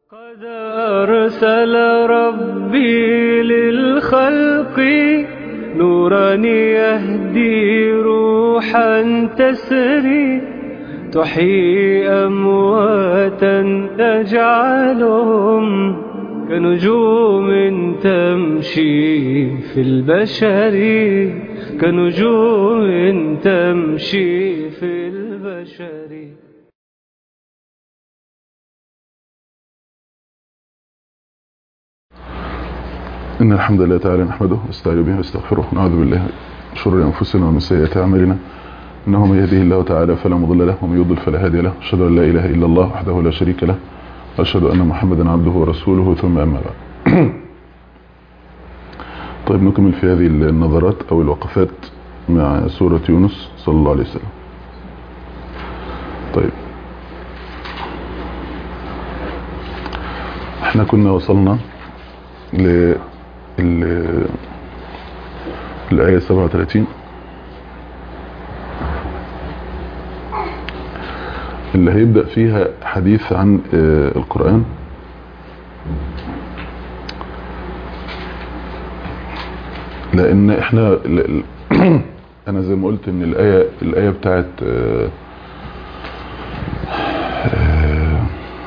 قد أرسل ربي للخلق نورا يهدي روحا تسري تحيي أمواتا تجعلهم كنجوم تمشي في البشر كنجوم تمشي في البشر إن الحمد لله تعالى نحمده ونستعين به ونستغفره ونعوذ بالله من شرور أنفسنا ومن سيئات أعمالنا إنه من يهده الله تعالى فلا مضل له ومن يضلل فلا هادي له أشهد أن لا إله إلا الله وحده لا شريك له وأشهد أن محمدا عبده ورسوله ثم أما بعد طيب نكمل في هذه النظرات أو الوقفات مع سورة يونس صلى الله عليه وسلم طيب احنا كنا وصلنا ل ال- الآية 37 اللي هيبدأ فيها حديث عن آه، القرآن لأن احنا ل- ل- أنا زي ما قلت إن الآية الآية بتاعت آه، آه،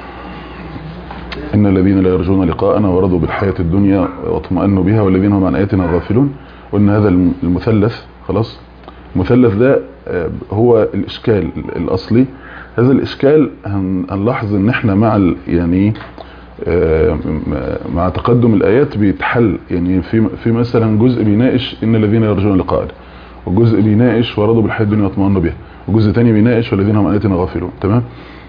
إن الذين لا يرجون لقاءنا ورضوا بالحياة الدنيا واطمأنوا بها والذين هم عن آياتنا غافلون وإن هذا الم- المثلث خلاص المثلث ده آه، هو الإشكال الأصلي هذا الإشكال هن- هنلاحظ إن إحنا مع ال- يعني آه، م- مع تقدم الآيات بيتحل يعني في في مثلا جزء بيناقش إن الذين يرجون لقاءنا وجزء بيناقش ورضوا بالحياة الدنيا واطمأنوا بها وجزء تاني بيناقش والذين هم عن آياتنا غافلون تمام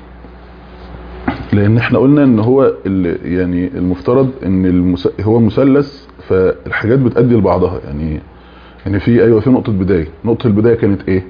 لان احنا قلنا ان هو ال- يعني المفترض ان المس... هو مثلث فالحاجات بتأدي لبعضها يعني يعني في ايوه في نقطة بداية نقطة البداية كانت ايه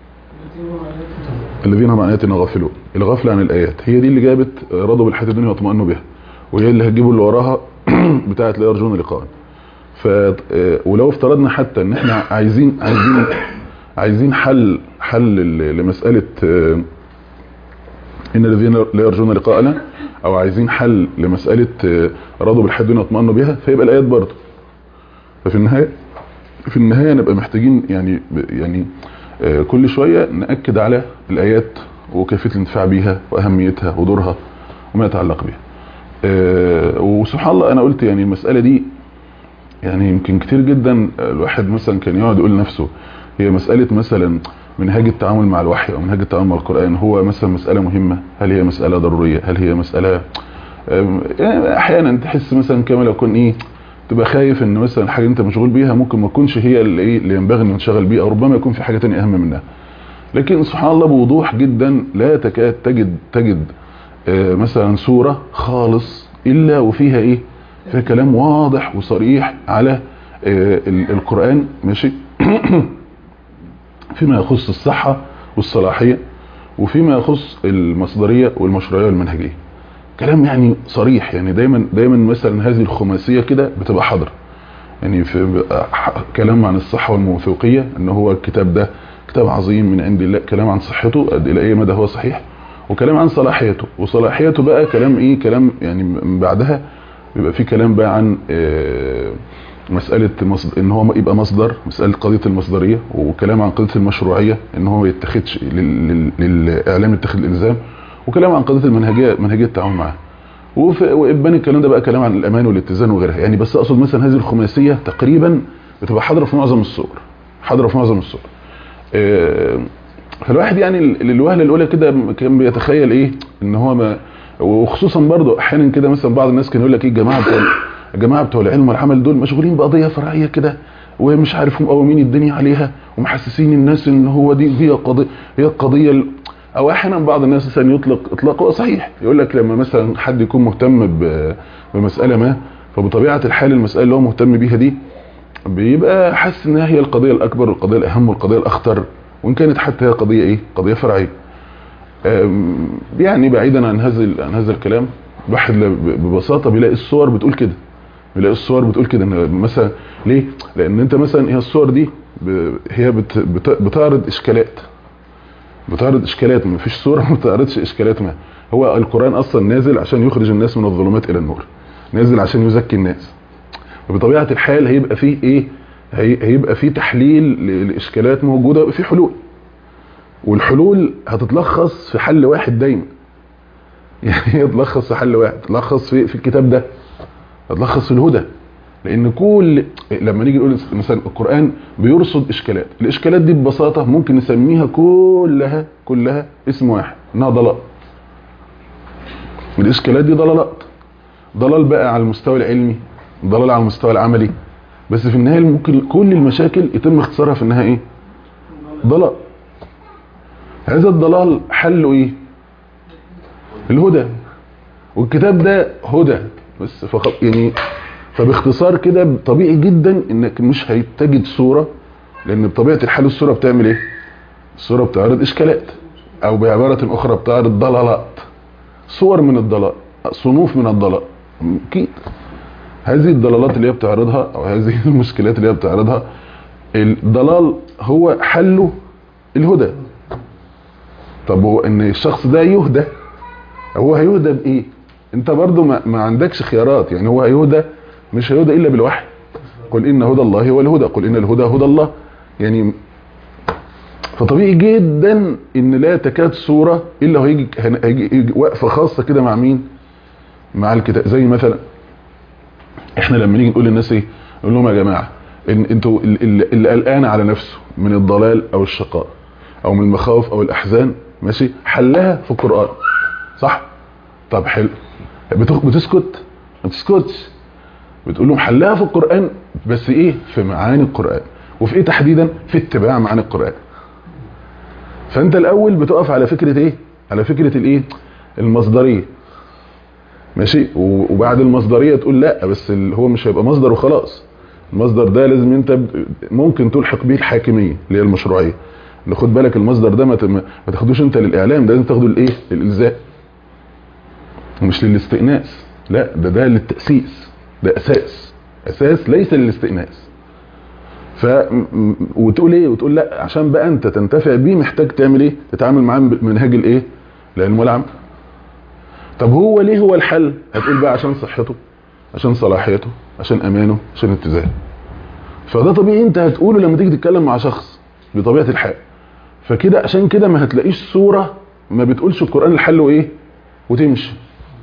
الذين هم عن اياتنا غافلون الغفلة عن الايات هي دي اللي جابت رضوا بالحياة الدنيا واطمأنوا بها وهي اللي هتجيبوا اللي وراها بتاعت لا يرجون لقاء ف آه، ولو افترضنا حتى ان احنا عايزين عايزين عايزين حل حل ل- لمسألة آه، إن الذين لا يرجون لقاءنا أو عايزين حل لمسألة آه، رضوا بالحياة الدنيا واطمأنوا بها فيبقى الآيات برضه ففي النهاية في النهاية نبقى محتاجين يعني يعني آه، كل شوية نأكد على الآيات وكيفية الانتفاع بيها وأهميتها ودورها وما يتعلق بها آه، وسبحان الله أنا قلت يعني المسألة دي يعني يمكن كتير جدا الواحد مثلا كان يقعد يقول لنفسه هي مسألة مثلا منهاج التعامل مع الوحي او منهاج التعامل مع القرآن هو مثلا مسألة مهمة هل هي مسألة ضرورية هل هي مسألة أم، يعني احيانا تحس مثلا كما لو كن ايه تبقى خايف ان مثلا حاجة انت مشغول بيها ممكن ما تكونش هي اللي ايه اللي ينبغي ان ننشغل بيها او ربما يكون في حاجة تانية اهم منها لكن سبحان الله بوضوح جدا لا تكاد تجد تجد آه، مثلا سورة خالص الا وفيها ايه فيها كلام واضح وصريح على آه، ال- القرآن ماشي فيما يخص الصحة والصلاحية وفيما يخص المصدرية والمشروعية والمنهجية كلام يعني صريح يعني دايما دايما مثلا هذه الخماسية كده بتبقى حاضرة يعني في بقى ح- كلام عن الصحة والموثوقية ان هو الكتاب ده كتاب عظيم من عند الله كلام عن صحته قد الى اي مدى هو صحيح وكلام عن صلاحيته وصلاحيته بقى كلام ايه كلام يعني من بعدها بيبقى في كلام بقى عن آه، مسألة مصد... ان هو يبقى مصدر مسألة قضية المصدرية وكلام عن قضية المشروعية ان هو ما يتخذش لل... لل... للاعلام يتخذ الالزام وكلام عن قضية المنهجية منهجية التعامل معاه وف... وابان الكلام ده بقى كلام عن الامان والاتزان وغيرها يعني بس اقصد مثلا هذه الخماسية تقريبا بتبقى حاضرة في معظم الصور حاضرة في معظم الصور آه، فالواحد يعني ال- الوهله الاولى كده كان بيتخيل ايه ان هو ما وخصوصا برضو احيانا كده مثلا بعض الناس كان يقول لك ايه الجماعه بتوع الجماعه بتوع العلم والعمل دول مشغولين بقضيه فرعيه كده ومش عارف مقومين الدنيا عليها ومحسسين الناس ان هو دي هي قضيه هي القضيه ال- او احيانا بعض الناس مثلا يطلق اطلاق هو صحيح يقول لك لما مثلا حد يكون مهتم ب- بمساله ما فبطبيعه الحال المساله اللي هو مهتم بيها دي بيبقى حاسس انها هي القضيه الاكبر والقضيه الاهم والقضيه الاخطر وان كانت حتى هي قضيه ايه قضيه فرعيه أم، يعني بعيدا عن هذا ال- عن هذا الكلام الواحد ل- ب- ببساطه بيلاقي الصور بتقول كده بيلاقي الصور بتقول كده ان مثلا ليه لان انت مثلا هي الصور دي ب- هي بت بت بتعرض اشكالات بتعرض اشكالات ما فيش صوره ما بتعرضش اشكالات ما هو القرآن اصلا نازل عشان يخرج الناس من الظلمات الى النور نازل عشان يزكي الناس وبطبيعة الحال هيبقى فيه ايه هي- هيبقى فيه تحليل ل- لاشكالات موجودة ويبقى فيه حلول والحلول هتتلخص في حل واحد دايما يعني هي تلخص في حل واحد تلخص في, في الكتاب ده هتلخص في الهدى لان كل لما نيجي نقول مثلا القرآن بيرصد اشكالات الاشكالات دي ببساطة ممكن نسميها كلها كلها اسم واحد انها ضلال الاشكالات دي ضلالات ضلال بقى على المستوى العلمي ضلال على المستوى العملي بس في النهاية ممكن كل المشاكل يتم اختصارها في انها ايه ضلال هذا الضلال حله ايه الهدى والكتاب ده هدى بس فقط يعني فباختصار كده طبيعي جدا انك مش هيتجد صورة لان بطبيعة الحال الصورة بتعمل ايه الصورة بتعرض اشكالات او بعبارة اخرى بتعرض ضلالات صور من الضلال صنوف من الضلال اكيد هذه الضلالات اللي هي بتعرضها او هذه المشكلات اللي هي بتعرضها الضلال هو حله الهدى طب هو ان الشخص ده يهدى هو هيهدى بايه انت برضو ما, ما عندكش خيارات يعني هو هيهدى مش هيهدى الا بالوحي قل ان هدى الله هو الهدى قل ان الهدى هدى الله يعني فطبيعي جدا ان لا تكاد صورة الا هيجي, هيجي, هيجي وقفة خاصة كده مع مين مع الكتاب زي مثلا احنا لما نيجي نقول للناس ايه نقول لهم يا جماعة ان انتوا اللي اللي قلقان على نفسه من الضلال او الشقاء او من المخاوف او الاحزان ماشي حلها في القرآن صح طب حلو بتخ- بتسكت ما بتسكتش بتقول لهم حلها في القرآن بس ايه في معاني القرآن وفي ايه تحديدا في اتباع معاني القرآن فانت الاول بتقف على فكرة ايه على فكرة الايه المصدرية ماشي و- وبعد المصدرية تقول لا بس ال- هو مش هيبقى مصدر وخلاص المصدر ده لازم انت ب- ممكن تلحق بيه الحاكمية اللي هي المشروعية إن خد بالك المصدر ده ما ت- ما تاخدوش انت للاعلام ده لازم تاخده لايه للالزاء مش للاستئناس لا ده ده للتأسيس ده اساس اساس ليس للاستئناس ف م- وتقول ايه وتقول لا عشان بقى انت تنتفع بيه محتاج تعمل ايه تتعامل معاه بمنهاج الايه العلم والعمل طب هو ليه هو الحل هتقول بقى عشان صحته عشان صلاحيته عشان امانه عشان اتزانه فده طبيعي انت هتقوله لما تيجي تتكلم مع شخص بطبيعه الحال فكده عشان كده ما هتلاقيش صوره ما بتقولش القران الحل وايه وتمشي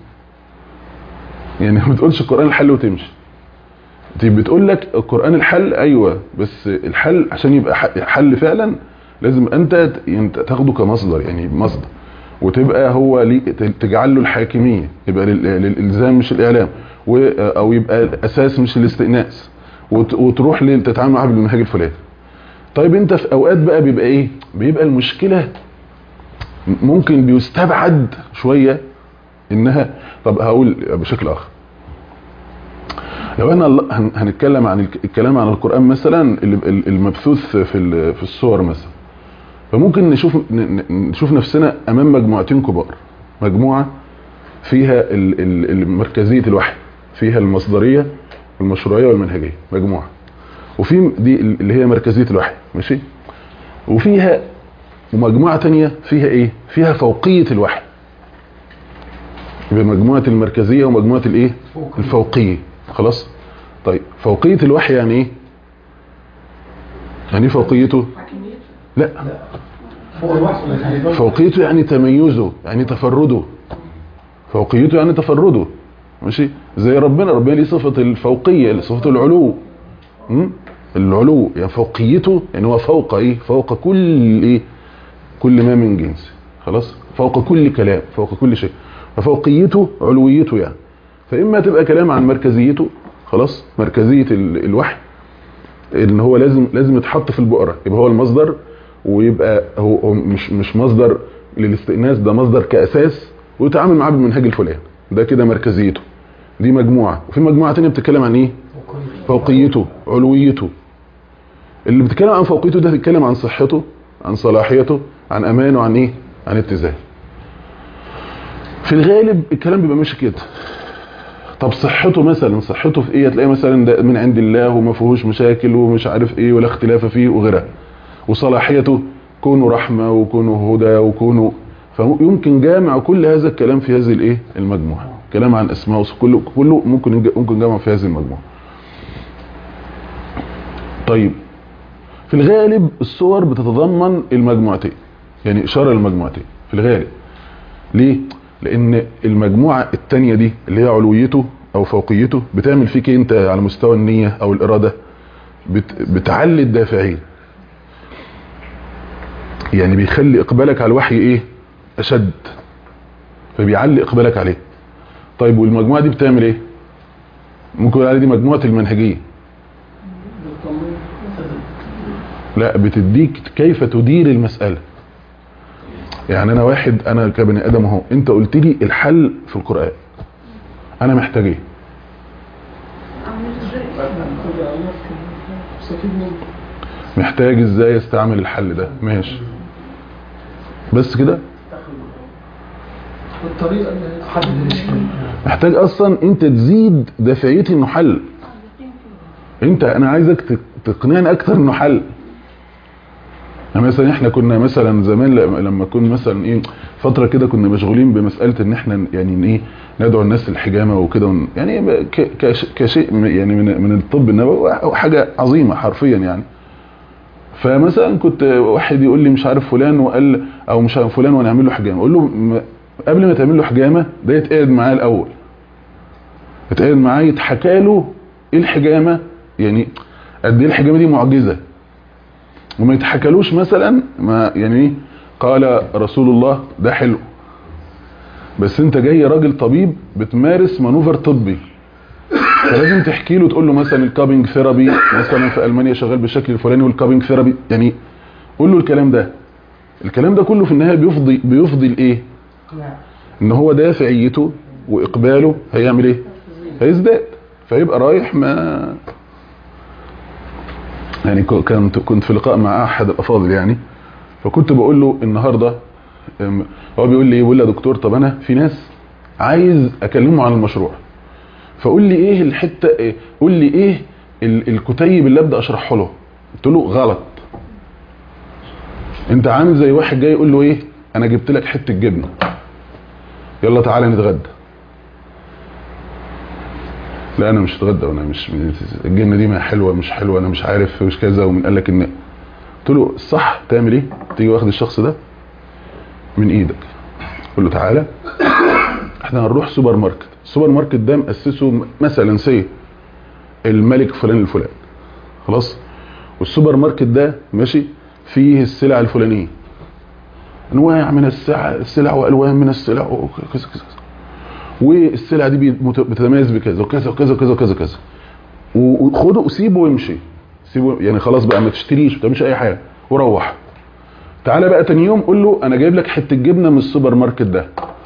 يعني ما بتقولش القران الحل وتمشي دي بتقول لك القران الحل ايوه بس الحل عشان يبقى ح- حل فعلا لازم انت ت- انت تاخده كمصدر يعني مصدر وتبقى هو لي ت- تجعل له الحاكميه يبقى لل- للالزام مش الاعلام و- او يبقى الاساس مش الاستئناس وت- وتروح لل- تتعامل معاه بالمنهاج الفلاني طيب انت في اوقات بقى بيبقى ايه بيبقى المشكله ممكن بيستبعد شويه انها طب هقول بشكل اخر لو احنا الله- هن- هنتكلم عن الك- الكلام عن القرآن مثلا اللي- ال- المبثوث في ال- في الصور مثلا فممكن نشوف ن- ن- نشوف نفسنا امام مجموعتين كبار مجموعة فيها ال- ال- ال- مركزية الوحي فيها المصدرية والمشروعية والمنهجية مجموعة وفي دي ال- اللي هي مركزية الوحي ماشي وفيها ومجموعة تانية فيها ايه فيها فوقية الوحي يبقى مجموعة المركزية ومجموعة الايه الفوقية خلاص طيب فوقية الوحي يعني ايه يعني ايه فوقيته لا فوق الوحي فوقيته يعني تميزه يعني تفرده فوقيته يعني تفرده ماشي زي ربنا ربنا ليه صفة الفوقية صفة العلو م? العلو يعني فوقيته يعني هو فوق ايه فوق كل ايه كل ما من جنس خلاص فوق كل كلام فوق كل شيء ففوقيته علويته يعني فاما تبقى كلام عن مركزيته خلاص مركزية ال- الوحي ان هو لازم لازم يتحط في البؤرة يبقى هو المصدر ويبقى هو هو مش مش مصدر للاستئناس ده مصدر كأساس ويتعامل معاه بالمنهج الفلاني ده كده مركزيته دي مجموعة وفي مجموعة تانية بتتكلم عن ايه فوقيته علويته اللي بتتكلم عن فوقيته ده بتتكلم عن صحته عن صلاحيته عن امانه عن ايه عن اتزان في الغالب الكلام بيبقى ماشي كده طب صحته مثلا صحته في ايه هتلاقي مثلا ده من عند الله وما فيهوش مشاكل ومش عارف ايه ولا اختلاف فيه وغيرها وصلاحيته كونه رحمه وكونه هدى وكونه فيمكن جامع كل هذا الكلام في هذه الايه المجموعه كلام عن اسماء وصف كله كله ممكن يج- ممكن جامع في هذه المجموعه طيب في الغالب الصور بتتضمن المجموعتين يعني اشاره للمجموعتين في الغالب ليه لان المجموعه الثانيه دي اللي هي علويته او فوقيته بتعمل فيك إيه انت على مستوى النيه او الاراده بت بتعلي الدافعين يعني بيخلي اقبالك على الوحي ايه اشد فبيعلي اقبالك عليه طيب والمجموعه دي بتعمل ايه ممكن يقول عليها دي مجموعه المنهجيه لا بتديك كيف تدير المساله يعني انا واحد انا كبني ادم اهو انت قلت لي الحل في القران انا محتاج ايه محتاج ازاي استعمل الحل ده ماشي بس كده الطريقه اللي حدد الاشكال محتاج اصلا انت تزيد دافعيتي انه حل انت انا عايزك تق- تقنعني اكتر انه حل يعني مثلا احنا كنا مثلا زمان ل- لما كنا مثلا ايه فتره كده كنا مشغولين بمساله ان احنا يعني ايه ندعو الناس للحجامه وكده ون- يعني ب- ك- كش- كشيء م- يعني من من الطب النبوي حاجه عظيمه حرفيا يعني فمثلا كنت واحد يقول لي مش عارف فلان وقال او مش عارف فلان ونعمل له حجامه اقول له م- قبل ما تعمل له حجامه ده يتقعد معاه الاول يتقعد معاه يتحكى له ايه الحجامه يعني قد ايه الحجامه دي معجزه وما يتحكلوش مثلا ما يعني ايه قال رسول الله ده حلو بس انت جاي راجل طبيب بتمارس مانوفر طبي فلازم تحكي له تقول له مثلا الكابينج ثيرابي مثلا في المانيا شغال بالشكل الفلاني والكابينج ثيرابي يعني قول له الكلام ده الكلام ده كله في النهايه بيفضي بيفضي لايه ان هو دافعيته واقباله هيعمل ايه هيزداد فيبقى رايح ما يعني ك- كنت كنت في لقاء مع احد الافاضل يعني فكنت بقول له النهارده أم، هو بيقول لي ايه بيقول لي يا دكتور طب انا في ناس عايز اكلمه عن المشروع فقول لي ايه الحته إيه قول لي ايه ال- الكتيب اللي ابدا اشرحه له قلت له غلط انت عامل زي واحد جاي يقول له ايه انا جبت لك حته جبنه يلا تعالى نتغدى لا انا مش هتغدى وانا مش الجبنه دي ما حلوه مش حلوه انا مش عارف مش كذا ومن قال لك ان قلت له الصح تعمل ايه تيجي واخد الشخص ده من ايدك قول له تعالى احنا هنروح سوبر ماركت السوبر ماركت ده مؤسسه مثلا سي الملك فلان الفلاني خلاص والسوبر ماركت ده ماشي فيه السلع الفلانيه انواع من السلع السلع والوان من السلع وكذا كذا كذا والسلع دي بيت- بتتميز بكذا وكذا وكذا وكذا وكذا كذا و- وخده وسيبه وامشي سيبه يعني خلاص بقى ما تشتريش ما تعملش اي حاجه وروح تعالى بقى تاني يوم قول له انا جايب لك حته جبنه من السوبر ماركت ده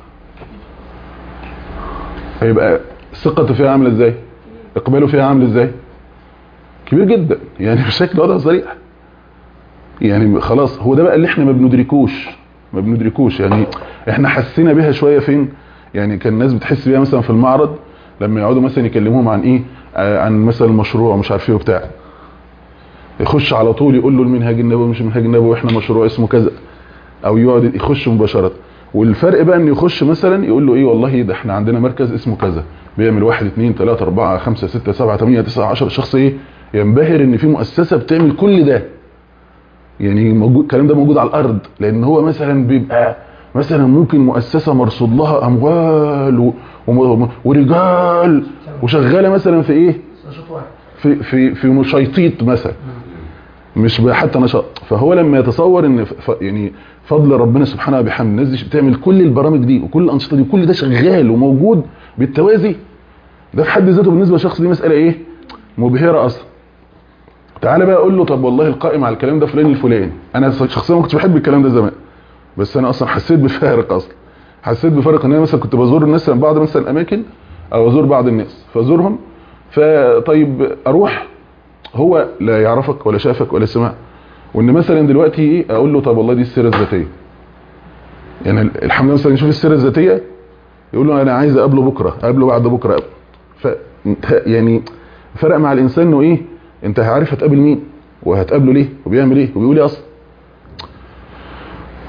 هيبقى ثقته فيها عامله ازاي اقباله فيها عامل ازاي كبير جدا يعني بشكل واضح وصريح يعني خلاص هو ده بقى اللي احنا ما بندركوش ما بندركوش يعني احنا حسينا بيها شويه فين يعني كان الناس بتحس بيها مثلا في المعرض لما يقعدوا مثلا يكلموهم عن ايه آه، عن مثلا المشروع مش عارف ايه وبتاع يخش على طول يقول له المنهاج النبوي مش المنهاج النبوي واحنا مشروع اسمه كذا او يقعد يخش مباشره والفرق بقى انه يخش مثلا يقول له ايه والله ده احنا عندنا مركز اسمه كذا بيعمل واحد اثنين ثلاثة أربعة خمسة ستة سبعة ثمانية تسعة عشر شخص ايه ينبهر ان في مؤسسة بتعمل كل ده يعني موجود الكلام ده موجود على الارض لان هو مثلا بيبقى مثلا ممكن مؤسسه مرصود لها اموال و... و... ورجال وشغاله مثلا في ايه نشاط واحد في في في نشيطيط مثلا مش بقى حتى نشاط فهو لما يتصور ان ف... يعني فضل ربنا سبحانه وبحمده الناس دي بتعمل كل البرامج دي وكل الانشطه دي وكل ده شغال وموجود بالتوازي ده في حد ذاته بالنسبه للشخص دي مساله ايه مبهره اصلا تعالى بقى اقول له طب والله القائم على الكلام ده فلان الفلاني انا شخصيا ما كنتش بحب الكلام ده زمان بس انا اصلا حسيت بفارق اصلا حسيت بفرق ان انا مثلا كنت بزور الناس من بعض مثلا الاماكن او ازور بعض الناس فازورهم فطيب اروح هو لا يعرفك ولا شافك ولا سمع وان مثلا دلوقتي ايه اقول له طب والله دي السيره الذاتيه يعني الحمد لله مثلا يشوف السيره الذاتيه يقول له انا عايز اقابله بكره اقابله بعد بكره ف يعني فرق مع الانسان انه ايه انت عارف هتقابل مين وهتقابله ليه وبيعمل ايه وبيقول ايه اصلا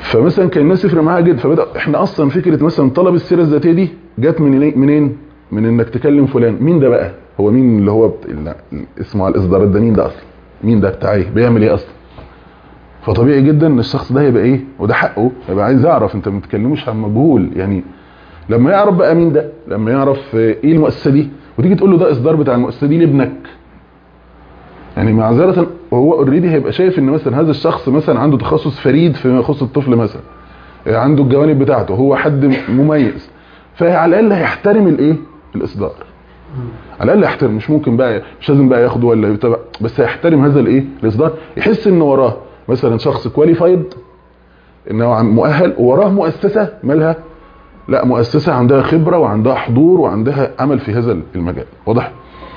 فمثلا كان الناس يفرق معاها جدا فبدا احنا اصلا فكره مثلا طلب السيره الذاتيه دي جت من منين من انك تكلم فلان مين ده بقى هو مين اللي هو بت... اللي اسمه على الاصدارات ده مين ده اصلا مين ده بتاع ايه بيعمل ايه اصلا فطبيعي جدا ان الشخص ده يبقى ايه وده حقه يبقى عايز يعرف انت ما بتتكلموش عن مجهول يعني لما يعرف بقى مين ده لما يعرف ايه المؤسسه دي وتيجي تقول له ده اصدار بتاع المؤسسه دي لابنك يعني معذره وهو اوريدي هيبقى شايف ان مثلا هذا الشخص مثلا عنده تخصص فريد فيما يخص الطفل مثلا عنده الجوانب بتاعته هو حد مميز فعلى الاقل هيحترم الايه الاصدار على الاقل يحترم مش ممكن بقى مش لازم بقى ياخده ولا يتابع بس هيحترم هذا الايه الاصدار يحس ان وراه مثلا شخص كواليفايد انه مؤهل ووراه مؤسسه مالها لا مؤسسه عندها خبره وعندها حضور وعندها عمل في هذا المجال واضح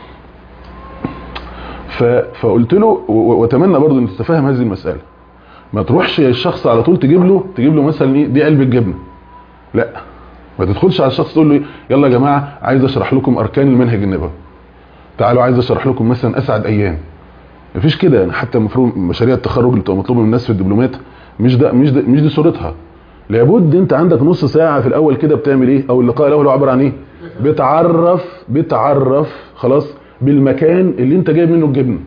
فقلت له واتمنى برضه ان تتفهم هذه المساله ما تروحش الشخص على طول تجيب له تجيب له مثلا ايه دي قلب الجبنه لا ما تدخلش على الشخص تقول له يلا يا جماعه عايز اشرح لكم اركان المنهج النبوي تعالوا عايز اشرح لكم مثلا اسعد ايام مفيش كده يعني حتى المفروض مشاريع التخرج اللي بتبقى مطلوبه من الناس في الدبلومات مش ده مش ده مش دي صورتها لابد انت عندك نص ساعه في الاول كده بتعمل ايه او اللقاء الاول عباره عن ايه بتعرف بتعرف خلاص بالمكان اللي انت جايب منه الجبنه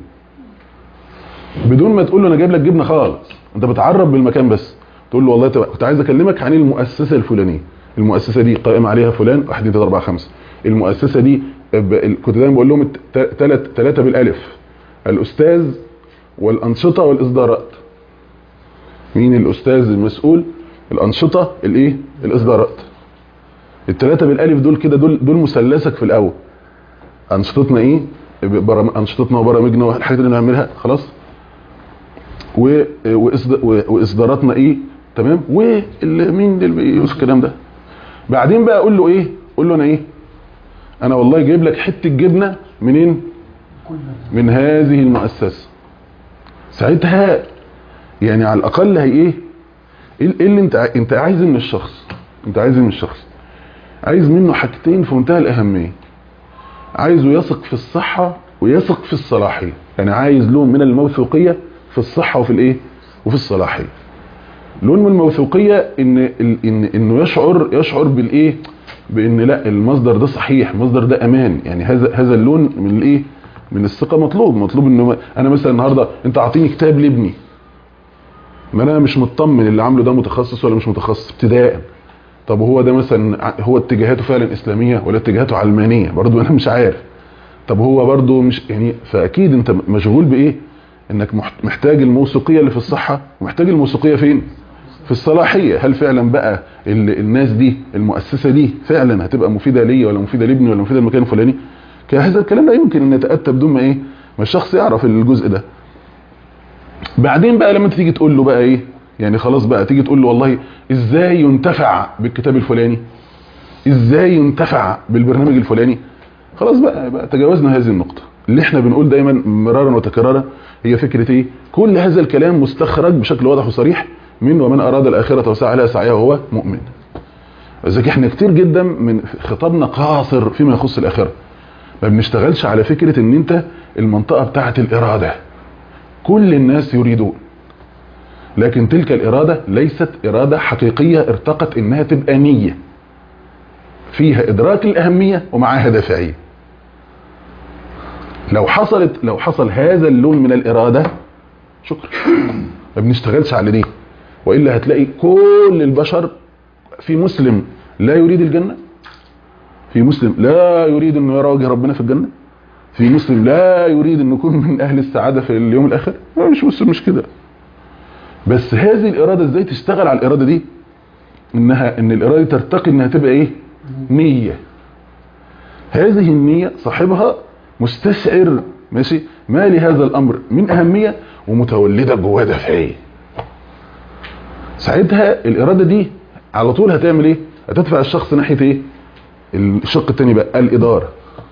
بدون ما تقول له انا جايب لك جبنه خالص انت بتعرف بالمكان بس تقول له والله كنت عايز اكلمك عن المؤسسه الفلانيه المؤسسه دي قائم عليها فلان 1 2 3 4 5 المؤسسه دي كنت دايما بقول لهم ثلاث ثلاثه بالالف الاستاذ والانشطه والاصدارات مين الاستاذ المسؤول الانشطه الايه الاصدارات الثلاثه بالالف دول كده دول دول مثلثك في الاول انشطتنا ايه برم... انشطتنا وبرامجنا والحاجات اللي بنعملها خلاص و... واصداراتنا ايه تمام ومين اللي بيوصف الكلام ده بعدين بقى اقول له ايه قول له انا ايه انا والله جايب لك حته جبنه منين من هذه المؤسسه ساعتها يعني على الاقل هي ايه ايه اللي انت انت عايز من الشخص انت عايز من الشخص عايز منه حاجتين في منتهى الاهميه عايزه يثق في الصحه ويثق في الصلاحيه يعني عايز لون من الموثوقيه في الصحه وفي الايه وفي الصلاحيه لون من الموثوقيه ان ان انه يشعر يشعر بالايه بان لا المصدر ده صحيح المصدر ده امان يعني هذا هذا اللون من الايه من الثقه مطلوب مطلوب انه انا مثلا النهارده انت اعطيني كتاب لابني ما انا مش مطمن اللي عامله ده متخصص ولا مش متخصص ابتداء طب هو ده مثلا هو اتجاهاته فعلا اسلاميه ولا اتجاهاته علمانيه برضو انا مش عارف طب هو برضو مش يعني فاكيد انت مشغول بايه انك محتاج الموثوقيه اللي في الصحه ومحتاج الموثوقيه فين في الصلاحيه هل فعلا بقى الناس دي المؤسسه دي فعلا هتبقى مفيده ليا ولا مفيده لابني ولا مفيده للمكان الفلاني هذا الكلام لا يمكن ان يتاتى بدون ما ايه ما الشخص يعرف الجزء ده بعدين بقى لما تيجي تقول له بقى ايه يعني خلاص بقى تيجي تقول له والله ازاي ينتفع بالكتاب الفلاني ازاي ينتفع بالبرنامج الفلاني خلاص بقى, بقى تجاوزنا هذه النقطة اللي احنا بنقول دايما مرارا وتكرارا هي فكرة ايه كل هذا الكلام مستخرج بشكل واضح وصريح من ومن اراد الاخرة وسعى لها سعيها وهو مؤمن ولذلك احنا كتير جدا من خطابنا قاصر فيما يخص الاخرة ما بنشتغلش على فكرة ان انت المنطقة بتاعة الارادة كل الناس يريدون لكن تلك الإرادة ليست إرادة حقيقية ارتقت إنها تبقى نية فيها إدراك الأهمية ومعها دافعية لو حصلت لو حصل هذا اللون من الإرادة شكرا ما بنشتغلش على دي وإلا هتلاقي كل البشر في مسلم لا يريد الجنة في مسلم لا يريد أنه يرى وجه ربنا في الجنة في مسلم لا يريد أن يكون من أهل السعادة في اليوم الآخر مش مسلم مش كده بس هذه الإرادة ازاي تشتغل على الإرادة دي انها ان الإرادة ترتقي انها تبقى ايه نية هذه النية صاحبها مستشعر ماشي ما لهذا الأمر من أهمية ومتولدة جواه دافعية ساعتها الإرادة دي على طول هتعمل ايه هتدفع الشخص ناحية ايه الشق التاني بقى الإدارة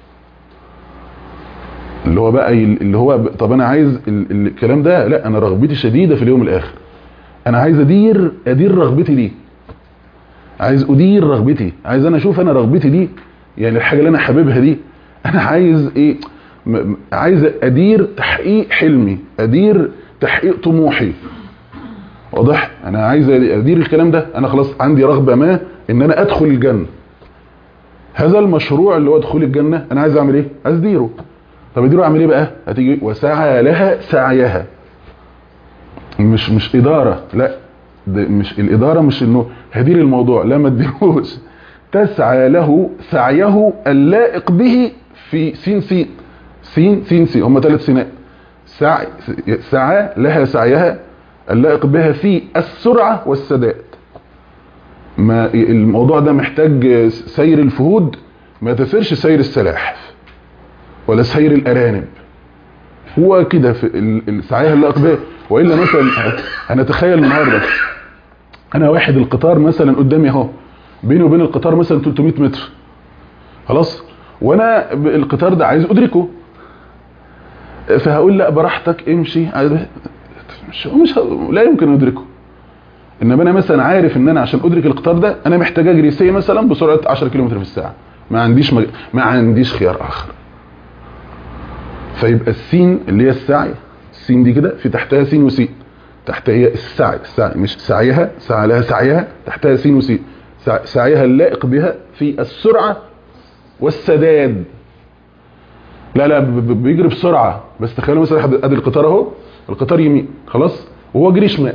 اللي هو بقى اللي هو طب انا عايز الكلام ده لا انا رغبتي شديده في اليوم الاخر انا عايز ادير ادير رغبتي دي عايز ادير رغبتي عايز انا اشوف انا رغبتي دي يعني الحاجه اللي انا حاببها دي انا عايز ايه عايز ادير تحقيق حلمي ادير تحقيق طموحي واضح انا عايز ادير الكلام ده انا خلاص عندي رغبه ما ان انا ادخل الجنه هذا المشروع اللي هو دخول الجنه انا عايز اعمل ايه عايز اديره طب اديره اعمل ايه بقى هتيجي وسعى لها سعيها مش مش اداره لا ده مش الاداره مش انه هدير الموضوع لا ما تديروش تسعى له سعيه اللائق به في سين سين سين سين سين هم ثلاث سينات سعي سعى لها سعيها اللائق بها في السرعه والسداد ما الموضوع ده محتاج سير الفهود ما تسيرش سير السلاحف ولا سير الارانب هو كده في ال- ال- سعيها اللائق بها والا مثلا هنتخيل النهارده انا واحد القطار مثلا قدامي اهو بيني وبين القطار مثلا 300 متر خلاص وانا ب- القطار ده عايز ادركه فهقول لا براحتك امشي عايز- مش مش ه- لا يمكن ادركه انما انا مثلا عارف ان انا عشان ادرك القطار ده انا محتاج اجري سي مثلا بسرعه 10 كيلو في الساعه ما عنديش مج... ما عنديش خيار اخر فيبقى السين اللي هي السعي السين دي كده في تحتها سين وسين تحتها هي السعي السعي مش سعيها سعى لها سعيها تحتها سين وسين سع- سعيها اللائق بها في السرعه والسداد لا لا ب- ب- بيجري بسرعه بس تخيلوا مثلا حد- ادي القطار اهو القطار يمين خلاص وهو جري شمال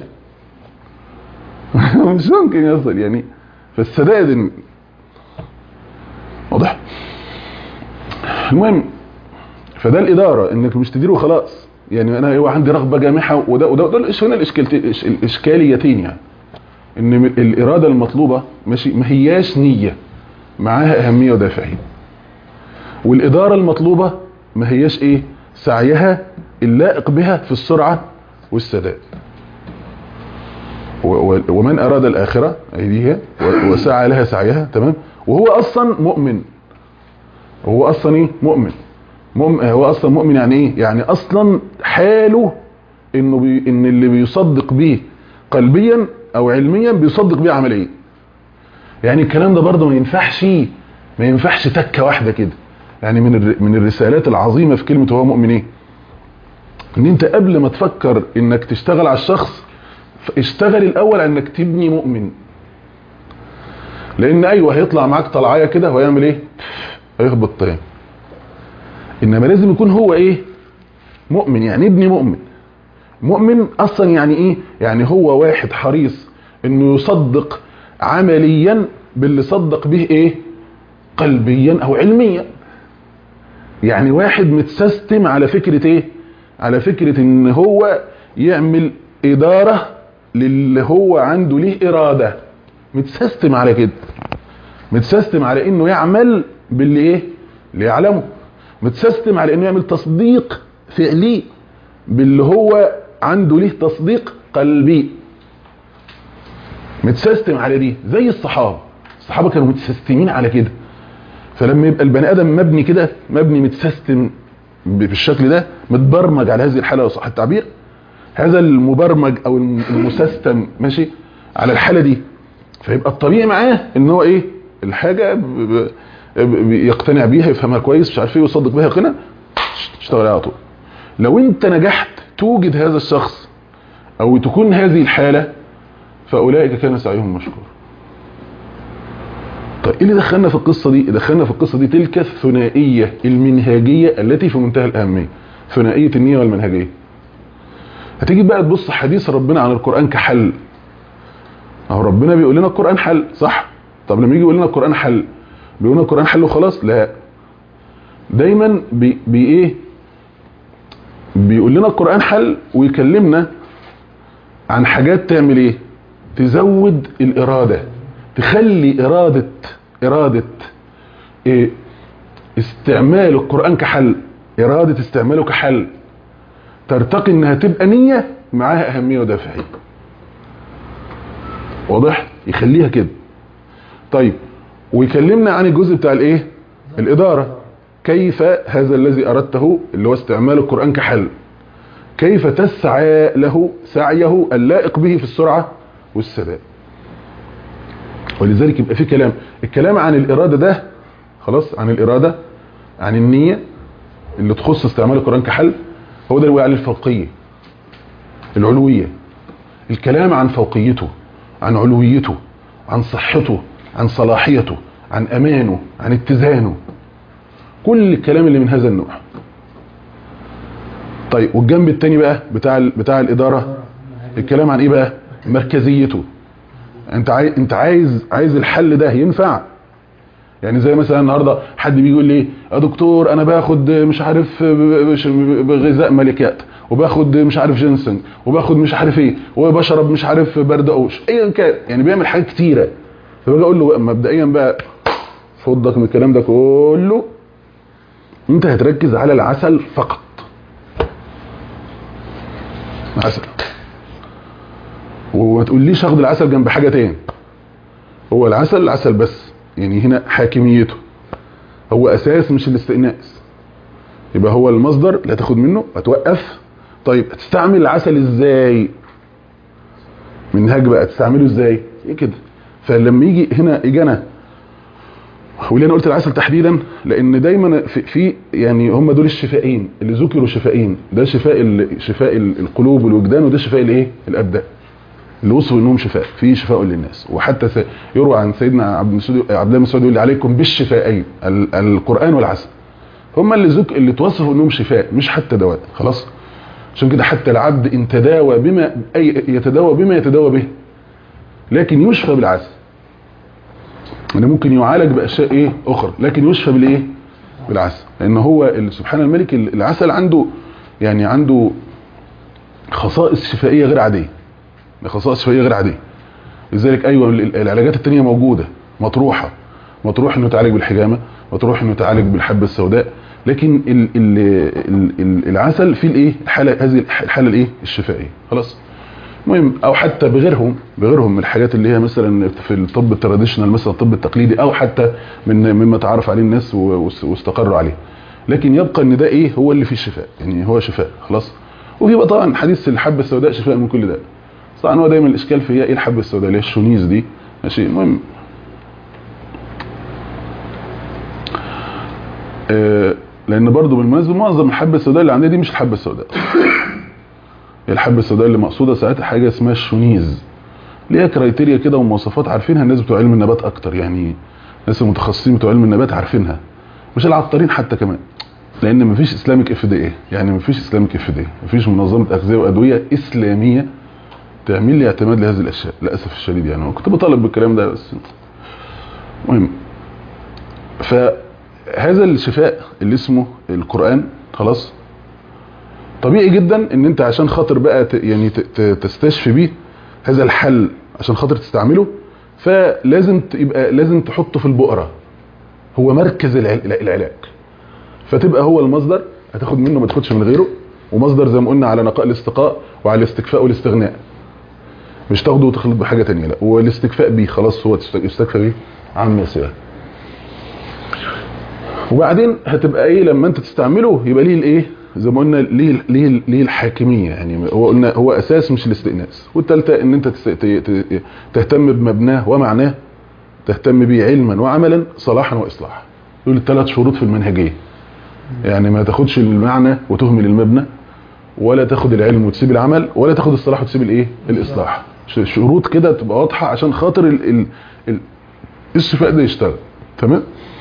مش ممكن يصل يعني فالسداد إن- واضح المهم فده الاداره انك مش تديره خلاص يعني انا هو عندي رغبه جامحه وده وده, وده الإش- هنا الاشكالتين الإش- الاشكاليتين يعني ان م- الاراده المطلوبه ماشي ما هياش نيه معاها اهميه ودافعيه والاداره المطلوبه ما هياش ايه سعيها اللائق بها في السرعه والسداد و- و- ومن اراد الاخره أي دي هي و- وسعى لها سعيها تمام وهو اصلا مؤمن هو اصلا ايه مؤمن مؤمن هو اصلا مؤمن يعني ايه يعني اصلا حاله انه بي ان اللي بيصدق بيه قلبيا او علميا بيصدق بيه عمليا يعني الكلام ده برضه ما ينفعش ما ينفعش تكه واحده كده يعني من الر- من الرسالات العظيمه في كلمه هو مؤمن ايه ان انت قبل ما تفكر انك تشتغل على الشخص ف- اشتغل الاول على انك تبني مؤمن لان ايوه هيطلع معاك طلعايه كده وهيعمل ايه هيخبط تاني انما لازم يكون هو ايه مؤمن يعني ابني مؤمن مؤمن اصلا يعني ايه يعني هو واحد حريص انه يصدق عمليا باللي صدق به ايه قلبيا او علميا يعني واحد متسيستم على فكرة ايه على فكرة ان هو يعمل ادارة للي هو عنده ليه ارادة متسيستم على كده متسيستم على انه يعمل باللي ايه اللي يعلمه متسيستم على انه يعمل تصديق فعلي باللي هو عنده ليه تصديق قلبي متسيستم على دي زي الصحابه الصحابه كانوا متسيستمين على كده فلما يبقى البني ادم مبني كده مبني متسيستم بالشكل ده متبرمج على هذه الحاله لو صح التعبير هذا المبرمج او المسيستم ماشي على الحاله دي فيبقى الطبيعي معاه ان هو ايه الحاجه ب- ب- ب- يقتنع بيها يفهمها كويس مش عارف ايه ويصدق بيها يقينا اشتغل عليها على طول لو انت نجحت توجد هذا الشخص او تكون هذه الحاله فاولئك كان سعيهم مشكور طيب ايه اللي دخلنا في القصه دي دخلنا في القصه دي تلك الثنائيه المنهجيه التي في منتهى الاهميه ثنائيه النيه والمنهجيه هتيجي بقى تبص حديث ربنا عن القران كحل اهو ربنا بيقول لنا القران حل صح طب لما يجي يقول لنا القران حل بيقول لنا القران حل وخلاص لا دايما بي, بي ايه بيقول لنا القران حل ويكلمنا عن حاجات تعمل ايه تزود الاراده تخلي اراده اراده إيه استعمال القران كحل اراده استعماله كحل ترتقي انها تبقى نيه معاها اهميه ودافعيه واضح يخليها كده طيب ويكلمنا عن الجزء بتاع الايه الاداره كيف هذا الذي اردته اللي هو استعمال القران كحل كيف تسعى له سعيه اللائق به في السرعه والسداد ولذلك يبقى في كلام الكلام عن الاراده ده خلاص عن الاراده عن النيه اللي تخص استعمال القران كحل هو ده اللي بيقول عليه الفوقيه العلويه الكلام عن فوقيته عن علويته عن صحته عن صلاحيته عن امانه عن اتزانه كل الكلام اللي من هذا النوع طيب والجنب التاني بقى بتاع ال- بتاع الاداره الكلام عن ايه بقى مركزيته انت عايز انت عايز عايز الحل ده ينفع يعني زي مثلا النهارده حد بيجي يقول لي يا دكتور انا باخد مش عارف مش- غذاء ملكات وباخد مش عارف جنسنج وباخد مش عارف ايه وبشرب مش عارف بردقوش ايا كان يعني بيعمل حاجات كتيره فباجي اقول له مبدئيا بقى فضك من الكلام ده كله انت هتركز على العسل فقط عسل وما تقوليش اخد العسل جنب حاجه تاني هو العسل العسل بس يعني هنا حاكميته هو اساس مش الاستئناس يبقى هو المصدر اللي هتاخد منه هتوقف طيب هتستعمل العسل ازاي منهاج بقى تستعمله ازاي ايه كده فلما يجي هنا يجي انا وليه انا قلت العسل تحديدا لان دايما في, في يعني هم دول الشفائين اللي ذكروا شفائين ده شفاء ال- شفاء ال- القلوب والوجدان وده شفاء الايه الابدان اللي وصفوا انهم شفاء في شفاء للناس وحتى س- يروى عن سيدنا عبد المسعود عبد الله مسعود يقول عليكم بالشفائين ال- القران والعسل هم اللي ذك اللي توصفوا انهم شفاء مش حتى دواء خلاص عشان كده حتى العبد ان تداوى بما اي يتداوى بما يتداوى به لكن يشفى بالعسل يعني ممكن يعالج باشياء ايه اخرى لكن يشفى بالايه بالعسل لان هو ال- سبحان الملك ال- العسل عنده يعني عنده خصائص شفائيه غير عاديه خصائص شفائيه غير عاديه لذلك ايوه ال- العلاجات التانية موجوده مطروحه مطروح انه يتعالج بالحجامه مطروح انه يتعالج بالحبه السوداء لكن ال ال ال ال العسل فيه الايه الحاله هذه الحاله الايه الشفائيه خلاص المهم او حتى بغيرهم بغيرهم من الحاجات اللي هي مثلا في الطب التراديشنال مثلا الطب التقليدي او حتى من مما تعرف عليه الناس و- واس- واستقروا عليه لكن يبقى ان ده ايه هو اللي فيه الشفاء يعني هو شفاء خلاص وفي بقى طبعا حديث الحبه السوداء شفاء من كل داء طبعا هو دايما الاشكال في هي ايه الحبه السوداء اللي هي الشونيز دي ماشي المهم آه لان برضو بالمناسبه معظم الحبه السوداء اللي عندنا دي مش الحبه السوداء هي الحبه السوداء اللي مقصوده ساعتها حاجه اسمها الشونيز ليها كرايتيريا كده ومواصفات عارفينها الناس بتوع علم النبات اكتر يعني الناس المتخصصين بتوع علم النبات عارفينها مش العطارين حتى كمان لان مفيش اسلامك اف دي يعني مفيش اسلامك اف دي مفيش منظمه اغذيه وادويه اسلاميه تعمل لي اعتماد لهذه الاشياء للاسف الشديد يعني أنا كنت بطالب بالكلام ده بس المهم فهذا الشفاء اللي اسمه القران خلاص طبيعي جدا ان انت عشان خاطر بقى ت- يعني ت- ت- تستشفي بيه هذا الحل عشان خاطر تستعمله فلازم ت- يبقى لازم تحطه في البؤره هو مركز الع- العلاج فتبقى هو المصدر هتاخد منه ما تاخدش من غيره ومصدر زي ما قلنا على نقاء الاستقاء وعلى الاستكفاء والاستغناء مش تاخده وتخلط بحاجه تانية لا والاستكفاء بيه خلاص هو تست- يستكفى بيه عم سواه وبعدين هتبقى ايه لما انت تستعمله يبقى ليه الايه زي ما قلنا ليه ليه ليه الحاكميه يعني هو قلنا هو اساس مش الاستئناس والثالثه ان انت تست- ت- ت- تهتم بمبناه ومعناه تهتم به علما وعملا صلاحا واصلاحا دول الثلاث شروط في المنهجيه يعني ما تاخدش المعنى وتهمل المبنى ولا تاخد العلم وتسيب العمل ولا تاخد الصلاح وتسيب الايه الاصلاح ش- شروط كده تبقى واضحه عشان خاطر ال ال ال الشفاء ده يشتغل تمام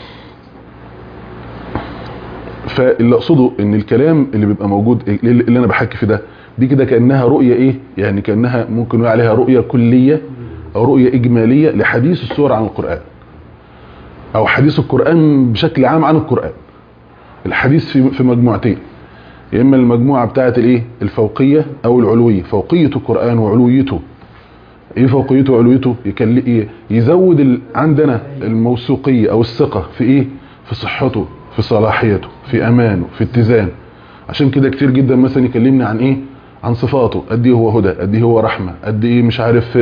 فاللي اقصده ان الكلام اللي بيبقى موجود اللي اللي انا بحكي في ده دي كده كانها رؤيه ايه يعني كانها ممكن نقول عليها رؤيه كليه او رؤيه اجماليه لحديث السور عن القران او حديث القران بشكل عام عن القران الحديث في في مجموعتين يا اما المجموعه بتاعه الايه الفوقيه او العلويه فوقيه القران وعلويته ايه فوقيته وعلويته يكل إيه؟ يزود ال... عندنا الموثوقيه او الثقه في ايه في صحته في صلاحيته في امانه في اتزان عشان كده كتير جدا مثلا يكلمني عن ايه عن صفاته قد ايه هو هدى قد ايه هو رحمه قد ايه مش عارف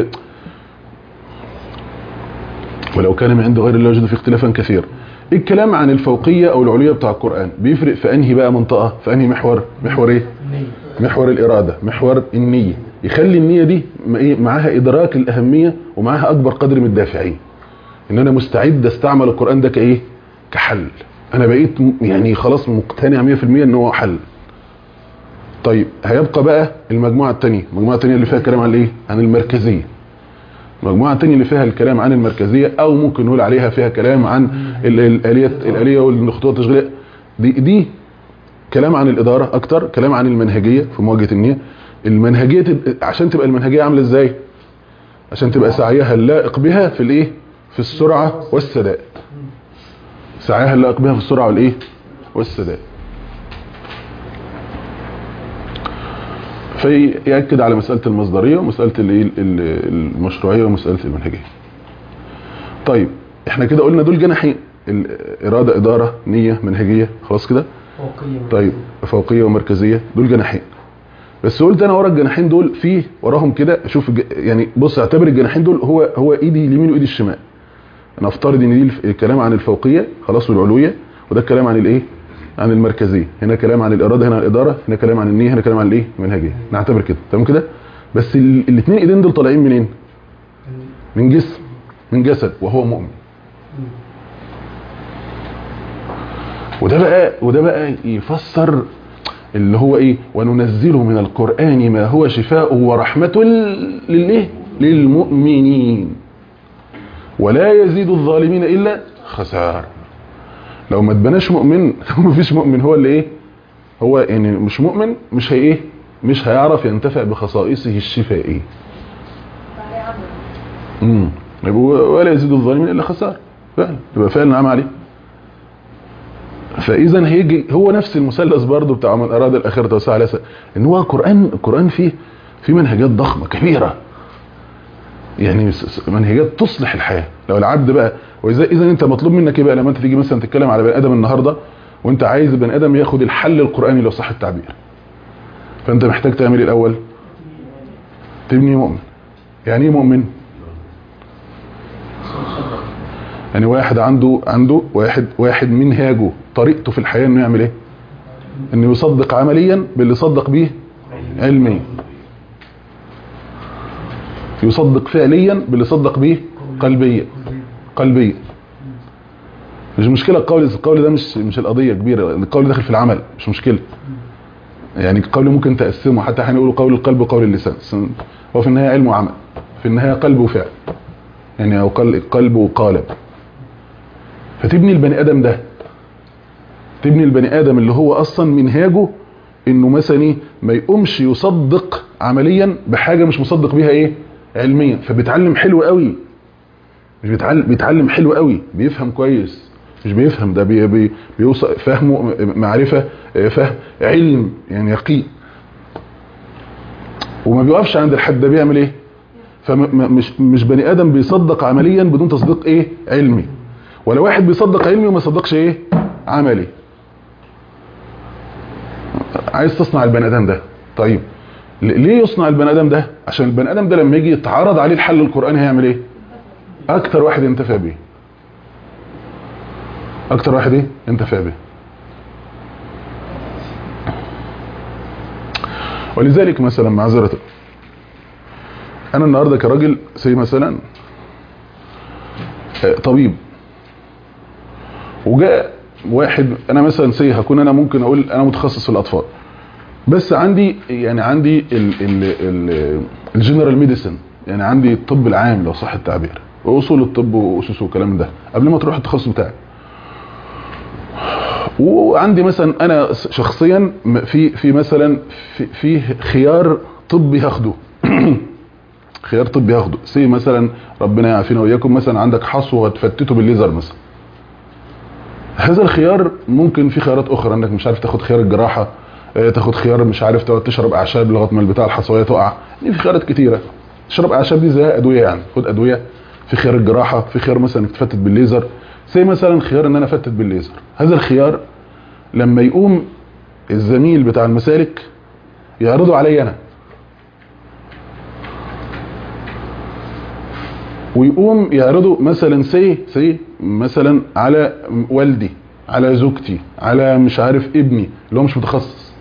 ولو كان من عند غير الله وجد في اختلافا كثيرا الكلام عن الفوقيه او العلويه بتاع القران بيفرق في انهي بقى منطقه في انهي محور محور ايه محور الاراده محور النيه يخلي النيه دي م- ايه معاها ادراك الاهميه ومعاها اكبر قدر من الدافعين ان انا مستعد استعمل القران ده كايه كحل انا بقيت م- يعني خلاص مقتنع 100% ان هو حل طيب هيبقى بقى المجموعه الثانيه المجموعه الثانيه اللي فيها كلام عن ايه عن المركزيه المجموعه الثانيه اللي فيها الكلام عن المركزيه او ممكن نقول عليها فيها كلام عن ال- الاليه الاليه والخطوط التشغيليه دي دي كلام عن الاداره اكتر كلام عن المنهجيه في مواجهه النيه المنهجيه تبقى عشان تبقى المنهجيه عامله ازاي عشان تبقى سعيها اللائق بها في الايه في السرعه والسداد سعيها اللائق بها في السرعه والايه والسداد فيأكد على مسألة المصدرية ومسألة الايه ال- ال- المشروعية ومسألة المنهجية طيب احنا كده قلنا دول جناحين الإرادة إدارة نية منهجية خلاص كده فوقية طيب فوقية ومركزية دول جناحين بس قلت انا ورا الجناحين دول في وراهم كده شوف الج- يعني بص اعتبر الجناحين دول هو هو ايدي اليمين وايدي الشمال انا افترض ان دي الف- الكلام عن الفوقية خلاص والعلوية وده الكلام عن الايه عن المركزية هنا كلام عن الإرادة هنا عن الإدارة هنا كلام عن النية هنا كلام عن الايه المنهجية نعتبر كده تمام كده بس الاثنين ايدين دول طالعين منين من جسم من جسد وهو مؤمن وده بقى وده بقى يفسر اللي هو ايه وننزله من القرآن ما هو شفاء ورحمة للايه للمؤمنين ولا يزيد الظالمين الا خسار لو ما اتبناش مؤمن لو ما فيش مؤمن هو اللي ايه هو يعني مش مؤمن مش هي ايه مش هيعرف ينتفع بخصائصه الشفائيه امم يبقى ولا يزيد الظالمين الا خسار فعلا يبقى فعلا نعم عليه فاذا هيجي هو نفس المثلث برضه بتاع من اراد الاخره وسعى لها سبيلا. ان هو القران القران فيه في منهجات ضخمه كبيره يعني س- س- منهجات تصلح الحياه لو العبد بقى واذا اذا انت مطلوب منك ايه بقى لما انت تيجي مثلا تتكلم على بني ادم النهارده وانت عايز بني ادم ياخد الحل القراني لو صح التعبير فانت محتاج تعمل ايه الاول تبني مؤمن يعني ايه مؤمن يعني واحد عنده عنده واحد واحد منهاجه طريقته في الحياه انه يعمل ايه انه يصدق عمليا باللي صدق بيه علميا يصدق فعليا باللي صدق بيه قلبيا قلبيا مش مشكله القول القول ده مش مش القضيه كبيره القول داخل في العمل مش مشكله يعني القول ممكن تقسمه حتى احيانا يقولوا قول القلب وقول اللسان بس هو في النهايه علم وعمل في النهايه قلب وفعل يعني او قل- قلب وقالب فتبني البني ادم ده تبني البني ادم اللي هو اصلا منهاجه انه مثلا ايه ما يقومش يصدق عمليا بحاجه مش مصدق بيها ايه علميا فبيتعلم حلو قوي مش بيتعلم بيتعلم حلو قوي بيفهم كويس مش بيفهم ده بي بي بيوصل فهمه معرفه آه، فهم علم يعني يقين وما بيوقفش عند الحد ده بيعمل ايه فمش مش بني ادم بيصدق عمليا بدون تصديق ايه علمي ولا واحد بيصدق علمي وما يصدقش ايه عملي عايز تصنع البني ادم ده طيب ل- ليه يصنع البني ادم ده عشان البني ادم ده لما يجي يتعرض عليه الحل القراني هيعمل ايه اكتر واحد ينتفع بيه اكتر واحد ايه ينتفع بيه ولذلك مثلا معذره انا النهارده كراجل زي مثلا آه، طبيب وجاء واحد انا مثلا سي هكون انا ممكن اقول انا متخصص في الاطفال بس عندي يعني عندي ال ال ال الجنرال ميديسن يعني عندي الطب العام لو صح التعبير واصول الطب واسسه والكلام ده قبل ما تروح التخصص بتاعي وعندي مثلا انا شخصيا م- في في مثلا في, في خيار طبي هاخده خيار طبي هاخده سي مثلا ربنا يعافينا واياكم مثلا عندك حصوه وتفتته بالليزر مثلا هذا الخيار ممكن في خيارات اخرى انك مش عارف تاخد خيار الجراحه آه، تاخد خيار مش عارف تقعد تشرب اعشاب لغايه ما البتاع الحصويه تقع يعني في خيارات كتيره تشرب اعشاب دي زي ادويه يعني خد ادويه في خيار الجراحه في خيار مثلا انك تفتت بالليزر زي مثلا خيار ان انا افتت بالليزر هذا الخيار لما يقوم الزميل بتاع المسالك يعرضه علي انا ويقوم يعرضه مثلا سي سي مثلا على والدي على زوجتي على مش عارف ابني اللي هو مش متخصص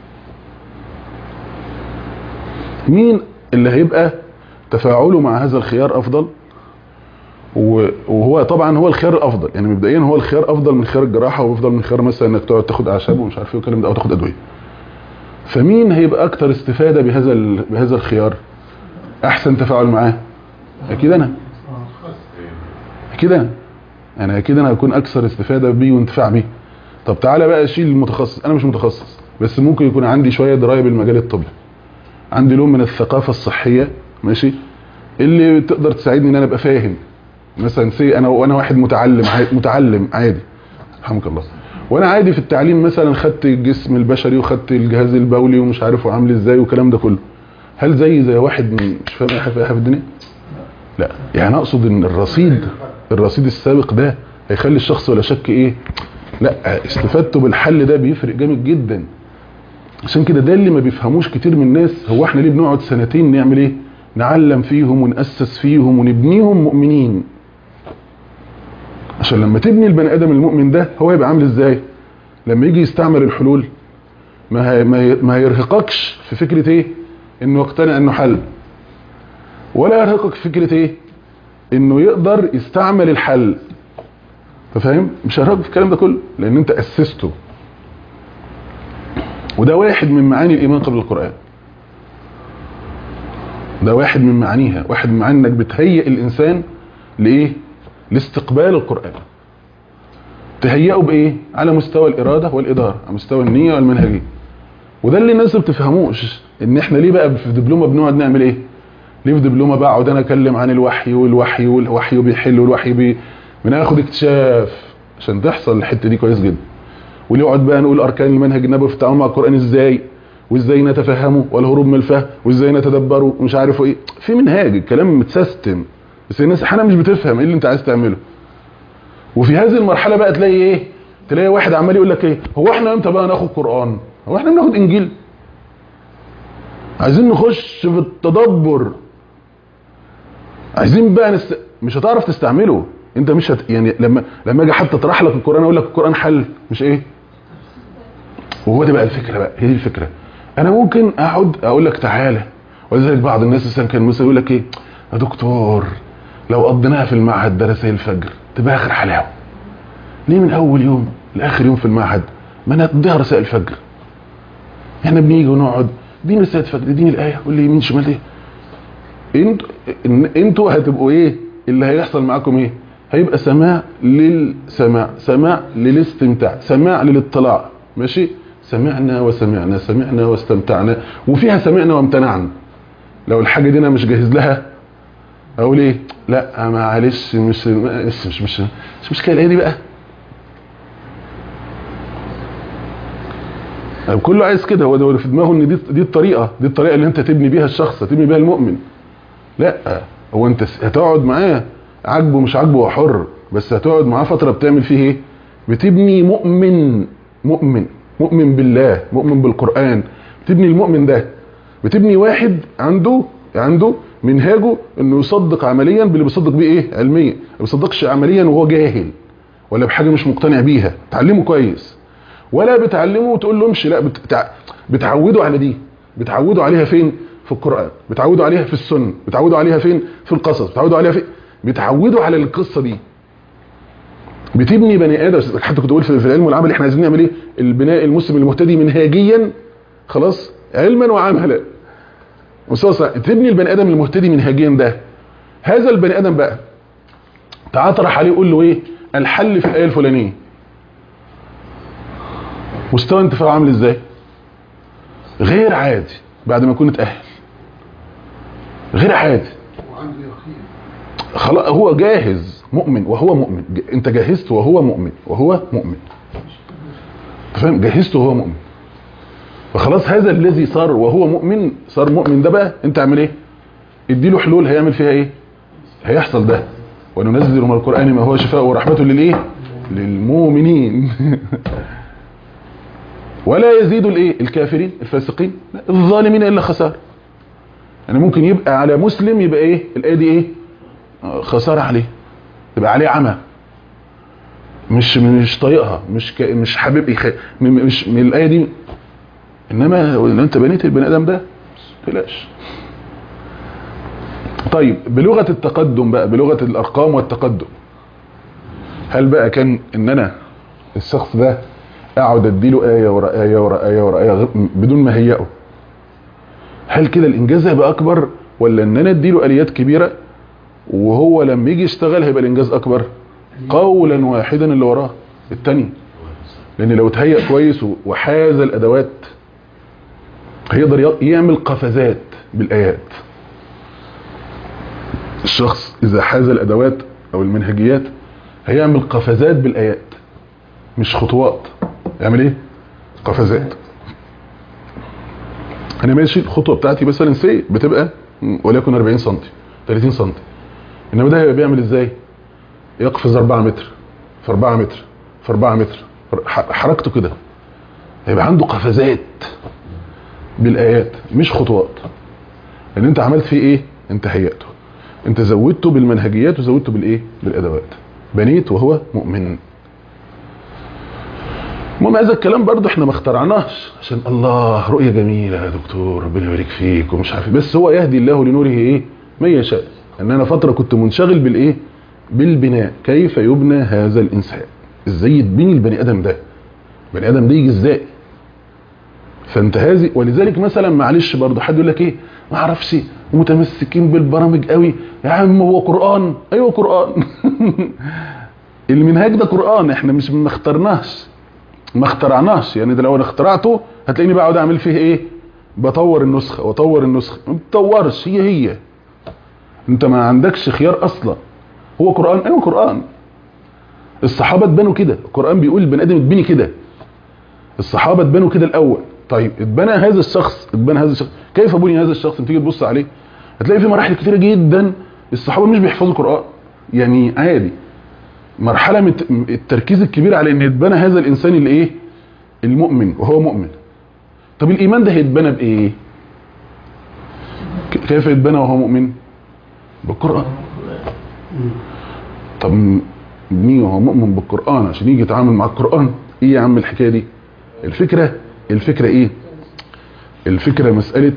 مين اللي هيبقى تفاعله مع هذا الخيار افضل و- وهو طبعا هو الخيار الافضل يعني مبدئيا هو الخيار افضل من خيار الجراحه وافضل من خيار مثلا انك تقعد تاخد اعشاب ومش عارف ايه والكلام ده او تاخد ادويه فمين هيبقى اكتر استفادة بهذا ال- بهذا الخيار احسن تفاعل معاه اكيد انا اكيد انا انا اكيد انا هكون اكثر استفادة بيه وانتفاع بيه طب تعالى بقى اشيل المتخصص انا مش متخصص بس ممكن يكون عندي شوية دراية بالمجال الطبي عندي لون من الثقافة الصحية ماشي اللي تقدر تساعدني ان انا ابقى فاهم مثلا سي انا وانا واحد متعلم عادي متعلم عادي رحمك الله وانا عادي في التعليم مثلا خدت الجسم البشري وخدت الجهاز البولي ومش عارف هو عامل ازاي والكلام ده كله هل زي زي واحد من- مش فاهم اي حاجه في أي حاجة في الدنيا لا يعني اقصد ان الرصيد الرصيد السابق ده هيخلي الشخص ولا شك ايه لا استفادته بالحل ده بيفرق جامد جدا عشان كده ده اللي ما بيفهموش كتير من الناس هو احنا ليه بنقعد سنتين نعمل ايه نعلم فيهم ونأسس فيهم ونبنيهم مؤمنين عشان لما تبني البني ادم المؤمن ده هو يبقى عامل ازاي لما يجي يستعمل الحلول ما هي ما, هي ما هيرهقكش في فكرة ايه انه يقتنع انه حل ولا يرهقك في فكرة ايه انه يقدر يستعمل الحل انت فاهم مش هيرهقك في الكلام ده كله لان انت اسسته وده واحد من معاني الايمان قبل القرآن ده واحد من معانيها واحد من معاني انك بتهيئ الانسان لايه لاستقبال القرآن تهيئه بايه على مستوى الإرادة والإدارة على مستوى النية والمنهجية وده اللي الناس ما بتفهموش ان احنا ليه بقى في دبلومة بنقعد نعمل ايه ليه في دبلومة بقعد انا اتكلم عن الوحي والوحي والوحي بيحل والوحي بي بناخد اكتشاف عشان تحصل الحتة دي كويس جدا وليه يقعد بقى نقول اركان المنهج النبوي في التعامل مع القرآن ازاي وازاي نتفهمه والهروب من الفهم وازاي نتدبره ومش عارف ايه في منهاج الكلام متسيستم بس الناس احيانا مش بتفهم ايه اللي انت عايز تعمله وفي هذه المرحله بقى تلاقي ايه تلاقي واحد عمال يقول لك ايه هو احنا امتى بقى ناخد قران هو احنا بناخد انجيل عايزين نخش في التدبر عايزين بقى نست... مش هتعرف تستعمله انت مش هت... يعني لما لما اجي حتى اطرح لك القران اقول لك القران حل مش ايه وهو ده بقى الفكره بقى هي دي الفكره انا ممكن اقعد اقول لك تعالى ولذلك بعض الناس مثلا كان مثلا يقول لك ايه يا دكتور لو قضيناها في المعهد درسي الفجر تبقى اخر حلاوه ليه من اول يوم لاخر يوم في المعهد ما نقضيها رسائل الفجر احنا بنيجي ونقعد دين رسائل الفجر دين الايه قول لي يمين شمال ايه انتوا إن- انتوا هتبقوا ايه اللي هيحصل معاكم ايه هيبقى سماع للسماع سماع للاستمتاع سماع للاطلاع ماشي سمعنا وسمعنا سمعنا واستمتعنا وفيها سمعنا وامتنعنا لو الحاجه دي انا مش جاهز لها اقول ايه لا معلش مش مش مش مش, مش مشكله ايه دي بقى طيب كله عايز كده هو ده اللي في دماغه ان دي دي الطريقه دي الطريقه اللي انت تبني بيها الشخص تبني بيها المؤمن لا هو انت س- هتقعد معاه عاجبه مش عاجبه هو حر بس هتقعد معاه فتره بتعمل فيه ايه بتبني مؤمن مؤمن مؤمن بالله مؤمن بالقران بتبني المؤمن ده بتبني واحد عنده عنده منهاجه انه يصدق عمليا باللي بيصدق بيه ايه علميا ما بيصدقش عمليا وهو جاهل ولا بحاجه مش مقتنع بيها تعلمه كويس ولا بتعلمه وتقول له امشي لا بتع... بتعوده على دي بتعوده عليها فين في القرآن بتعوده عليها في السنة بتعوده عليها فين في القصص بتعوده عليها فين بتعوده على القصة دي بتبني بني ادم حتى كنت بقول في في العلم والعمل احنا عايزين نعمل ايه البناء المسلم المهتدي منهاجيا خلاص علما وعملا مستوى تبني البني ادم المهتدي منهاجيا ده هذا البني ادم بقى تعال اطرح عليه قول له ايه الحل في الايه الفلانيه مستوى انتفاعه عامل ازاي غير عادي بعد ما يكون اتأهل غير عادي وعنده يقين خلاص هو جاهز مؤمن وهو مؤمن ج- انت جهزت وهو مؤمن وهو مؤمن أنت فاهم جهزت وهو مؤمن فخلاص هذا الذي صار وهو مؤمن صار مؤمن ده بقى انت اعمل ايه اديله حلول هيعمل فيها ايه هيحصل ده وننزل من القرآن ما هو شفاء ورحمة للايه للمؤمنين ولا يزيد الايه الكافرين الفاسقين لا، الظالمين الا خساره يعني ممكن يبقى على مسلم يبقى ايه الايه دي ايه آه، خساره عليه تبقى عليه عمى مش مش طايقها مش ك... مش حابب يخ... م- مش من الايه دي انما لو انت بنيت البني ادم ده ما تقلقش طيب بلغه التقدم بقى بلغه الارقام والتقدم هل بقى كان ان انا الشخص ده اقعد اديله ايه ورا ايه ورا ايه ورا ايه غير- بدون ما هيئه هل كده الانجاز هيبقى اكبر ولا ان انا اديله اليات كبيره وهو لما يجي يشتغل هيبقى الانجاز اكبر قولا واحدا اللي وراه التاني لان لو اتهيأ كويس وحاز الادوات هيقدر ي- يعمل قفزات بالايات الشخص اذا حاز الادوات او المنهجيات هيعمل قفزات بالايات مش خطوات يعمل ايه قفزات انا ماشي الخطوه بتاعتي مثلا سي بتبقى م، وليكن 40 سم 30 سم انما ده هيبقى بيعمل ازاي يقفز 4 متر في 4 متر في 4 متر ح- حركته كده هيبقى عنده قفزات بالايات مش خطوات ان انت عملت فيه ايه انت هيئته انت زودته بالمنهجيات وزودته بالايه بالادوات بنيت وهو مؤمن المهم هذا الكلام برضه احنا ما اخترعناش عشان الله رؤيه جميله يا دكتور ربنا يبارك فيك ومش عارف إيه. بس هو يهدي الله لنوره ايه من يشاء ان انا فتره كنت منشغل بالايه بالبناء كيف يبنى هذا الانسان ازاي يتبني البني ادم ده البني ادم ده يجي ازاي فانت هذه ولذلك مثلا معلش برضه حد يقول لك ايه ما اعرفش متمسكين بالبرامج قوي يا عم هو قران ايوه قران المنهاج ده قران احنا مش ما اخترناش ما اخترعناش يعني ده لو انا اخترعته هتلاقيني بقعد اعمل فيه ايه بطور النسخه واطور النسخه ما بتطورش هي هي انت ما عندكش خيار اصلا هو قران ايوه قران الصحابه اتبنوا كده القران بيقول البني ادم اتبني كده الصحابه اتبنوا كده الاول طيب اتبنى هذا الشخص اتبنى هذا الشخص كيف بني هذا الشخص تيجي تبص عليه هتلاقي في مراحل كتيره جدا الصحابه مش بيحفظوا قران يعني عادي مرحله من التركيز الكبير على ان يتبنى هذا الانسان اللي ايه المؤمن وهو مؤمن طب الايمان ده هيتبنى بايه ك- كيف يتبنى وهو مؤمن بالقران طب مين وهو مؤمن بالقران عشان يجي يتعامل مع القران ايه يا عم الحكايه دي الفكره الفكره ايه الفكره مساله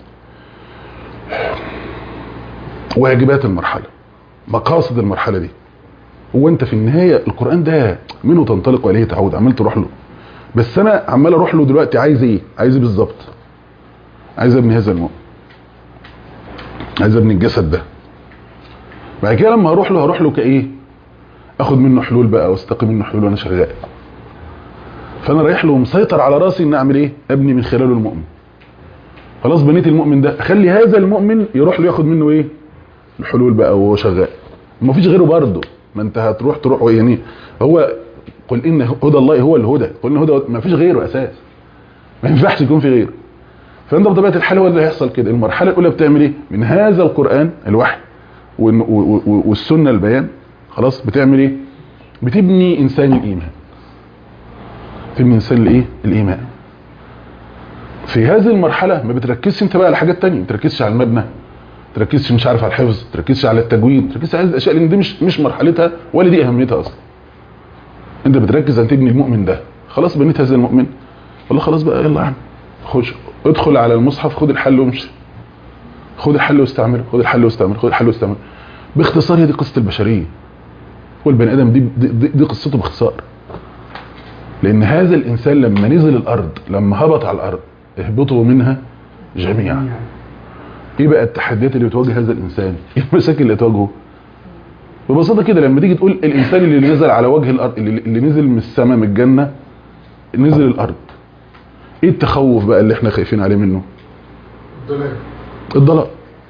واجبات المرحله مقاصد المرحله دي هو انت في النهايه القران ده منه تنطلق واليه تعود عمال تروح له بس انا عمال اروح له دلوقتي عايز ايه عايز ايه بالظبط عايز ابني هذا المؤمن عايز ابني الجسد ده بعد كده لما هروح له هروح له كايه اخد منه حلول بقى واستقي منه حلول وانا شغال فانا رايح له مسيطر على راسي ان اعمل ايه ابني من خلاله المؤمن خلاص بنيت المؤمن ده اخلي هذا المؤمن يروح له ياخد منه ايه الحلول بقى وهو شغال ما فيش غيره برضه ما انت هتروح تروح يعني هو قل ان هدى الله هو الهدى قل ان هدى ما فيش غيره اساس ما ينفعش يكون في غيره فانت بطبيعه الحال هو اللي هيحصل كده المرحله الاولى بتعمل ايه من هذا القران الوحي والن- و- و- والسنه البيان خلاص بتعمل ايه بتبني انسان الايمان تبني انسان الايه الايمان في هذه المرحله ما بتركزش انت بقى على حاجات تانية ما بتركزش على المبنى تركزش مش عارف على الحفظ تركزش على التجويد تركزش على هذه الاشياء لان دي مش مش مرحلتها ولا دي اهميتها اصلا انت بتركز ان تبني المؤمن ده خلاص بنيت هذا المؤمن والله خلاص بقى يلا يا عم خش ادخل على المصحف خد الحل وامشي خد الحل واستعمله خد الحل واستعمله خد الحل واستعمله باختصار هي دي قصه البشريه والبني ادم دي دي, دي, دي قصته باختصار لان هذا الانسان لما نزل الارض لما هبط على الارض اهبطوا منها جميعا ايه بقى التحديات اللي بتواجه هذا الانسان ايه المشاكل اللي تواجهه ببساطه كده لما تيجي تقول الانسان اللي نزل على وجه الارض اللي, اللي نزل من السماء من الجنه نزل الارض ايه التخوف بقى اللي احنا خايفين عليه منه ضلال الضلال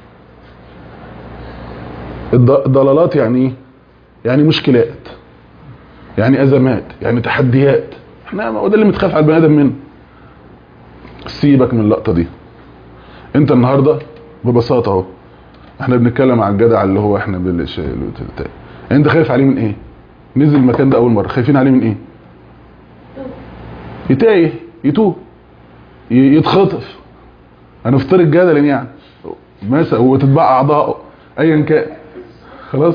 الض- الضلالات يعني ايه يعني مشكلات يعني ازمات يعني تحديات احنا هو ده اللي متخاف على البني ادم منه سيبك من اللقطه دي انت النهارده ببساطه اهو احنا بنتكلم على الجدع اللي هو احنا بالش... انت خايف عليه من ايه نزل المكان ده اول مره خايفين عليه من ايه يتايه يتوه ي- يتخطف هنفترض جدلا يعني مثلا وتتباع اعضائه ايا كان خلاص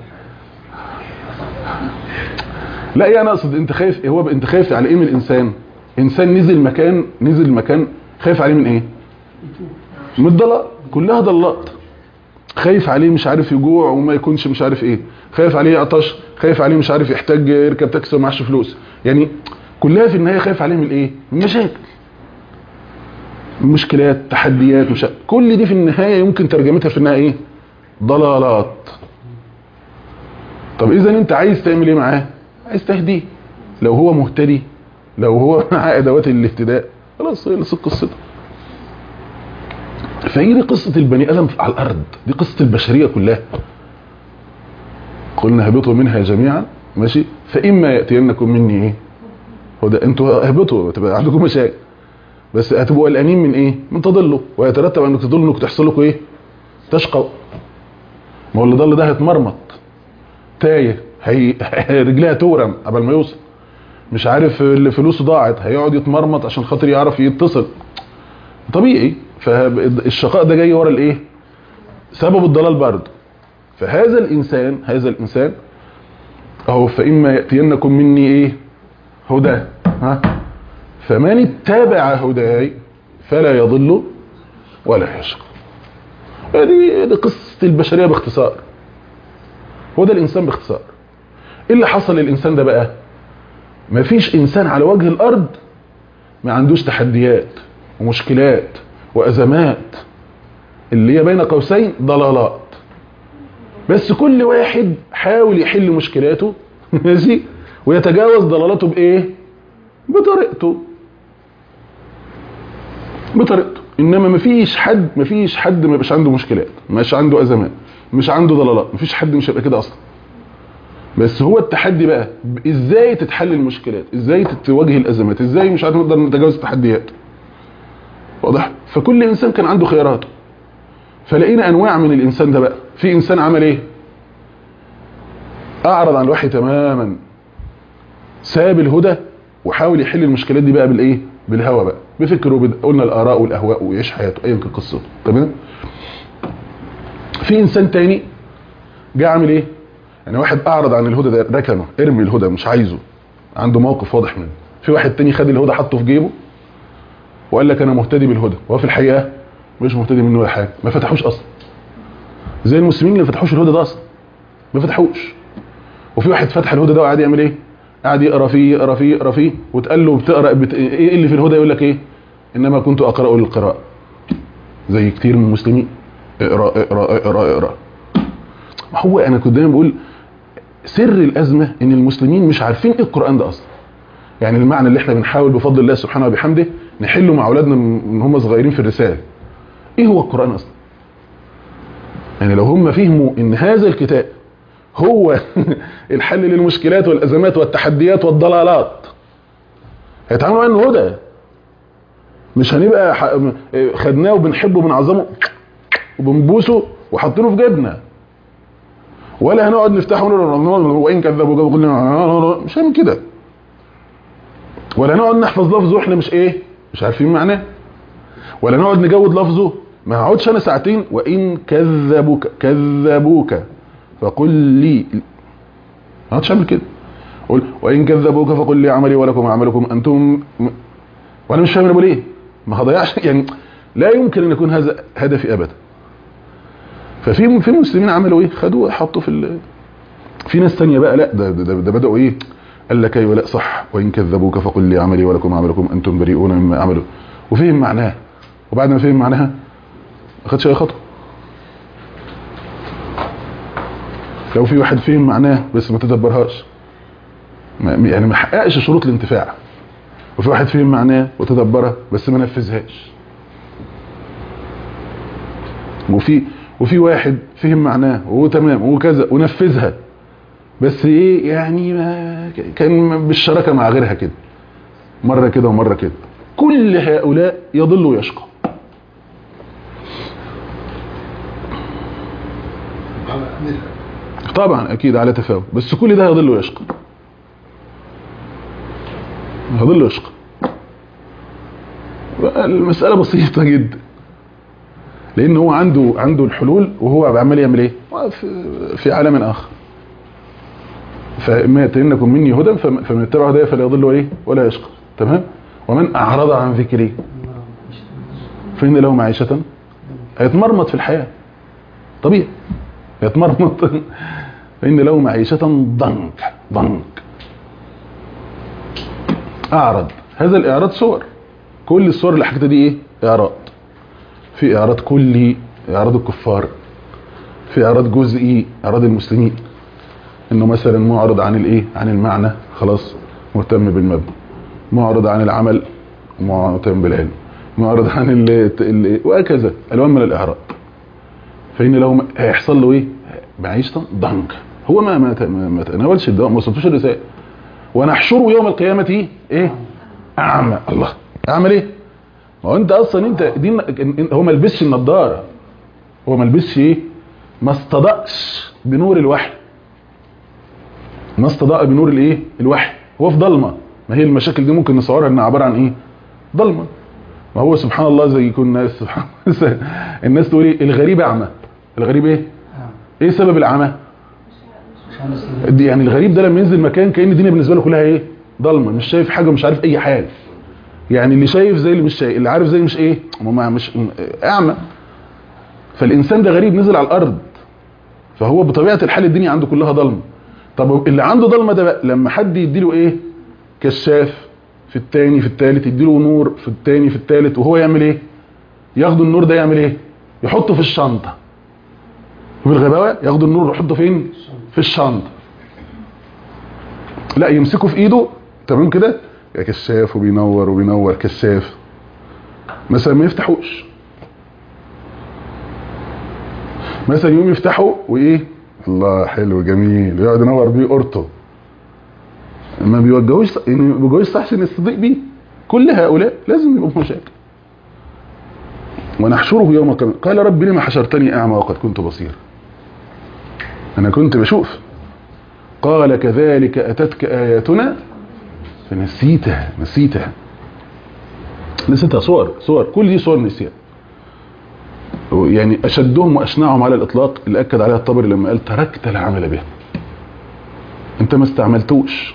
لا يعني اقصد انت خايف هو انت خايف على ايه من الانسان انسان نزل مكان نزل مكان خايف عليه من ايه من الضلال كلها ضلات خايف عليه مش عارف يجوع وما يكونش مش عارف ايه خايف عليه يعطش خايف عليه مش عارف يحتاج يركب تاكسي ومعاش فلوس يعني كلها في النهايه خايف عليهم الايه المشاكل مشكلات تحديات مش كل دي في النهايه يمكن ترجمتها في النهايه ايه ضلالات طب اذا انت عايز تعمل ايه معاه عايز تهديه لو هو مهتدي لو هو معاه ادوات الاهتداء خلاص خلصت قصته فهي دي قصه البني ادم على الارض دي قصه البشريه كلها قلنا اهبطوا منها جميعا ماشي فاما ياتينكم مني ايه هو ده انتوا اهبطوا تبقى عندكم مشاكل بس هتبقوا قلقانين من ايه من تضلوا ويترتب انك تضلوا انك تحصل لكم ايه تشقوا ما هو اللي ضل ده هيتمرمط تايه هي رجليها تورم قبل ما يوصل مش عارف اللي فلوسه ضاعت هيقعد يتمرمط عشان خاطر يعرف يتصل طبيعي فالشقاء ده جاي ورا الايه سبب الضلال برضه فهذا الانسان هذا الانسان اهو فاما ياتينكم مني ايه هدى ها فمن اتبع هداي فلا يضل ولا يشقى دي دي قصه البشريه باختصار هو ده الانسان باختصار ايه اللي حصل للانسان ده بقى مفيش انسان على وجه الارض ما عندوش تحديات ومشكلات وازمات اللي هي بين قوسين ضلالات بس كل واحد حاول يحل مشكلاته ماشي ويتجاوز ضلالاته بايه بطريقته بطريقته انما مفيش حد مفيش حد ما يبقاش عنده مشكلات مش عنده ازمات مش عنده ضلالات مفيش حد مش هيبقى كده اصلا بس هو التحدي بقى ازاي تتحل المشكلات ازاي تواجه الازمات ازاي مش عارف نقدر نتجاوز التحديات واضح فكل انسان كان عنده خياراته فلقينا انواع من الانسان ده بقى في انسان عمل ايه اعرض عن الوحي تماما ساب الهدى وحاول يحل المشكلات دي بقى بالايه بالهوى بقى بفكره بد... قلنا الاراء والاهواء ويعيش حياته ايا كان قصته تمام في انسان تاني جه عامل ايه يعني واحد اعرض عن الهدى ده ركنه ارمي الهدى مش عايزه عنده موقف واضح منه في واحد تاني خد الهدى حطه في جيبه وقال لك انا مهتدي بالهدى وهو في الحقيقه مش مهتدي منه ولا حاجه ما فتحوش اصلا زي المسلمين اللي ما فتحوش الهدى ده اصلا ما فتحوش وفي واحد فتح الهدى ده وقعد يعمل ايه قاعد يقرا فيه يقرا فيه يقرا فيه وتقال له بتقرا بت... ايه اللي في الهدى يقول لك ايه انما كنت اقرا للقراءه زي كتير من المسلمين اقرا اقرا اقرا اقرا ما هو انا كنت دايما بقول سر الازمه ان المسلمين مش عارفين ايه القران ده اصلا يعني المعنى اللي احنا بنحاول بفضل الله سبحانه وبحمده نحله مع اولادنا من هم صغيرين في الرساله ايه هو القران اصلا يعني لو هم فهموا ان هذا الكتاب هو الحل للمشكلات والازمات والتحديات والضلالات هيتعاملوا انه هدى مش هنبقى ح... خدناه وبنحبه وبنعظمه وبنبوسه وحاطينه في جيبنا ولا هنقعد نفتحه ونقول وان كذبوا قلنا مش هنعمل كده ولا نقعد نحفظ لفظه واحنا مش ايه مش عارفين معناه ولا نقعد نجود لفظه ما هقعدش انا ساعتين وان كذبوك كذبوك فقل لي ما هقعدش اعمل كده قول وان كذبوك فقل لي عملي ولكم عملكم انتم م... وانا مش فاهم انا بقول ايه ما هضيعش يعني لا يمكن ان يكون هذا هدفي ابدا ففي في مسلمين عملوا ايه خدوه حطوا في ال... في ناس ثانيه بقى لا ده, ده, ده بداوا ايه قال لك ايوه لا صح وان كذبوك فقل لي عملي ولكم عملكم انتم بريئون مما عملوا وفهم معناها وبعد ما فهم معناها ما خدش اي خطوه لو في واحد فهم معناه بس ما تدبرهاش ما يعني ما حققش شروط الانتفاع وفي واحد فهم معناه وتدبرها بس ما نفذهاش وفي وفي واحد فهم معناه وهو تمام وكذا ونفذها بس ايه يعني ما كان بالشراكه مع غيرها كده مره كده ومره كده كل هؤلاء يضل ويشقى طبعا اكيد على تفاوت بس كل ده يضل ويشقى يضل ويشقى المساله بسيطه جدا لان هو عنده عنده الحلول وهو عمال يعمل ايه في عالم اخر فما يتينكم مني هدى فمن اتبع هدايا فلا يضل ايه ولا يشقى تمام ومن اعرض عن ذكري فان له معيشه هيتمرمط في الحياه طبيعي يتمرمط فان له معيشه ضنك ضنك اعرض هذا الاعراض صور كل الصور اللي حكيتها دي ايه اعراض في اعراض كلي اعراض الكفار في اعراض جزئي اعراض المسلمين انه مثلا معرض عن الايه عن المعنى خلاص مهتم بالمبنى معرض عن العمل مهتم بالعلم معرض عن ال ال وهكذا الوان من الاعراض فان لو ما- هيحصل له ايه معيشة ضنك هو ما ما ت- ما, ما تناولش الدواء ما وصلتوش الرسائل ونحشره يوم القيامة ايه ايه اعمى الله اعمل ايه ما هو انت اصلا انت دي إن- هو ما لبسش النضاره هو ما لبسش ايه ما استضاءش بنور الوحي ما استضاء بنور الايه الوحي هو في ضلمه ما هي المشاكل دي ممكن نصورها انها عباره عن ايه ضلمه ما هو سبحان الله زي يكون الناس سبحان الله الناس تقول ايه الغريب اعمى الغريب ايه ايه سبب العمى دي يعني الغريب ده لما ينزل مكان كأن الدنيا بالنسبه له كلها ايه ضلمه مش شايف حاجه مش عارف اي حاجه يعني اللي شايف زي اللي مش شايف اللي عارف زي اللي مش ايه ما مش م- اعمى فالانسان ده غريب نزل على الارض فهو بطبيعه الحال الدنيا عنده كلها ضلمه طب اللي عنده ضلمه ده بقى لما حد يديله ايه كشاف في التاني في التالت يديله نور في التاني في التالت وهو يعمل ايه ياخد النور ده يعمل ايه يحطه في الشنطه في الغباوه ياخد النور يحطه فين في الشنطه لا يمسكه في ايده تمام كده يا كشاف وبينور وبينور كشاف مثلا ما يفتحوش مثلا يوم يفتحوا وايه الله حلو جميل يقعد ينور بيه اورتو ما بيوجهوش يعني ما بيوجهوش صح عشان يستضيء بيه كل هؤلاء لازم يبقوا في مشاكل ونحشره يوم القيامه قال رب لما حشرتني اعمى وقد كنت بصيرا انا كنت بشوف قال كذلك اتتك اياتنا فنسيتها نسيتها نسيتها صور صور كل دي صور نسيان يعني اشدهم واشنعهم على الاطلاق اللي اكد عليها الطبري لما قال تركت العمل به انت ما استعملتوش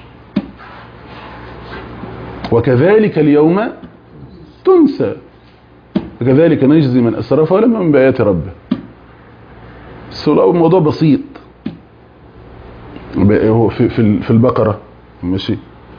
وكذلك اليوم تنسى وكذلك نجزي من اسرف ولم يؤمن بايات ربه بس هو الموضوع بسيط هو في في في البقره ماشي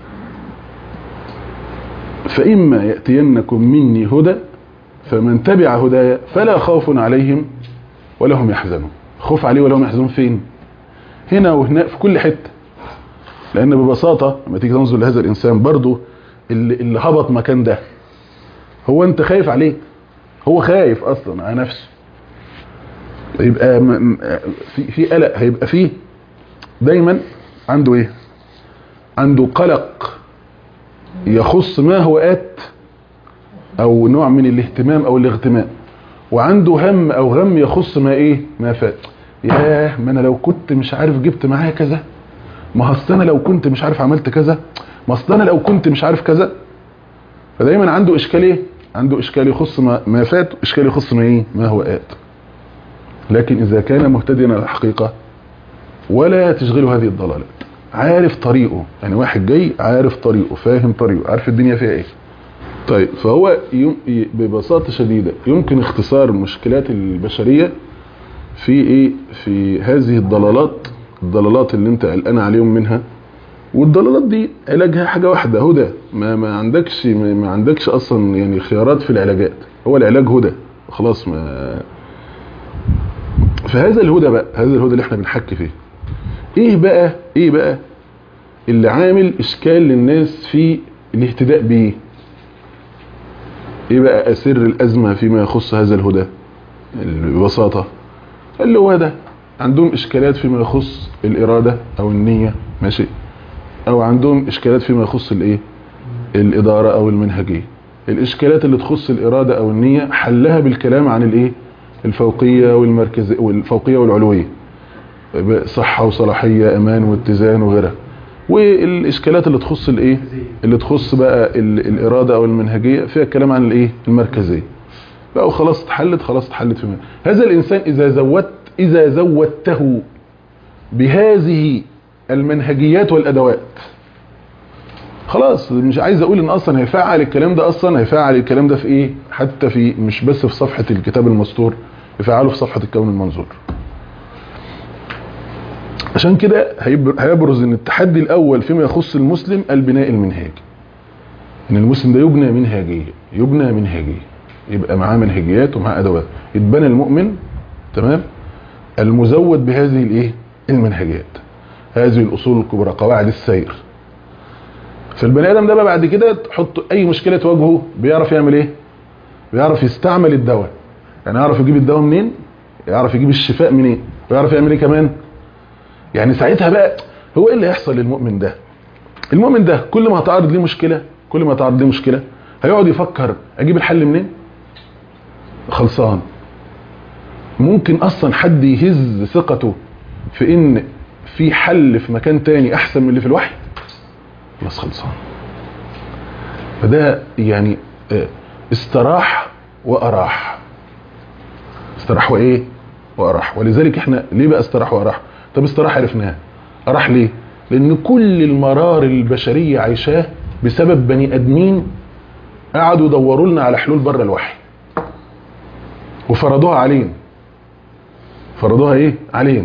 فإما يأتينكم مني هدى فمن تبع هدايا فلا خوف عليهم ولا هم يحزنون خوف عليه ولا هم يحزنون فين هنا وهنا في كل حتة لأن ببساطة لما تيجي تنظر لهذا الإنسان برضو اللي, اللي هبط مكان ده هو أنت خايف عليه هو خايف أصلا على نفسه يبقى م- م- في في قلق هيبقى فيه دايما عنده ايه عنده قلق يخص ما هو آت او نوع من الاهتمام او الاغتمام وعنده هم او غم يخص ما ايه ما فات ياه ما انا لو كنت مش عارف جبت معايا كذا ما اصل انا لو كنت مش عارف عملت كذا ما اصل انا لو كنت مش عارف كذا فدايما عنده اشكال ايه عنده اشكال يخص ما, ما فات واشكال يخص ما ايه ما هو آت لكن اذا كان مهتديا على الحقيقه ولا تشغله هذه الضلالات عارف طريقه يعني واحد جاي عارف طريقه فاهم طريقه عارف الدنيا فيها ايه طيب فهو يم... ي- ببساطة شديدة يمكن اختصار المشكلات البشرية في ايه في هذه الضلالات الضلالات اللي انت قلقان عليهم منها والضلالات دي علاجها حاجة واحدة هدى ما, ما عندكش ما, ما عندكش اصلا يعني خيارات في العلاجات هو العلاج هدى خلاص ما فهذا الهدى بقى هذا الهدى اللي احنا بنحكي فيه ايه بقى ايه بقى اللي عامل اشكال للناس في الاهتداء بيه ايه بقى اسر الازمة فيما يخص هذا الهدى ببساطة اللي هو ده عندهم اشكالات فيما يخص الارادة او النية ماشي او عندهم اشكالات فيما يخص الايه الادارة او المنهجية الاشكالات اللي تخص الارادة او النية حلها بالكلام عن الايه الفوقية والمركزية والفوقية والعلوية صحة وصلاحية امان واتزان وغيرها والاشكالات اللي تخص الايه اللي تخص بقى ال- الاراده او المنهجيه فيها الكلام عن الايه المركزيه بقى خلاص اتحلت خلاص اتحلت في من. هذا الانسان اذا زودت اذا زودته بهذه المنهجيات والادوات خلاص مش عايز اقول ان اصلا هيفعل الكلام ده اصلا هيفعل الكلام ده في ايه حتى في مش بس في صفحه الكتاب المستور يفعله في صفحه الكون المنظور عشان كده هيبر- هيبرز ان التحدي الاول فيما يخص المسلم البناء المنهاجي ان المسلم ده يبنى منهجيه يبنى منهجيه يبقى معاه منهجيات ومعاه ادوات يتبنى المؤمن تمام المزود بهذه الايه المنهجيات هذه الاصول الكبرى قواعد السير فالبني ادم ده بقى بعد كده تحط اي مشكله تواجهه بيعرف يعمل ايه بيعرف يستعمل الدواء يعني يعرف يجيب الدواء منين يعرف يجيب الشفاء منين ويعرف يعمل ايه كمان يعني ساعتها بقى هو ايه اللي هيحصل للمؤمن ده المؤمن ده كل ما هتعرض ليه مشكله كل ما هتعرض ليه مشكله هيقعد يفكر اجيب الحل منين خلصان ممكن اصلا حد يهز ثقته في ان في حل في مكان تاني احسن من اللي في الوحي خلاص خلصان فده يعني آه، استراح واراح استراح وايه واراح ولذلك احنا ليه بقى استراح واراح طب استراح عرفناها اراح ليه لان كل المرار البشريه عايشاه بسبب بني ادمين قعدوا يدوروا لنا على حلول بره الوحي وفرضوها علينا فرضوها ايه علينا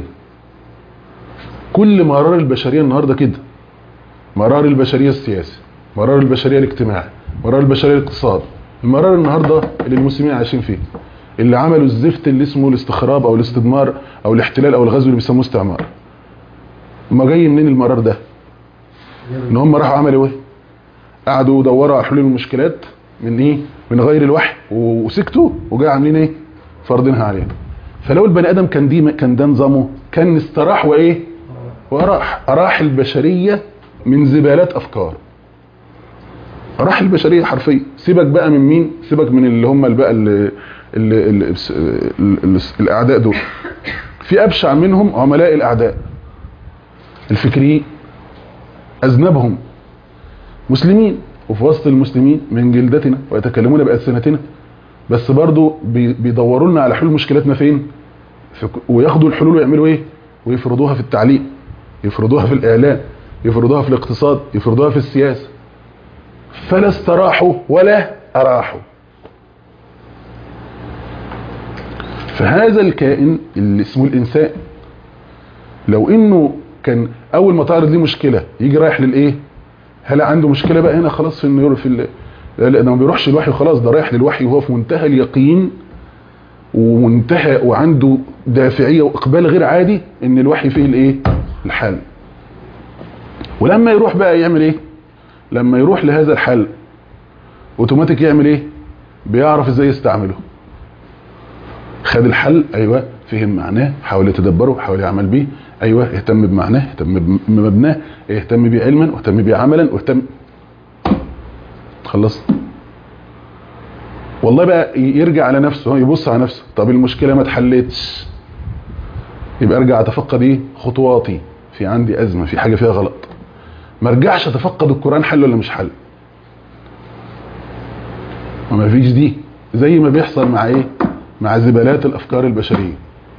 كل مرار البشريه النهارده كده مرار البشريه السياسي مرار البشريه الاجتماعي مرار البشريه الاقتصاد المرار النهارده اللي المسلمين عايشين فيه اللي عملوا الزفت اللي اسمه الاستخراب او الاستدمار او الاحتلال او الغزو اللي بيسموه استعمار ما جاي منين المرار ده ان هم راحوا عملوا ايه قعدوا يدوروا على حلول المشكلات من ايه من غير الوحي وسكتوا وجاي عاملين ايه فرضينها علينا فلو البني ادم كان دي كان ده نظامه كان استراح وايه وراح اراح البشريه من زبالات افكار راح البشريه حرفيا سيبك بقى من مين سيبك من اللي هم اللي بقى اللي اللي اللي اللي الاعداء دول في ابشع منهم عملاء الاعداء الفكريين اذنبهم مسلمين وفي وسط المسلمين من جلدتنا ويتكلمون بألسنتنا بس برضو بي- بيدوروا لنا على حلول مشكلتنا فين في ك- وياخدوا الحلول ويعملوا ايه ويفرضوها في التعليم يفرضوها في الاعلام يفرضوها في الاقتصاد يفرضوها في السياسه فلا استراحوا ولا اراحوا فهذا الكائن اللي اسمه الانسان لو انه كان اول ما تعرض ليه مشكله يجي رايح للايه هل عنده مشكله بقى هنا خلاص في النيور في ال... لا لا ده ما بيروحش الوحي خلاص ده رايح للوحي وهو في منتهى اليقين ومنتهى وعنده دافعيه واقبال غير عادي ان الوحي فيه الايه الحل ولما يروح بقى يعمل ايه لما يروح لهذا الحل اوتوماتيك يعمل ايه بيعرف ازاي يستعمله خد الحل ايوه فهم معناه حاول يتدبره حاول يعمل بيه ايوه اهتم بمعناه اهتم بمبناه اهتم بيه علما واهتم بيه عملا واهتم خلصت والله بقى يرجع على نفسه يبص على نفسه طب المشكله ما اتحلتش يبقى ارجع اتفقد ايه خطواتي في عندي ازمه في حاجه فيها غلط ما ارجعش اتفقد القران حل ولا مش حل وما فيش دي زي ما بيحصل مع ايه مع زبالات الافكار البشريه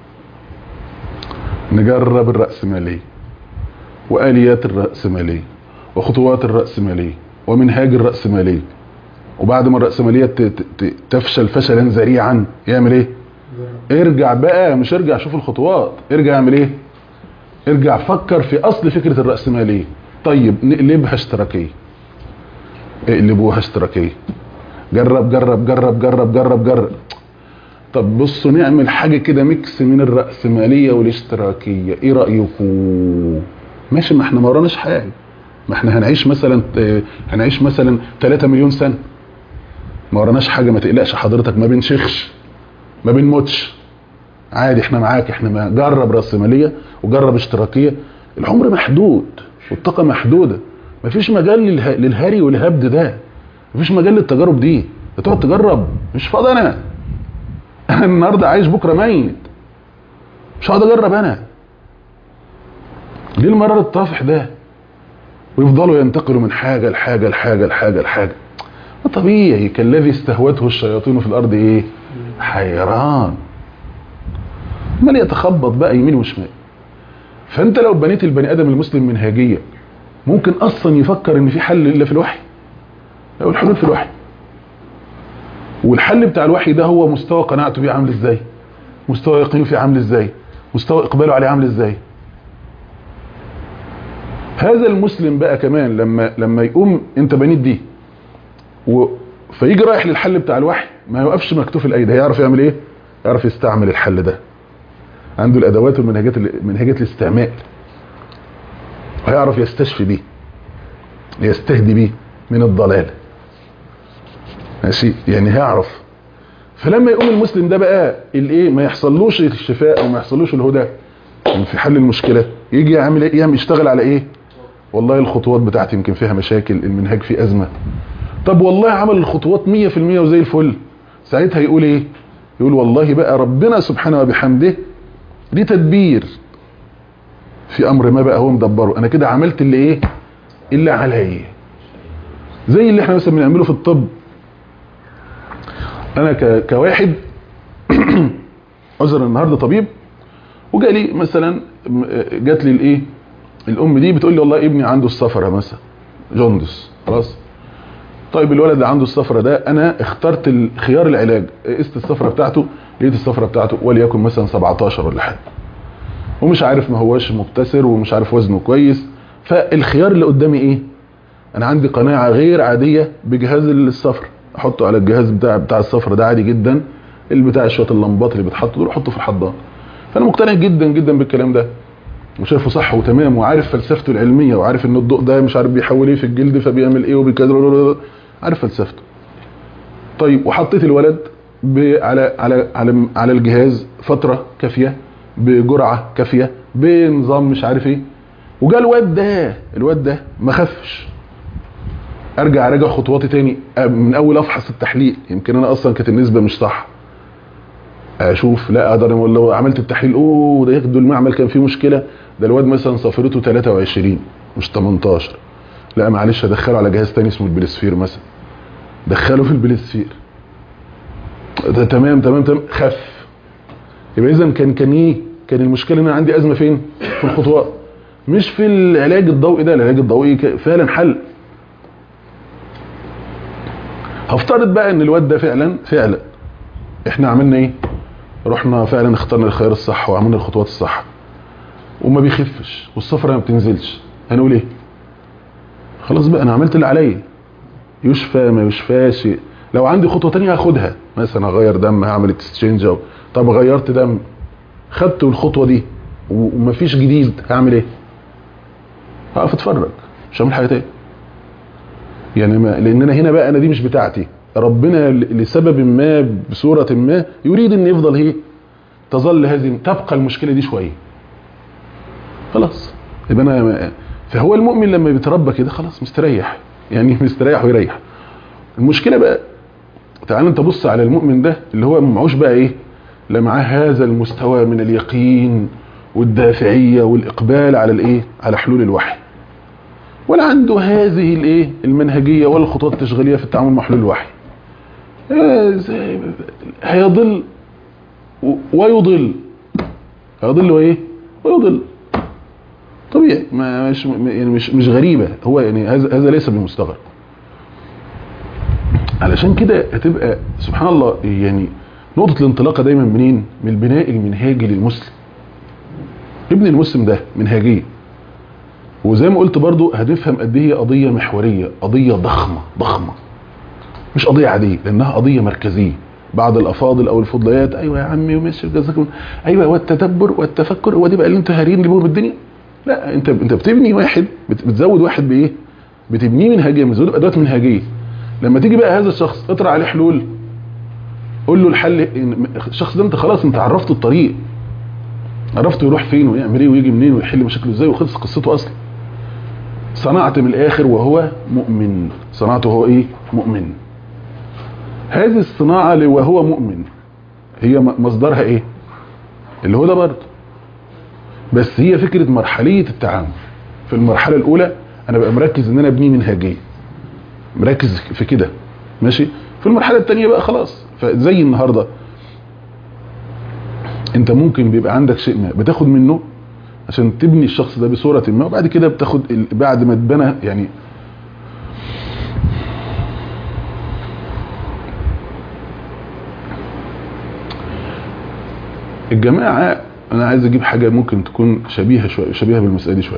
نجرب الرأسمالية وآليات الرأسمالية وخطوات الرأسمالية ومنهاج الرأسمالية وبعد ما الرأسمالية ت- ت- ت- تفشل فشلا ذريعا يعمل ايه ارجع بقى مش ارجع شوف الخطوات ارجع اعمل ايه ارجع فكر في اصل فكرة الرأسمالية طيب نقلبها اشتراكية اقلبوها اشتراكية جرب جرب جرب جرب جرب جرب طب بصوا نعمل حاجة كده ميكس من الرأسمالية والاشتراكية ايه رأيكم ماشي ما احنا ما وراناش حاجة ما احنا هنعيش مثلا اه، هنعيش مثلا 3 مليون سنة ما وراناش حاجة ما تقلقش حضرتك ما بنشخش ما بنموتش عادي احنا معاك احنا ما جرب رأسمالية وجرب اشتراكية العمر محدود والطاقة محدودة مفيش مجال للها- للهري والهبد ده مفيش مجال للتجارب دي تقعد تجرب مش فاضي انا انا النهارده عايش بكره ميت مش هقعد اجرب انا ليه المرار الطافح ده ويفضلوا ينتقلوا من حاجه لحاجه لحاجه لحاجه لحاجه ما طبيعي كالذي استهوته الشياطين في الارض ايه حيران عمال يتخبط بقى يمين وشمال فانت لو بنيت البني ادم المسلم منهجيه ممكن اصلا يفكر ان في حل الا في الوحي لو الحلول في الوحي والحل بتاع الوحي ده هو مستوى قناعته بيه عامل ازاي مستوى يقينه فيه عامل ازاي مستوى اقباله عليه عامل ازاي هذا المسلم بقى كمان لما لما يقوم انت بنيت دي و... فيجي رايح للحل بتاع الوحي ما يوقفش مكتوف الايدي هيعرف يعمل ايه يعرف يستعمل الحل ده عنده الادوات والمنهجات منهجات الاستعمال هيعرف يستشفي بيه يستهدي بيه من الضلال ماشي يعني هيعرف فلما يقوم المسلم ده بقى الايه ما يحصلوش الشفاء او ما يحصلوش الهدى يعني في حل المشكله يجي يعمل ايه يعمل يشتغل على ايه والله الخطوات بتاعتي يمكن فيها مشاكل المنهاج فيه ازمه طب والله عمل الخطوات 100% وزي الفل ساعتها يقول ايه يقول والله بقى ربنا سبحانه وبحمده ليه تدبير في امر ما بقى هو مدبره انا كده عملت اللي ايه اللي عليا زي اللي احنا مثلا بنعمله في الطب انا ك... كواحد عذر النهارده طبيب وجالي مثلا جات لي الايه الام دي بتقول لي والله ابني عنده الصفرة مثلا جوندس خلاص طيب الولد اللي عنده الصفرة ده انا اخترت خيار العلاج قست الصفرة بتاعته لقيت الصفرة بتاعته وليكن مثلا 17 ولا حاجه ومش عارف ما هواش مبتسر ومش عارف وزنه كويس فالخيار اللي قدامي ايه انا عندي قناعة غير عادية بجهاز الصفر احطه على الجهاز بتاع بتاع الصفر ده عادي جدا اللي بتاع شويه اللمبات اللي بتحط دول احطه في الحضان فانا مقتنع جدا جدا بالكلام ده وشايفه صح وتمام وعارف فلسفته العلميه وعارف ان الضوء ده مش عارف بيحول ايه في الجلد فبيعمل ايه وبكذا عارف فلسفته طيب وحطيت الولد على على على على الجهاز فتره كافيه بجرعه كافيه بنظام مش عارف ايه وجا الواد ده الواد ده ما خفش ارجع اراجع خطواتي تاني من اول افحص التحليل يمكن انا اصلا كانت النسبه مش صح اشوف لا اقدر لو عملت التحليل اوه ده ياخدوا المعمل كان فيه مشكله ده الواد مثلا صفرته 23 مش 18 لا معلش ادخله على جهاز تاني اسمه البلسفير مثلا دخله في البلسفير ده تمام تمام تمام خف يبقى اذا كان كان ايه كان المشكله ان انا عندي ازمه فين في الخطوات مش في العلاج الضوئي ده العلاج الضوئي فعلا حل هفترض بقى ان الواد ده فعلا فعلا احنا عملنا ايه رحنا فعلا اخترنا الخيار الصح وعملنا الخطوات الصح وما بيخفش والصفرة ما بتنزلش هنقول ايه خلاص بقى انا عملت اللي عليا يشفى ما يشفاش لو عندي خطوه تانية هاخدها مثلا اغير دم هعمل اكستشينج او طب غيرت دم خدت الخطوه دي ومفيش جديد هعمل ايه هقف اتفرج مش هعمل حاجه تاني يعني ما لان انا هنا بقى انا دي مش بتاعتي ربنا لسبب ما بصورة ما يريد ان يفضل ايه تظل هذه تبقى المشكلة دي شوية خلاص يبقى انا فهو المؤمن لما بيتربى كده خلاص مستريح يعني مستريح ويريح المشكلة بقى تعال انت بص على المؤمن ده اللي هو معوش بقى ايه لا معاه هذا المستوى من اليقين والدافعية والاقبال على الايه على حلول الوحي ولا عنده هذه الايه المنهجيه ولا الخطوات التشغيليه في التعامل مع حلول الوحي هيضل ويضل هيضل وايه ويضل طبيعي ما مش يعني مش مش غريبه هو يعني هذا هذا ليس بمستغرب علشان كده هتبقى سبحان الله يعني نقطه الانطلاقه دايما منين من البناء المنهاجي للمسلم ابن المسلم ده منهاجيه وزي ما قلت برضو هنفهم قد ايه قضيه محوريه قضيه ضخمه ضخمه مش قضيه عاديه لانها قضيه مركزيه بعض الافاضل او الفضليات ايوه يا عمي وماشي جزاكم ايوه والتدبر والتفكر هو دي بقى اللي انتوا هارين اللي بالدنيا لا انت انت بتبني واحد بتزود واحد بايه بتبنيه منهجيه بتزوده بادوات منهجيه لما تيجي بقى هذا الشخص اطرح عليه حلول قول له الحل الشخص ده انت خلاص انت عرفته الطريق عرفته يروح فين ويعمل ايه ويجي منين ويحل مشاكله ازاي وخلص قصته اصلا صنعت من الاخر وهو مؤمن صنعته هو ايه مؤمن هذه الصناعة وهو مؤمن هي مصدرها ايه اللي هو ده برضه بس هي فكرة مرحلية التعامل في المرحلة الاولى انا بقى مركز ان انا ابني منهجية مركز في كده ماشي في المرحلة التانية بقى خلاص فزي النهاردة انت ممكن بيبقى عندك شيء ما بتاخد منه عشان تبني الشخص ده بصورة ما وبعد كده بتاخد بعد ما اتبنى يعني الجماعة انا عايز اجيب حاجة ممكن تكون شبيهة شوية شبيهة بالمسألة دي شوية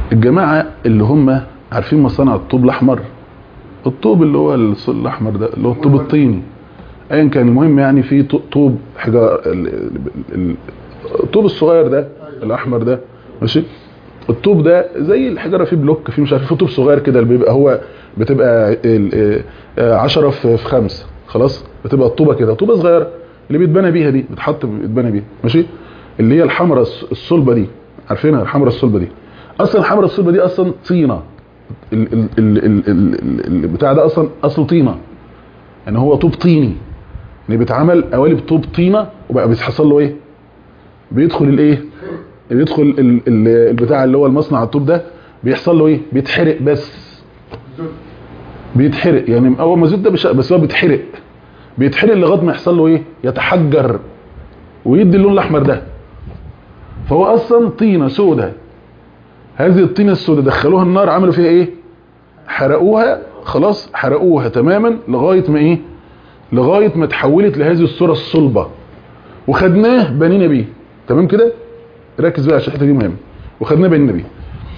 الجماعه اللي هم عارفين مصانع الطوب الاحمر الطوب اللي هو الصل الاحمر ده اللي هو الطوب الطيني ايا كان المهم يعني في طو- طوب حجار ال- ال- ال- الطوب الصغير ده الاحمر ده ماشي الطوب ده زي الحجاره فيه بلوك فيه مش عارف فيه طوب صغير كده اللي بيبقى هو بتبقى 10 في في 5 خلاص بتبقى الطوبه كده طوبه صغيره اللي بيتبنى بيها دي بتحط بيتبنى بيها ماشي اللي هي الحمراء الص- الصلبه دي عارفينها الحمراء الصلبه دي اصلا الحمراء الصلبه دي اصلا طينه ال- ال- ال- ال- ال- ال- البتاع ده اصلا اصله طينه يعني هو طوب طيني يعني بيتعمل قوالب طوب طينه وبقى بيحصل له ايه بيدخل الايه بيدخل ال- ال- البتاع اللي هو المصنع الطوب ده بيحصل له ايه بيتحرق بس بيتحرق يعني هو مازوت ده مش بس هو بيتحرق بيتحرق لغايه ما يحصل له ايه يتحجر ويدي اللون الاحمر ده فهو اصلا طينه سوداء هذه الطينه السوداء دخلوها النار عملوا فيها ايه حرقوها خلاص حرقوها تماما لغايه ما ايه لغايه ما تحولت لهذه الصوره الصلبه وخدناه بنينا بيه تمام كده ركز بقى عشان الحته دي مهمه وخدناه بنينا بيه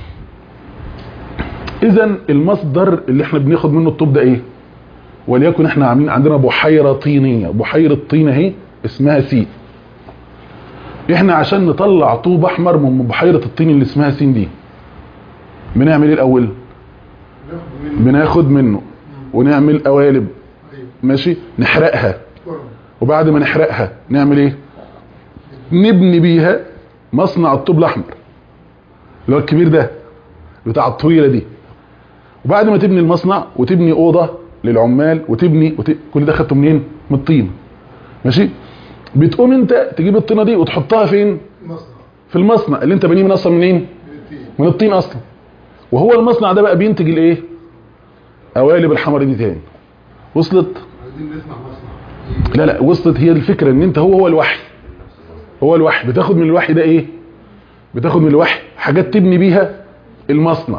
اذا المصدر اللي احنا بناخد منه الطوب ده ايه وليكن احنا عاملين عندنا بحيره طينيه بحيره طين اهي اسمها سي احنا عشان نطلع طوب احمر من بحيره الطين اللي اسمها سين دي بنعمل ايه الاول بناخد منه ونعمل قوالب ماشي نحرقها وبعد ما نحرقها نعمل ايه نبني بيها مصنع الطوب الاحمر اللي هو الكبير ده بتاع الطويله دي وبعد ما تبني المصنع وتبني اوضه للعمال وتبني وت... كل ده خدته منين من الطين ماشي بتقوم انت تجيب الطينه دي وتحطها فين مصنع في المصنع اللي انت بنيه من اصلا منين بالتين من الطين اصلا وهو المصنع ده بقى بينتج الايه قوالب الحمر دي تاني وصلت عايزين نسمع مصنع لا لا وصلت هي الفكره ان انت هو هو الوحي هو الوحي بتاخد من الوحي ده ايه بتاخد من الوحي حاجات تبني بيها المصنع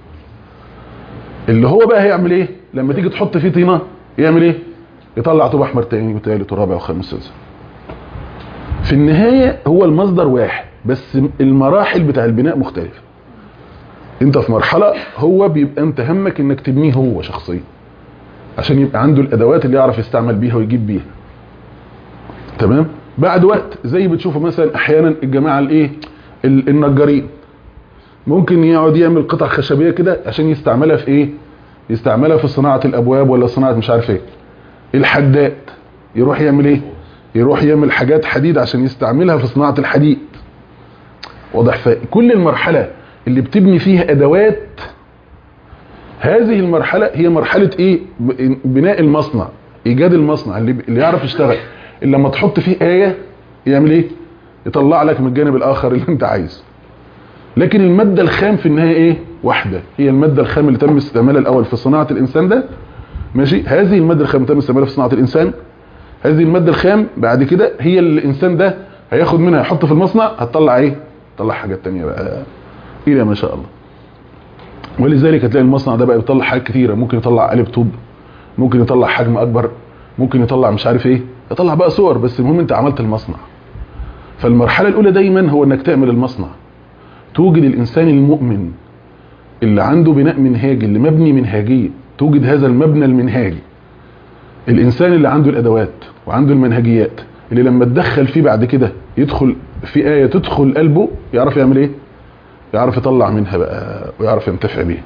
اللي هو بقى هيعمل ايه لما تيجي تحط فيه طينه يعمل ايه يطلع طوب احمر تاني وتالت ورابع وخامس وسادس في النهايه هو المصدر واحد بس المراحل بتاع البناء مختلفه انت في مرحله هو بيبقى انت همك انك تبنيه هو شخصيا عشان يبقى عنده الادوات اللي يعرف يستعمل بيها ويجيب بيها تمام بعد وقت زي بتشوفوا مثلا احيانا الجماعه الايه ال- النجارين ممكن يقعد يعمل قطع خشبيه كده عشان يستعملها في ايه يستعملها في صناعه الابواب ولا صناعه مش عارف ايه الحداد يروح يعمل ايه يروح يعمل حاجات حديد عشان يستعملها في صناعه الحديد واضح فكل المرحله اللي بتبني فيها ادوات هذه المرحلة هي مرحلة ايه ب- بناء المصنع ايجاد المصنع اللي, اللي يعرف يشتغل اللي لما تحط فيه آية يعمل ايه يطلع لك من الجانب الاخر اللي انت عايزه لكن المادة الخام في النهاية ايه واحدة هي المادة الخام اللي تم استعمالها الاول في صناعة الانسان ده ماشي هذه المادة الخام اللي تم استعمالها في صناعة الانسان هذه المادة الخام بعد كده هي اللي الانسان ده هياخد منها يحط في المصنع هتطلع ايه تطلع حاجات تانية بقى الى ما شاء الله ولذلك هتلاقي المصنع ده بقى بيطلع حاجات كتيره ممكن يطلع قالب طوب ممكن يطلع حجم اكبر ممكن يطلع مش عارف ايه يطلع بقى صور بس المهم انت عملت المصنع فالمرحله الاولى دايما هو انك تعمل المصنع توجد الانسان المؤمن اللي عنده بناء منهاجي اللي مبني منهاجيا توجد هذا المبنى المنهاجي الانسان اللي عنده الادوات وعنده المنهجيات اللي لما تدخل فيه بعد كده يدخل في ايه تدخل قلبه يعرف يعمل ايه يعرف يطلع منها بقى ويعرف ينتفع بيها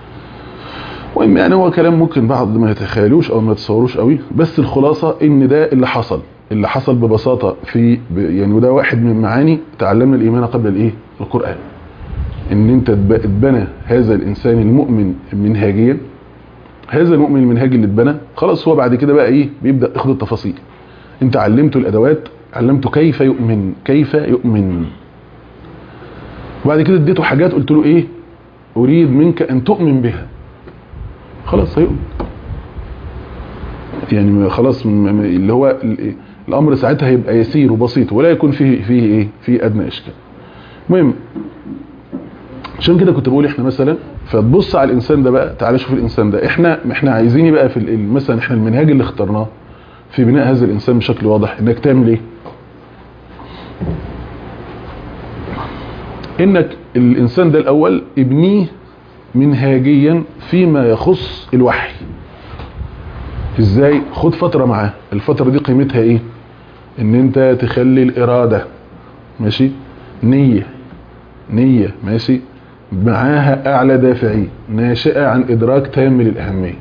المهم يعني هو كلام ممكن بعض ما يتخيلوش او ما يتصوروش قوي بس الخلاصه ان ده اللي حصل اللي حصل ببساطه في ب- يعني وده واحد من معاني تعلمنا الايمان قبل الايه القران ان انت تب- اتبنى هذا الانسان المؤمن منهاجيا هذا المؤمن المنهاجي اللي اتبنى خلاص هو بعد كده بقى ايه بيبدا ياخد التفاصيل انت علمته الادوات علمته كيف يؤمن كيف يؤمن وبعد كده اديته حاجات قلت له ايه اريد منك ان تؤمن بها خلاص هيؤمن يعني ما- خلاص م- م- اللي هو ال- الامر ساعتها هيبقى يسير وبسيط ولا يكون فيه فيه ايه فيه ادنى اشكال المهم عشان كده كنت بقول احنا مثلا فتبص على الانسان ده بقى تعالى شوف الانسان ده احنا احنا عايزين بقى في ال- مثلا احنا المنهاج اللي اخترناه في بناء هذا الانسان بشكل واضح انك تعمل ايه انك الانسان ده الاول ابنيه منهاجيا فيما يخص الوحي ازاي خد فترة معاه الفترة دي قيمتها ايه ان انت تخلي الارادة ماشي نية نية ماشي معاها اعلى دافعي ناشئة عن ادراك تام للاهمية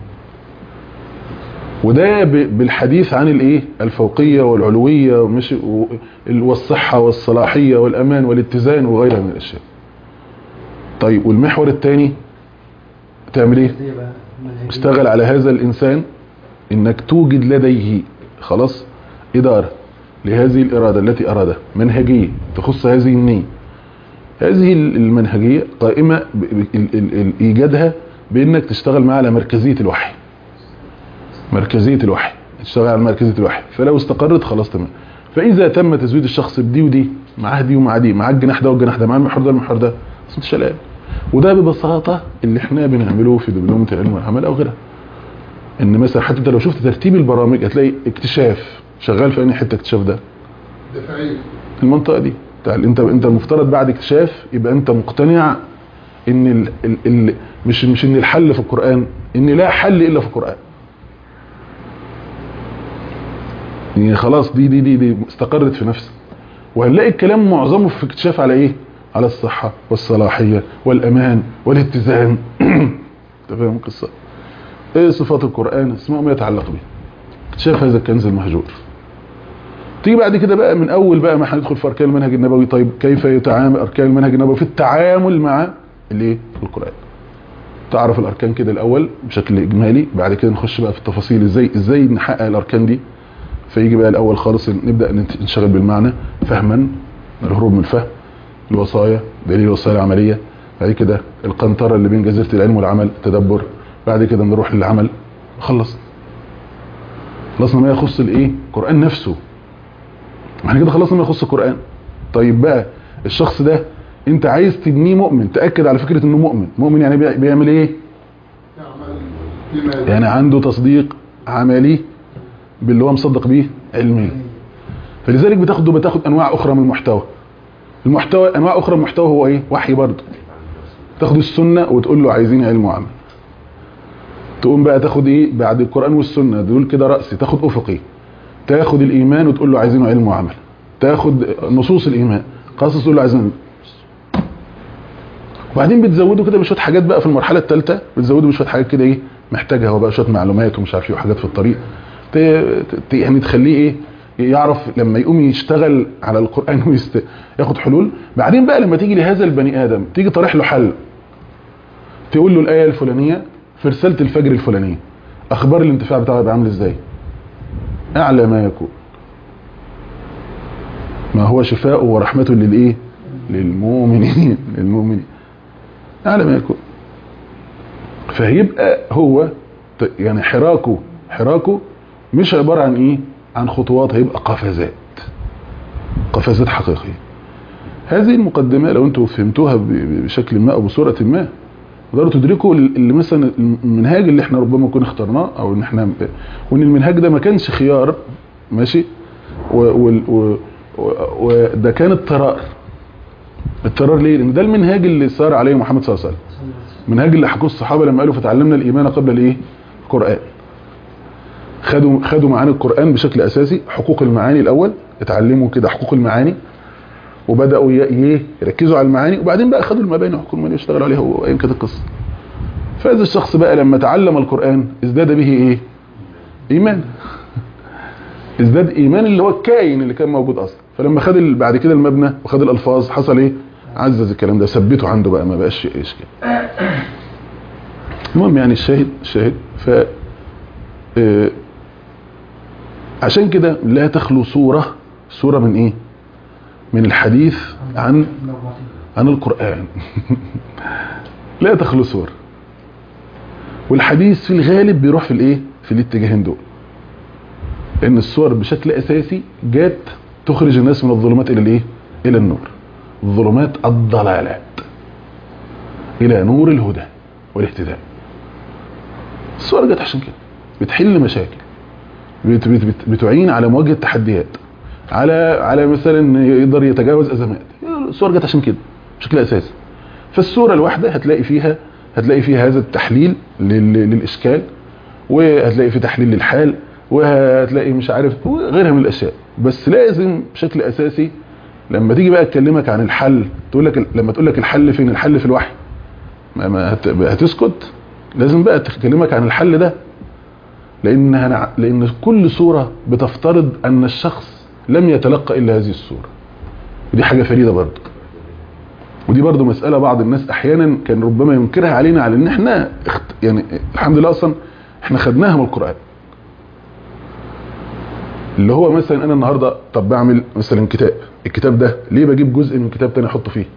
وده ب- بالحديث عن الايه الفوقية والعلوية وماشي و- والصحة والصلاحية والامان والاتزان وغيرها من الاشياء طيب والمحور الثاني تعمل ايه هي بقى منهجية. اشتغل على هذا الانسان انك توجد لديه خلاص ادارة لهذه الارادة التي ارادها منهجية تخص هذه النية هذه ال- المنهجية قائمة ب- ب- ال- ال- ال- ايجادها بانك تشتغل معها على مركزية الوحي مركزية الوحي تشتغل على مركزية الوحي فلو استقرت خلاص تمام فاذا تم تزويد الشخص بدي ودي معاه دي ومع دي مع الجناح ده والجناح ده مع المحور ده والمحور ده صوت شلال وده ببساطة اللي احنا بنعمله في دبلومة العلم والعمل او غيرها ان مثلا حتى انت لو شفت ترتيب البرامج هتلاقي اكتشاف شغال في انهي حته اكتشاف ده دفاعية المنطقه دي بتاع انت انت المفترض بعد اكتشاف يبقى انت مقتنع ان ال ال ال مش مش ان الحل في القران ان لا حل الا في القران يعني خلاص دي دي دي, دي استقرت في نفسك وهنلاقي الكلام معظمه في اكتشاف على ايه على الصحه والصلاحيه والامان والاتزان انت فاهم القصه ايه صفات القران اسمه ما يتعلق به اكتشاف هذا الكنز المهجور تيجي بعد كده بقى من اول بقى ما هندخل في اركان المنهج النبوي طيب كيف يتعامل اركان المنهج النبوي في التعامل مع الايه القران تعرف الاركان كده الاول بشكل اجمالي بعد كده نخش بقى في التفاصيل ازاي ازاي نحقق الاركان دي فيجي بقى الاول خالص نبدا نت- نشتغل بالمعنى فهما الهروب من الفهم الوصايا دليل الوصايا العمليه بعد كده القنطره اللي بين جزيره العلم والعمل تدبر بعد كده نروح للعمل خلص خلصنا ما يخص الايه القران نفسه ما احنا كده خلصنا ما يخص القران طيب بقى الشخص ده انت عايز تبنيه مؤمن تاكد على فكره انه مؤمن مؤمن يعني بي- بيعمل ايه تعمل بما يعني عنده تصديق عملي باللي هو مصدق بيه علمي فلذلك بتاخده بتاخد انواع اخرى من المحتوى المحتوى انواع اخرى من المحتوى هو ايه وحي برضه تاخد السنه وتقول له عايزين علم وعمل تقوم بقى تاخد ايه بعد القران والسنه دول كده راسي تاخد افقي تاخد الايمان وتقول له عايزينه علم وعمل تاخد نصوص الايمان قصص تقول له عايزين وبعدين بتزوده كده بشويه حاجات بقى في المرحله الثالثه بتزوده بشويه حاجات كده ايه محتاجها هو بقى شويه معلومات ومش عارف ايه وحاجات في الطريق ت- ت- يعني تخليه ايه يعرف لما يقوم يشتغل على القران ويست... ياخد حلول بعدين بقى لما تيجي لهذا البني ادم تيجي طرح له حل تقول له الايه الفلانيه في رساله الفجر الفلانيه اخبار الانتفاع بتاعها يبقى عامل ازاي اعلى ما يكون ما هو شفاء ورحمه للايه للمؤمنين للمؤمنين اعلى ما يكون فهيبقى هو ت- يعني حراكه حراكه مش عبارة عن ايه عن خطوات هيبقى قفزات قفزات حقيقية هذه المقدمة لو انتوا فهمتوها ب- ب- بشكل ما او بصورة ما تقدروا تدركوا ال- اللي مثلا المنهاج اللي احنا ربما نكون اخترناه او ان احنا وان المنهاج ده ما كانش خيار ماشي و- وال- و- و- وده كان اضطرار اضطرار ليه؟ لان ده المنهاج اللي صار عليه محمد صلى الله عليه وسلم منهاج اللي حكوا الصحابه لما قالوا فتعلمنا الايمان قبل الايه؟ القران خدوا خدوا معاني القران بشكل اساسي حقوق المعاني الاول اتعلموا كده حقوق المعاني وبداوا ي- ي- يركزوا على المعاني وبعدين بقى خدوا المباني وحقوق المعاني واشتغلوا عليها وايا كانت القصه فهذا الشخص بقى لما تعلم القران ازداد به ايه؟ ايمان ازداد ايمان اللي هو الكائن اللي كان موجود اصلا فلما خد ال- بعد كده المبنى وخد الالفاظ حصل ايه عزز الكلام ده ثبته عنده بقى ما بقاش اشكال المهم يعني الشاهد الشاهد ف آه، عشان كده لا تخلو صورة صورة من ايه من الحديث عن عن القرآن لا تخلو صورة والحديث في الغالب بيروح في الايه في الاتجاهين دول لان الصور بشكل اساسي جات تخرج الناس من الظلمات الى الايه الى النور ظلمات الضلالات الى نور الهدى والاهتداء الصور جت عشان كده بتحل مشاكل بت بت بت بتعين على مواجهه تحديات على على مثلا يقدر يتجاوز ازمات الصور جت عشان كده بشكل اساسي فالسوره الواحده هتلاقي فيها هتلاقي فيها هذا التحليل لل- للاشكال وهتلاقي في تحليل للحال وهتلاقي مش عارف وغيرها من الاشياء بس لازم بشكل اساسي لما تيجي بقى تكلمك عن الحل تقول لك لما تقول لك الحل فين الحل في الوحي ما ما هت- هتسكت لازم بقى تكلمك عن الحل ده لان هنع- لان كل صوره بتفترض ان الشخص لم يتلقى الا هذه الصوره ودي حاجه فريده برضه ودي برضه مساله بعض الناس احيانا كان ربما ينكرها علينا على ان احنا اخت... يعني الحمد لله اصلا احنا خدناها من القران اللي هو مثلا انا النهارده طب بعمل مثلا كتاب الكتاب ده ليه بجيب جزء من كتاب تاني احطه فيه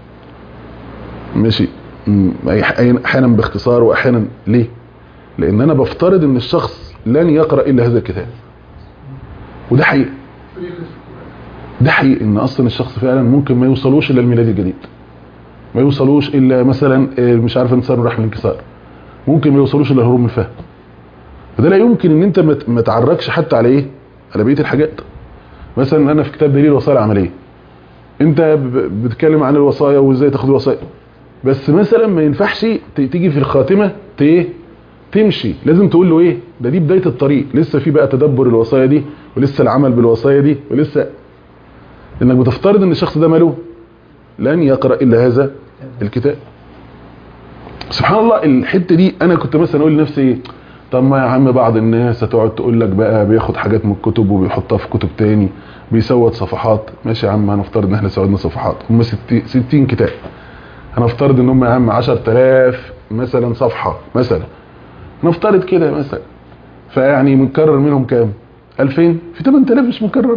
ماشي م، أي- أي- احيانا باختصار واحيانا ليه لان انا بفترض ان الشخص لن يقرا الا هذا الكتاب وده حقيقي ده حقيقي ان اصلا الشخص فعلا ممكن ما يوصلوش الا الميلاد الجديد ما يوصلوش الا مثلا آه، مش عارف انتصار الرحم الانكسار ممكن ما يوصلوش الا هروب من الفهم فده لا يمكن ان انت ما ت- ما تعركش حتى على ايه على بقيه الحاجات مثلا انا في كتاب دليل الوصايا العمليه انت ب- بتتكلم عن الوصايا وازاي تاخد الوصايا بس مثلا ما ينفعش ت- تيجي في الخاتمه ت- ايه تمشي لازم تقول له ايه ده دي بدايه الطريق لسه في بقى تدبر الوصايا دي ولسه العمل بالوصايا دي ولسه انك بتفترض ان الشخص ده ماله لن يقرا الا هذا الكتاب سبحان الله الحته دي انا كنت مثلا اقول لنفسي ايه طب ما يا عم بعض الناس هتقعد تقول لك بقى بياخد حاجات من الكتب وبيحطها في كتب تاني بيسود صفحات ماشي يا عم هنفترض ان احنا سودنا صفحات هم 60 60 كتاب هنفترض ان هم يا عم 10000 مثلا صفحه مثلا نفترض كده مثلا فيعني مكرر منهم كام 2000 في 8000 مش مكرر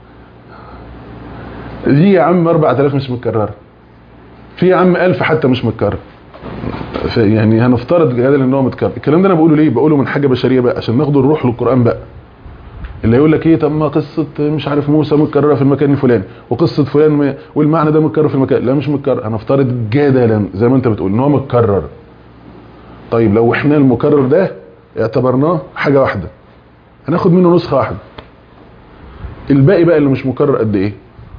دي يا عم 4000 مش متكرره في يا عم 1000 حتى مش متكرر ف- يعني هنفترض جدلا ان هو متكرر الكلام ده انا بقوله ليه بقوله من حاجه بشريه بقى عشان ناخد الروح للقران بقى اللي يقول لك ايه طب ما قصه مش عارف موسى متكرره في المكان الفلاني وقصه فلان ما- والمعنى ده متكرر في المكان لا مش متكرر هنفترض جدلا زي ما انت بتقول ان هو متكرر طيب لو احنا المكرر ده اعتبرناه حاجه واحده هناخد منه نسخه واحده الباقي بقى اللي مش مكرر قد ايه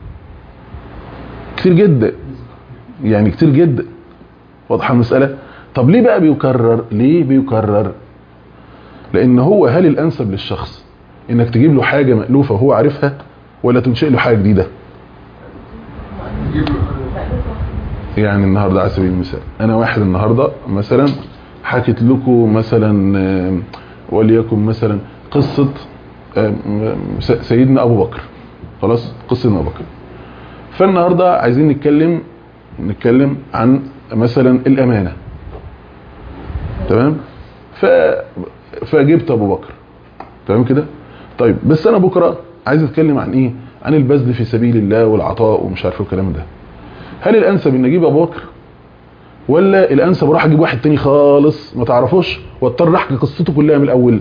كتير جدا يعني كتير جدا واضحه المساله طب ليه بقى بيكرر ليه بيكرر لان هو هل الانسب للشخص انك تجيب له حاجه مالوفه وهو عارفها ولا تنشئ له حاجه جديده يعني النهارده على سبيل المثال انا واحد النهارده مثلا حكيت لكم مثلا آه، وليكن مثلا قصه آه، س- سيدنا ابو بكر خلاص قصه ابو بكر فالنهارده عايزين نتكلم نتكلم عن مثلا الامانه تمام ف فجبت ابو بكر تمام كده طيب بس انا بكره عايز اتكلم عن ايه عن البذل في سبيل الله والعطاء ومش عارف إيه الكلام ده هل الانسب ان اجيب ابو بكر ولا الانسب اروح اجيب واحد تاني خالص ما تعرفوش واضطر احكي قصته كلها من الاول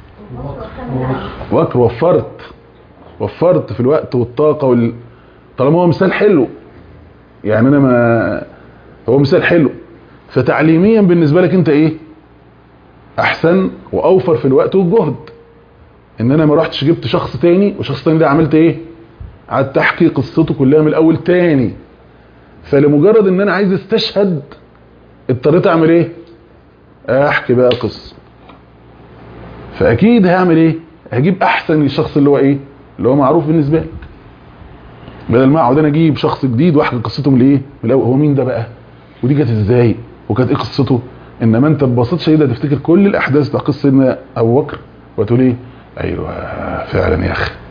بكر وفرت وفرت في الوقت والطاقه وال... طالما هو مثال حلو يعني انا ما هو مثال حلو فتعليميا بالنسبه لك انت ايه احسن واوفر في الوقت والجهد ان انا ما رحتش جبت شخص تاني وشخص تاني ده عملت ايه قعدت احكي قصته كلها من الاول تاني فلمجرد ان انا عايز استشهد اضطريت اعمل ايه احكي بقى قصه فاكيد هعمل ايه هجيب احسن للشخص اللي هو ايه اللي هو معروف بالنسبه لك بدل ما اقعد انا اجيب شخص جديد واحكي قصته من الايه من الاول هو مين ده بقى ودي كانت ازاي وكانت ايه قصته انما انت ببساطه شديده تفتكر كل الاحداث بتاع قصه سيدنا ابو بكر وتقول ايه ايوه فعلا يا اخي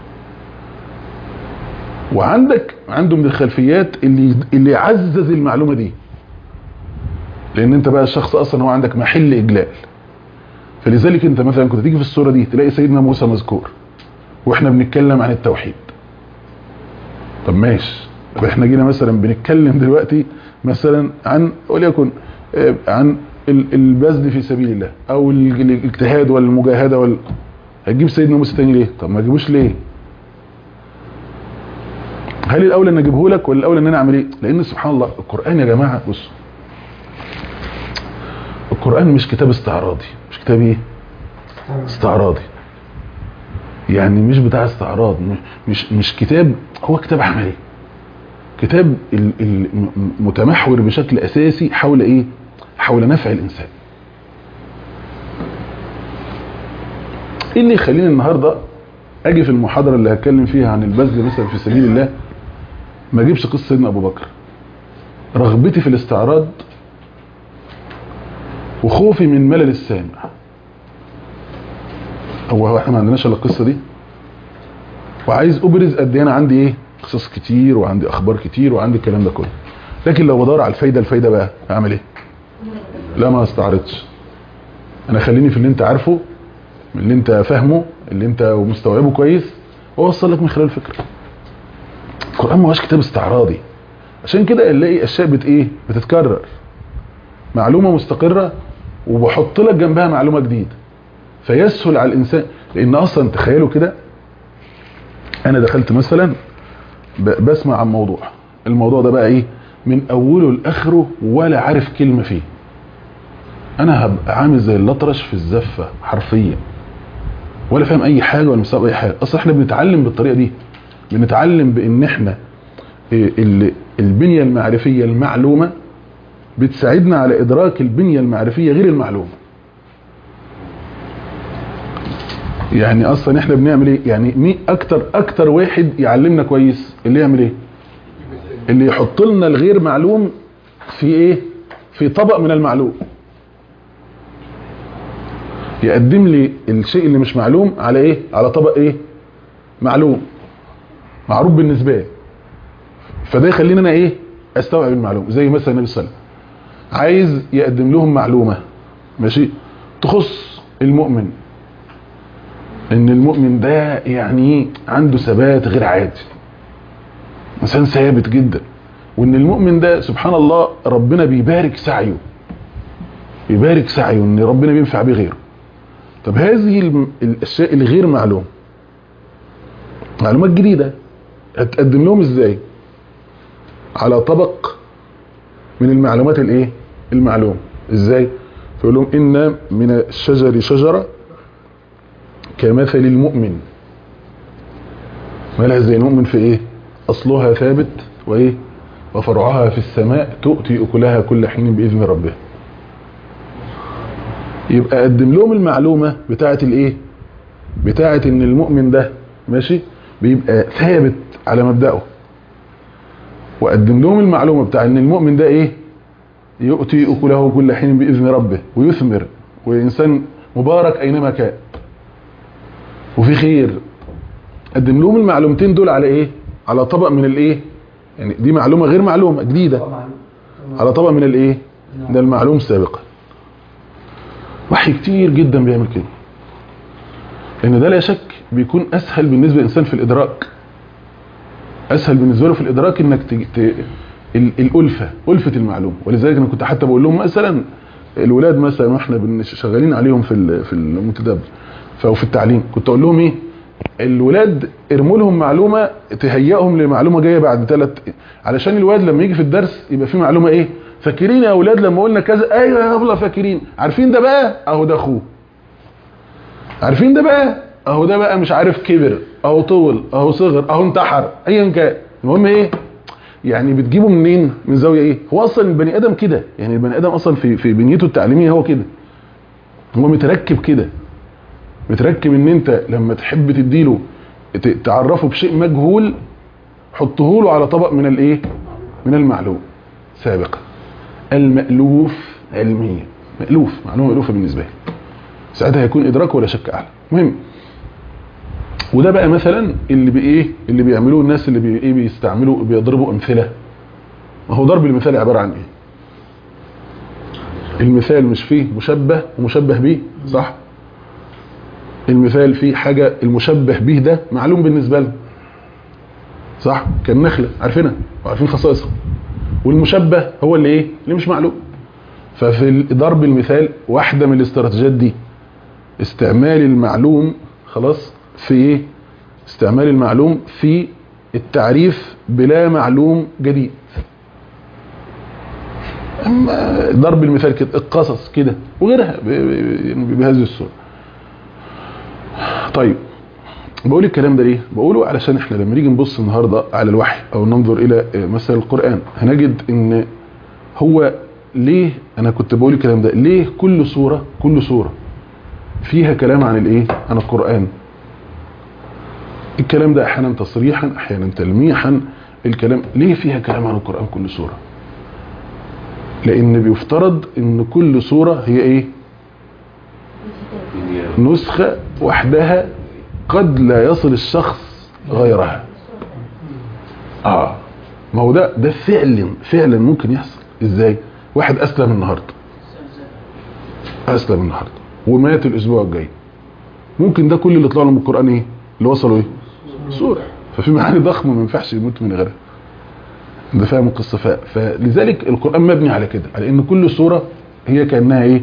وعندك عنده من الخلفيات اللي اللي يعزز المعلومه دي لان انت بقى الشخص اصلا هو عندك محل اجلال فلذلك انت مثلا كنت تيجي في الصوره دي تلاقي سيدنا موسى مذكور واحنا بنتكلم عن التوحيد طب ماشي طب احنا جينا مثلا بنتكلم دلوقتي مثلا عن وليكن آه، عن ال- البذل في سبيل الله او ال- الاجتهاد والمجاهده وال هتجيب سيدنا موسى تاني ليه طب ما تجيبوش ليه هل الاولى ان اجيبه لك ولا الاولى ان انا اعمل ايه لان سبحان الله القران يا جماعه بصوا القران مش كتاب استعراضي مش كتاب ايه استعراضي يعني مش بتاع استعراض مش مش كتاب هو كتاب عملي كتاب ال- ال- م- متمحور بشكل اساسي حول ايه حول نفع الانسان ايه اللي يخليني النهارده اجي في المحاضره اللي هتكلم فيها عن البذل مثلا في سبيل الله ما اجيبش قصه سيدنا ابو بكر رغبتي في الاستعراض وخوفي من ملل السامع هو احنا ما عندناش الا القصه دي وعايز ابرز قد ايه انا عندي ايه قصص كتير وعندي اخبار كتير وعندي الكلام ده كله لكن لو بدور على الفايده الفايده بقى اعمل ايه لا ما استعرضش انا خليني في اللي انت عارفه اللي انت فاهمه اللي انت مستوعبه كويس واوصل لك من خلال الفكره القران ما هوش كتاب استعراضي عشان كده نلاقي اشياء بت ايه بتتكرر معلومه مستقره وبحط لك جنبها معلومه جديده فيسهل على الانسان لان اصلا تخيلوا كده انا دخلت مثلا ب- بسمع عن موضوع الموضوع ده بقى ايه من اوله لاخره ولا عارف كلمه فيه انا هبقى عامل زي الاطرش في الزفه حرفيا ولا فاهم اي حاجه ولا مستوعب اي حاجه اصلا احنا بنتعلم بالطريقه دي بنتعلم بان احنا إيه، ال- البنيه المعرفيه المعلومه بتساعدنا على ادراك البنيه المعرفيه غير المعلومه يعني اصلا احنا بنعمل ايه يعني مين اكتر اكتر واحد يعلمنا كويس اللي يعمل ايه اللي يحط لنا الغير معلوم في ايه في طبق من المعلوم يقدم لي الشيء اللي مش معلوم على ايه على طبق ايه معلوم معروف بالنسبه لي فده يخليني انا ايه استوعب المعلومه زي مثلا النبي صلى الله عليه وسلم عايز يقدم لهم معلومه ماشي تخص المؤمن ان المؤمن ده يعني عنده ثبات غير عادي انسان ثابت جدا وان المؤمن ده سبحان الله ربنا بيبارك سعيه بيبارك سعيه ان ربنا بينفع بيه غيره طب هذه الم- الاشياء الغير معلومه معلومات جديده هتقدم لهم ازاي على طبق من المعلومات الايه المعلومه ازاي فيقول لهم ان من الشجر شجره كمثل المؤمن مالها زي المؤمن في ايه اصلها ثابت وايه وفرعها في السماء تؤتي اكلها كل حين باذن ربها يبقى قدم لهم المعلومه بتاعه الايه بتاعه ان المؤمن ده ماشي بيبقى ثابت على مبدأه وقدم لهم المعلومه بتاع ان المؤمن ده ايه يؤتي اكله كل حين باذن ربه ويثمر وانسان مبارك اينما كان وفي خير قدم لهم المعلومتين دول على ايه على طبق من الايه يعني دي معلومه غير معلومه جديده على طبق من الايه من المعلوم سابقا وحي كتير جدا بيعمل كده ان ده لا شك بيكون اسهل بالنسبه للانسان في الادراك اسهل بالنسبه له في الادراك انك ت... ت... ال- الالفه الفه المعلومه ولذلك انا كنت حتى بقول لهم مثلا الولاد مثلا واحنا بن- شغالين عليهم في ال- في المتدبر فهو في التعليم كنت اقول لهم ايه الولاد ارموا لهم معلومه تهيئهم لمعلومه جايه بعد ثلاث علشان الواد لما يجي في الدرس يبقى في معلومه ايه فاكرين يا اولاد لما قلنا كذا ايوه يا ابله فاكرين عارفين ده بقى اهو ده اخوه عارفين ده بقى اهو ده بقى مش عارف كبر اهو طول اهو صغر اهو انتحر ايا كان المهم ايه يعني بتجيبه منين من زاويه ايه هو اصلا البني ادم كده يعني البني ادم اصلا في في بنيته التعليميه هو كده هو متركب كده متركب ان انت لما تحب تديله ت- تعرفه بشيء مجهول حطه له على طبق من الايه من المعلوم سابقا المألوف علميا مألوف معلومه مألوفه بالنسبه لي ساعتها هيكون ادراكه ولا شك اعلى مهم وده بقى مثلا اللي بايه اللي بيعملوه الناس اللي بي ايه بيستعملوا بيضربوا امثله ما هو ضرب المثال عباره عن ايه المثال مش فيه مشبه ومشبه به صح المثال فيه حاجه المشبه به ده معلوم بالنسبه لنا صح كالنخله عارفينها وعارفين خصائصها والمشبه هو اللي ايه اللي مش معلوم ففي ضرب المثال واحده من الاستراتيجيات دي استعمال المعلوم خلاص في ايه استعمال المعلوم في التعريف بلا معلوم جديد اما ضرب المثال كده القصص كده وغيرها ب- ب- بهذه الصوره طيب بقول الكلام ده ليه بقوله علشان احنا لما نيجي نبص النهارده على الوحي او ننظر الى مثلا القران هنجد ان هو ليه انا كنت بقول الكلام ده ليه كل سوره كل سوره فيها كلام عن الايه عن القران الكلام ده احيانا تصريحا احيانا تلميحا الكلام ليه فيها كلام عن القران كل سوره لان بيفترض ان كل سوره هي ايه نسخه وحدها قد لا يصل الشخص غيرها اه ما هو ده ده فعلا فعلا ممكن يحصل ازاي واحد اسلم النهارده اسلم النهارده ومات الاسبوع الجاي ممكن ده كل اللي طلع له من القران ايه اللي وصلوا ايه سوره ففي معاني ضخمه ما ينفعش يموت من غيرها ده فاهم القصه ف... فلذلك القران مبني على كده على ان كل سوره هي كانها ايه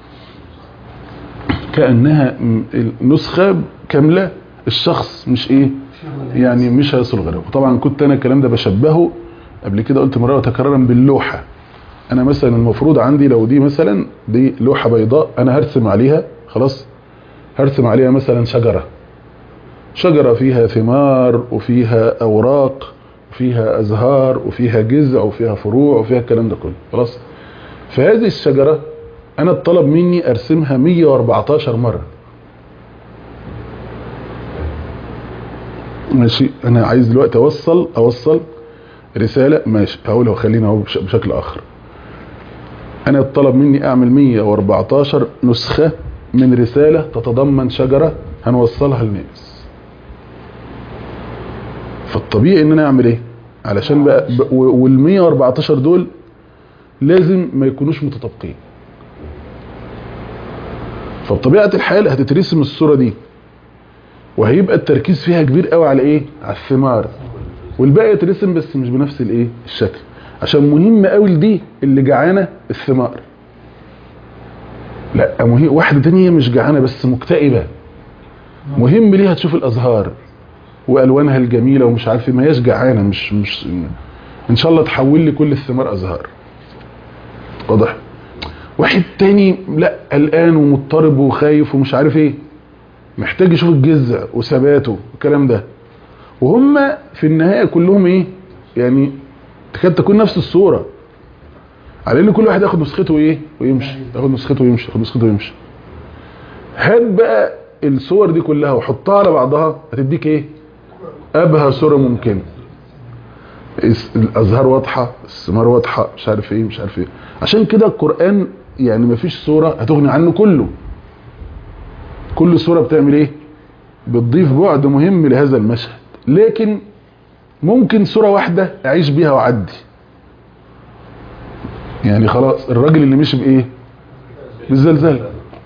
كانها م- نسخه كامله الشخص مش ايه يعني مش هيصل غيره وطبعا كنت انا الكلام ده بشبهه قبل كده قلت مره وتكرارا باللوحه انا مثلا المفروض عندي لو دي مثلا دي لوحه بيضاء انا هرسم عليها خلاص هرسم عليها مثلا شجره شجره فيها ثمار وفيها اوراق وفيها ازهار وفيها جذع وفيها فروع وفيها الكلام ده كله خلاص فهذه الشجره انا الطلب مني ارسمها 114 مره ماشي انا عايز دلوقتي اوصل اوصل رساله ماشي هقولها وخلينا اهو بش- بشكل اخر انا الطلب مني اعمل 114 نسخه من رساله تتضمن شجره هنوصلها للناس فالطبيعي ان انا اعمل ايه علشان بقى ب- و- وال 114 دول لازم ما يكونوش متطابقين فبطبيعه الحال هتترسم الصوره دي وهيبقى التركيز فيها كبير قوي على ايه على الثمار والباقي يترسم بس مش بنفس الايه الشكل عشان مهم قوي لدي اللي جعانه الثمار لا مهم واحده تانية مش جعانه بس مكتئبه مهم ليها تشوف الازهار والوانها الجميله ومش عارف إيه، ما هياش جعانه مش مش ان شاء الله تحول لي كل الثمار ازهار واضح واحد تاني لا قلقان ومضطرب وخايف ومش عارف ايه محتاج يشوف الجذع وثباته والكلام ده وهم في النهايه كلهم ايه يعني تكاد تكون نفس الصوره على ان كل واحد ياخد نسخته ايه ويمشي ياخد نسخته ويمشي ياخد نسخته ويمشي هات بقى الصور دي كلها وحطها على بعضها هتديك ايه ابهى صوره ممكنه الس- الازهار واضحه الثمار واضحه مش عارف ايه مش عارف ايه عشان كده القران يعني مفيش صوره هتغني عنه كله كل صوره بتعمل ايه بتضيف بعد مهم لهذا المشهد لكن ممكن صوره واحده اعيش بيها واعدي يعني خلاص الراجل اللي مشي بايه بالزلزال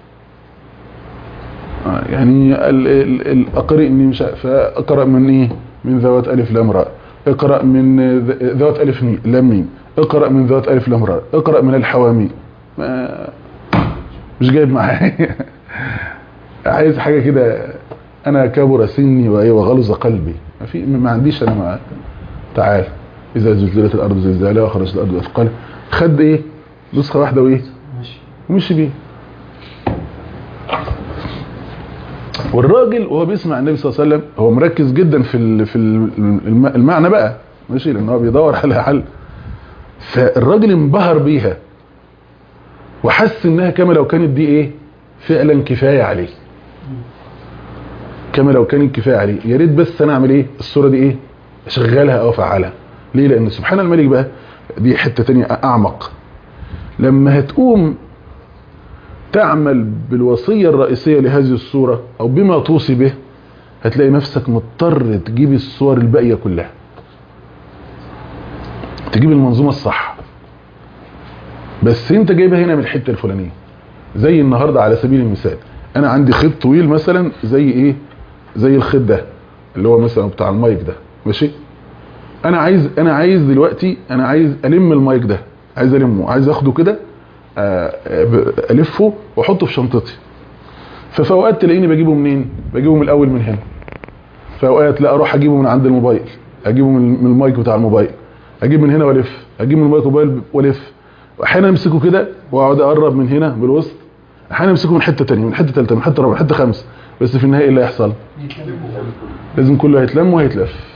آه، يعني ال- ال- ال- اقرئني مش عارف اقرا من ايه من ذوات الف لام راء اقرا من ذ- ذوات الف مي- لام ميم اقرا من ذوات الف لام راء اقرا من الحوامي ما مش جايب معايا عايز حاجه كده انا كبر سني وايه وغلظ قلبي ما في ما عنديش انا مع تعال اذا زلزلت الارض زلزالها وخرجت الارض اثقالها خد ايه نسخه واحده وايه ماشي ومشي بيه والراجل وهو بيسمع النبي صلى الله عليه وسلم هو مركز جدا في ال- في الم- المعنى بقى ماشي لان هو بيدور على حل فالراجل انبهر بيها وحس انها كما لو كانت دي ايه فعلا كفايه عليه كما لو كانت كفايه عليه يا ريت بس انا اعمل ايه الصوره دي ايه اشغلها او افعلها ليه لان سبحان الملك بقى دي حته تانية اعمق لما هتقوم تعمل بالوصية الرئيسية لهذه الصورة أو بما توصي به هتلاقي نفسك مضطر تجيب الصور الباقية كلها تجيب المنظومة الصح بس انت جايبها هنا من الحتة الفلانية زي النهاردة على سبيل المثال انا عندي خيط طويل مثلا زي ايه زي الخيط ده اللي هو مثلا بتاع المايك ده ماشي انا عايز انا عايز دلوقتي انا عايز الم المايك ده عايز المه عايز اخده كده آه، آه، الفه واحطه في شنطتي ففي اوقات تلاقيني بجيبه منين بجيبه من الاول من هنا في اوقات لا اروح اجيبه من عند الموبايل اجيبه من من المايك بتاع الموبايل اجيب من هنا والف اجيب من المايك موبايل والف واحيانا امسكه كده واقعد اقرب من هنا بالوسط احيانا امسكه من حته ثانيه من حته ثالثه من حته رابعه من حته خامسه بس في النهايه ايه اللي هيحصل لازم كله هيتلم وهيتلف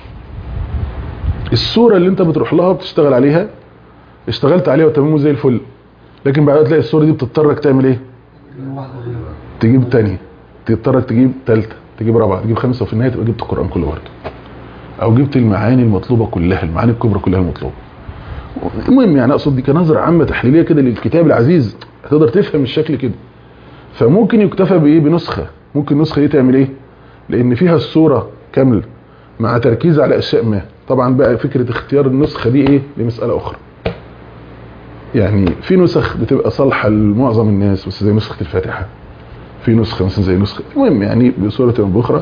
الصوره اللي انت بتروح لها وبتشتغل عليها اشتغلت عليها وتمام زي الفل لكن بعد تلاقي الصوره دي بتضطرك تعمل ايه واحدة غيرها تجيب تانية تضطرك تجيب تالتة تجيب رابعة تجيب خمسة وفي النهاية تبقى جبت القرآن كله برضه أو جبت المعاني المطلوبة كلها المعاني الكبرى كلها المطلوبة المهم يعني أقصد دي كنظرة عامة تحليلية كده للكتاب العزيز هتقدر تفهم الشكل كده فممكن يكتفى بإيه بنسخة ممكن النسخة دي تعمل إيه لأن فيها الصورة كاملة مع تركيز على أشياء ما طبعا بقى فكرة اختيار النسخة دي إيه لمسألة أخرى يعني في نسخ بتبقى صالحة لمعظم الناس بس زي نسخة الفاتحة في نسخة مثلا زي نسخة المهم يعني بصورة أو بأخرى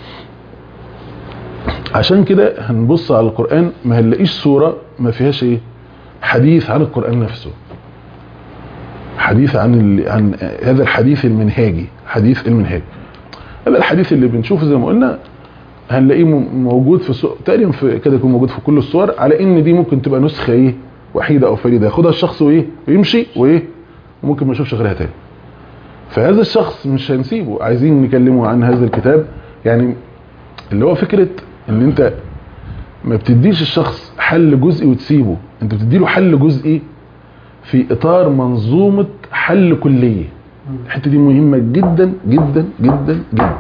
عشان كده هنبص على القرآن ما هنلاقيش صورة ما فيهاش ايه حديث عن القرآن نفسه حديث عن ال... عن هذا الحديث المنهاجي حديث المنهاج هذا الحديث اللي بنشوفه زي ما قلنا هنلاقيه م- موجود في سو... تقريبا في كده يكون موجود في كل الصور على ان دي ممكن تبقى نسخة ايه وحيدة او فريدة ياخدها الشخص وايه ويمشي وايه وممكن ما يشوفش غيرها تاني فهذا الشخص مش هنسيبه عايزين نكلمه عن هذا الكتاب يعني اللي هو فكرة ان انت ما بتديش الشخص حل جزئي وتسيبه انت بتديله حل جزئي في اطار منظومة حل كلية الحتة دي مهمة جدا جدا جدا جدا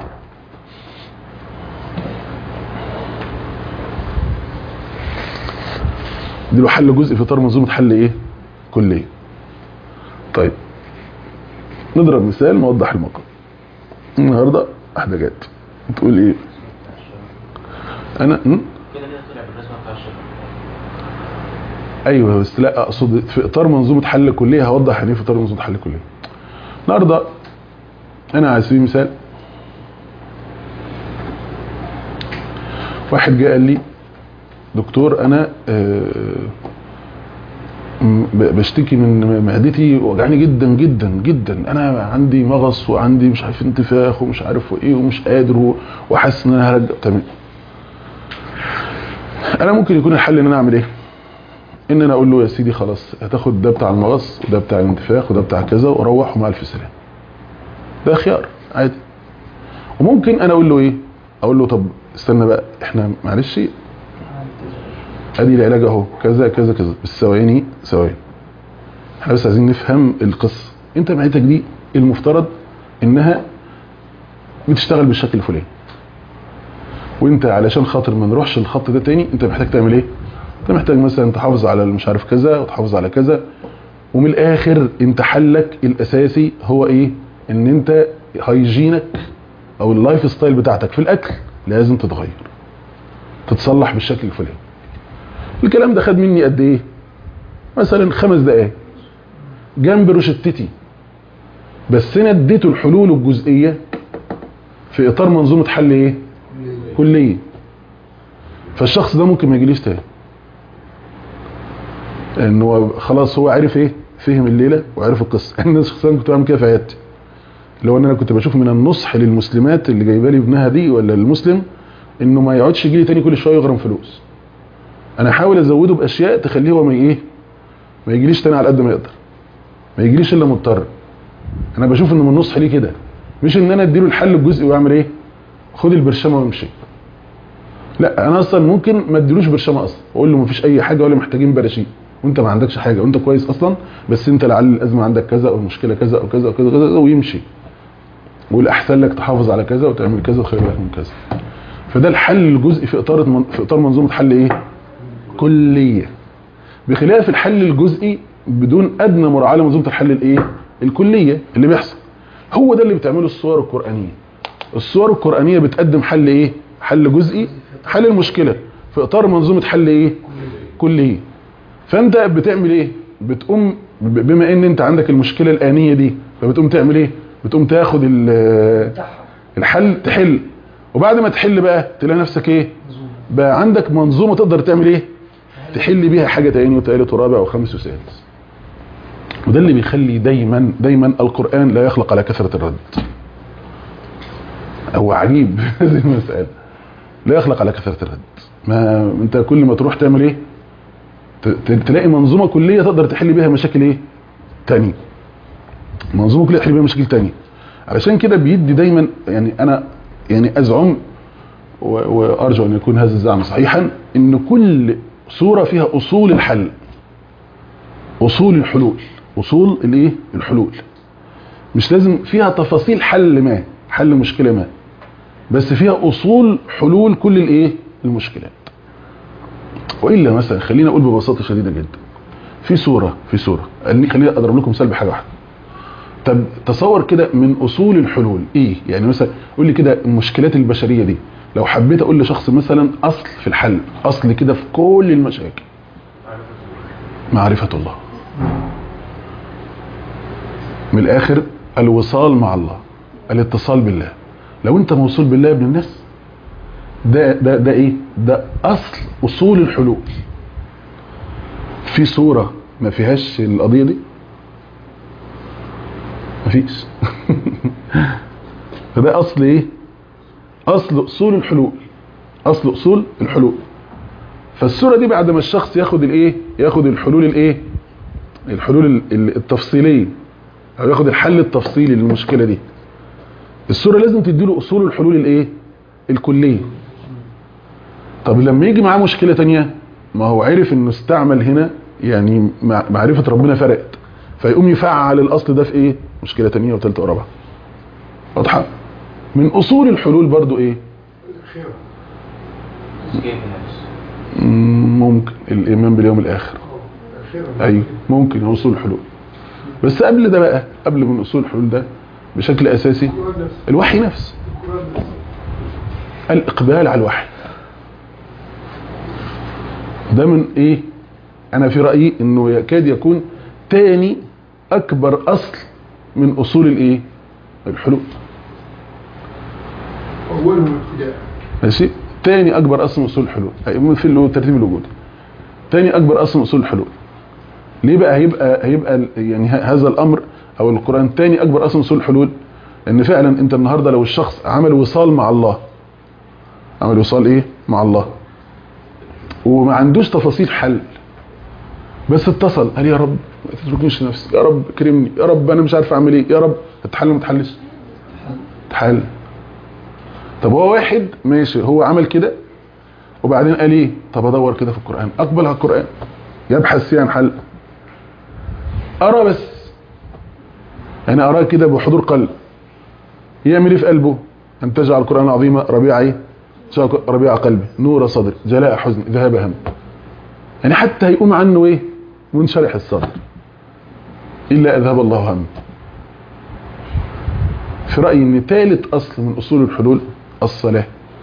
اديله حل جزئي في اطار منظومة حل ايه كلية طيب نضرب مثال نوضح الموقف النهارده واحده جت بتقول ايه انا م? كده كده طلع بالرسمه بتاع الشغل ايوه بس لا اقصد في اطار منظومه حل كليه هوضح يعني ايه في اطار منظومه حل كليه النهارده انا على سبيل المثال واحد جه قال لي دكتور انا آه، م- ب- بشتكي من معدتي وجعاني جدا جدا جدا انا عندي مغص وعندي مش عارف انتفاخ ومش عارف ايه ومش قادر و- وحاسس ان انا هرجع تمام انا ممكن يكون الحل ان انا اعمل ايه ان انا اقول له يا سيدي خلاص هتاخد ده بتاع المغص وده بتاع الانتفاخ وده بتاع كذا وروح ومع الف سلامه ده خيار عادي وممكن انا اقول له ايه اقول له طب استنى بقى احنا معلش ادي العلاج اهو كذا كذا كذا بس ثواني ثواني احنا بس عايزين نفهم القصه انت معدتك دي المفترض انها بتشتغل بالشكل الفلاني وانت علشان خاطر ما نروحش الخط ده تاني انت محتاج تعمل ايه انت محتاج مثلا تحافظ على مش عارف كذا وتحافظ على كذا ومن الاخر انت حلك الاساسي هو ايه ان انت هيجينك او اللايف ستايل بتاعتك في الاكل لازم تتغير تتصلح بالشكل الفلاني الكلام ده خد مني قد ايه مثلا خمس دقائق جنب روشتتي بس انا اديته الحلول الجزئيه في اطار منظومه حل ايه كليه فالشخص ده ممكن ما يجيليش تاني لان هو خلاص هو عرف ايه فهم الليله وعرف القصه انا شخصيا كنت بعمل كده في حياتي لو ان انا كنت بشوف من النصح للمسلمات اللي جايبه لي ابنها دي ولا المسلم انه ما يقعدش يجي لي تاني كل شويه يغرم فلوس انا احاول ازوده باشياء تخليه هو ما ايه ما يجيليش تاني على قد ما يقدر ما يجيليش الا مضطر انا بشوف انه من النصح ليه كده مش ان انا اديله الحل الجزئي واعمل ايه خد البرشامه وامشي لا انا اصلا ممكن ما اديلوش برشامه اصلا واقول له مفيش اي حاجه ولا محتاجين براشيم وانت ما عندكش حاجه وانت كويس اصلا بس انت لعل الازمه عندك كذا او المشكله كذا او كذا او كذا, كذا ويمشي والاحسن لك تحافظ على كذا وتعمل كذا وخير لك من كذا فده الحل الجزئي في اطار من في اطار منظومه حل ايه كليه بخلاف الحل الجزئي بدون ادنى مراعاه لمنظومه الحل الايه الكليه اللي بيحصل هو ده اللي بتعمله الصور القرانيه الصور القرانيه بتقدم حل ايه حل جزئي حل المشكله في اطار منظومه حل ايه كليه فانت بتعمل ايه بتقوم ب- بما ان انت عندك المشكله الانيه دي فبتقوم تعمل ايه بتقوم تاخد ال- الحل تحل وبعد ما تحل بقى تلاقي نفسك ايه بقى عندك منظومه تقدر تعمل ايه تحل بيها حاجه تاني وتالت ورابع وخامس وسادس وده اللي بيخلي دايما دايما القران لا يخلق على كثره الرد هو عجيب هذه المساله لا يخلق على كثره الرد ما انت كل ما تروح تعمل ايه ت- ت- تلاقي منظومه كليه تقدر تحل بيها مشاكل ايه تانية منظومه كليه تحل بيها مشاكل تانية علشان كده بيدي دايما يعني انا يعني ازعم و- وارجو ان يكون هذا الزعم صحيحا ان كل سوره فيها اصول الحل اصول الحلول اصول الايه الحلول مش لازم فيها تفاصيل حل ما حل مشكله ما بس فيها اصول حلول كل الايه المشكلات والا مثلا خلينا اقول ببساطه شديده جدا في سوره في سوره خليني خليني اضرب لكم مثال بحاجه واحده طب تصور كده من اصول الحلول ايه يعني مثلا قول لي كده المشكلات البشريه دي لو حبيت اقول لشخص مثلا اصل في الحل اصل كده في كل المشاكل معرفه الله من الاخر الوصال مع الله الاتصال بالله لو انت موصول بالله يا ابن الناس ده ده ده ايه ده اصل اصول الحلول في صوره ما فيهاش القضيه دي مفيش فده اصل ايه اصل اصول الحلول اصل اصول الحلول فالسوره دي بعد ما الشخص ياخد الايه ياخد الحلول الايه الحلول ال- ال- التفصيليه او ياخد الحل التفصيلي للمشكله دي السوره لازم تديله اصول الحلول الايه الكليه طب لما يجي معاه مشكله تانية ما هو عرف انه استعمل هنا يعني مع- معرفه ربنا فرقت فيقوم يفعل الاصل ده في ايه مشكله تانية وثالثه ورابعه واضحه من اصول الحلول برضو ايه الخير تزكية النفس مم، ممكن الايمان باليوم الاخر الخير ايوه ممكن اصول الحلول بس قبل ده بقى قبل من اصول الحلول ده بشكل اساسي القرآن نفسه الوحي نفسه القرآن نفسه الاقبال على الوحي ده من ايه انا في رايي انه يكاد يكون تاني اكبر اصل من اصول الايه الحلول أولهم ابتداء ماشي تاني اكبر اصل من اصول الحلول أي في اللي هو ترتيب الوجود تاني اكبر اصل من اصول الحلول ليه بقى هيبقى هيبقى ال- يعني ه- هذا الامر او القران تاني اكبر اصل من اصول الحلول ان فعلا انت النهارده لو الشخص عمل وصال مع الله عمل وصال ايه مع الله وما عندوش تفاصيل حل بس اتصل قال يا رب ما تتركنيش لنفسي يا رب كرمني يا رب انا مش عارف اعمل ايه يا رب هتحل ما تحلش تحل طب هو واحد ماشي هو عمل كده وبعدين قال ايه طب ادور كده في القران اقبل على القران يبحث فيه عن حل ارى بس يعني اراه كده بحضور قلب يعمل ايه في قلبه ان تجعل القران العظيم ربيع ايه تجعل ربيع قلبي نور صدر جلاء حزن ذهاب هم يعني حتى هيقوم عنه ايه منشرح الصدر الا اذهب الله هم في رايي ان ثالث اصل من اصول الحلول الصلاه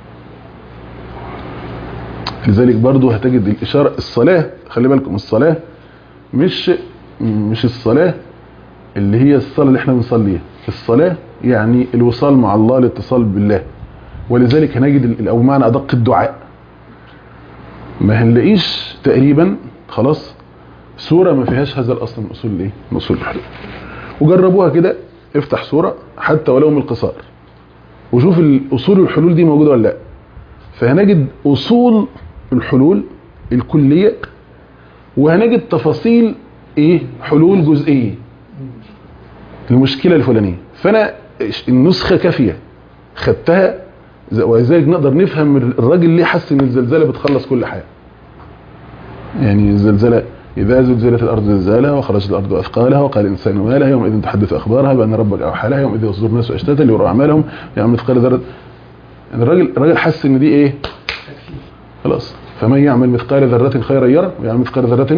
لذلك برضو هتجد الاشاره الصلاه خلي بالكم الصلاه مش مش الصلاه اللي هي الصلاه اللي احنا بنصليها الصلاه يعني الوصال مع الله الاتصال بالله ولذلك هنجد ال- او معنى ادق الدعاء ما هنلاقيش تقريبا خلاص سوره ما فيهاش هذا الاصل من اصول الايه من اصول الحلول وجربوها كده افتح سوره حتى ولو من القصار وشوف الاصول الحلول دي موجوده ولا لا فهنجد اصول الحلول الكليه وهنجد تفاصيل ايه حلول جزئيه المشكله الفلانيه فانا النسخه كافيه خدتها ز- ولذلك نقدر نفهم الراجل ليه حس ان الزلزله بتخلص كل حاجه يعني الزلزله إذا زلزلت الأرض زلزالها وخرجت الأرض أثقالها وقال الإنسان ما لها يومئذ تحدث أخبارها بأن ربك أوحى لها يومئذ يصدر الناس أشتاتا ليروا أعمالهم يعمل مثقال ذرة يعني الراجل الراجل حس إن دي إيه؟ خلاص فمن يعمل مثقال ذرة خيرا يرى ويعمل مثقال ذرة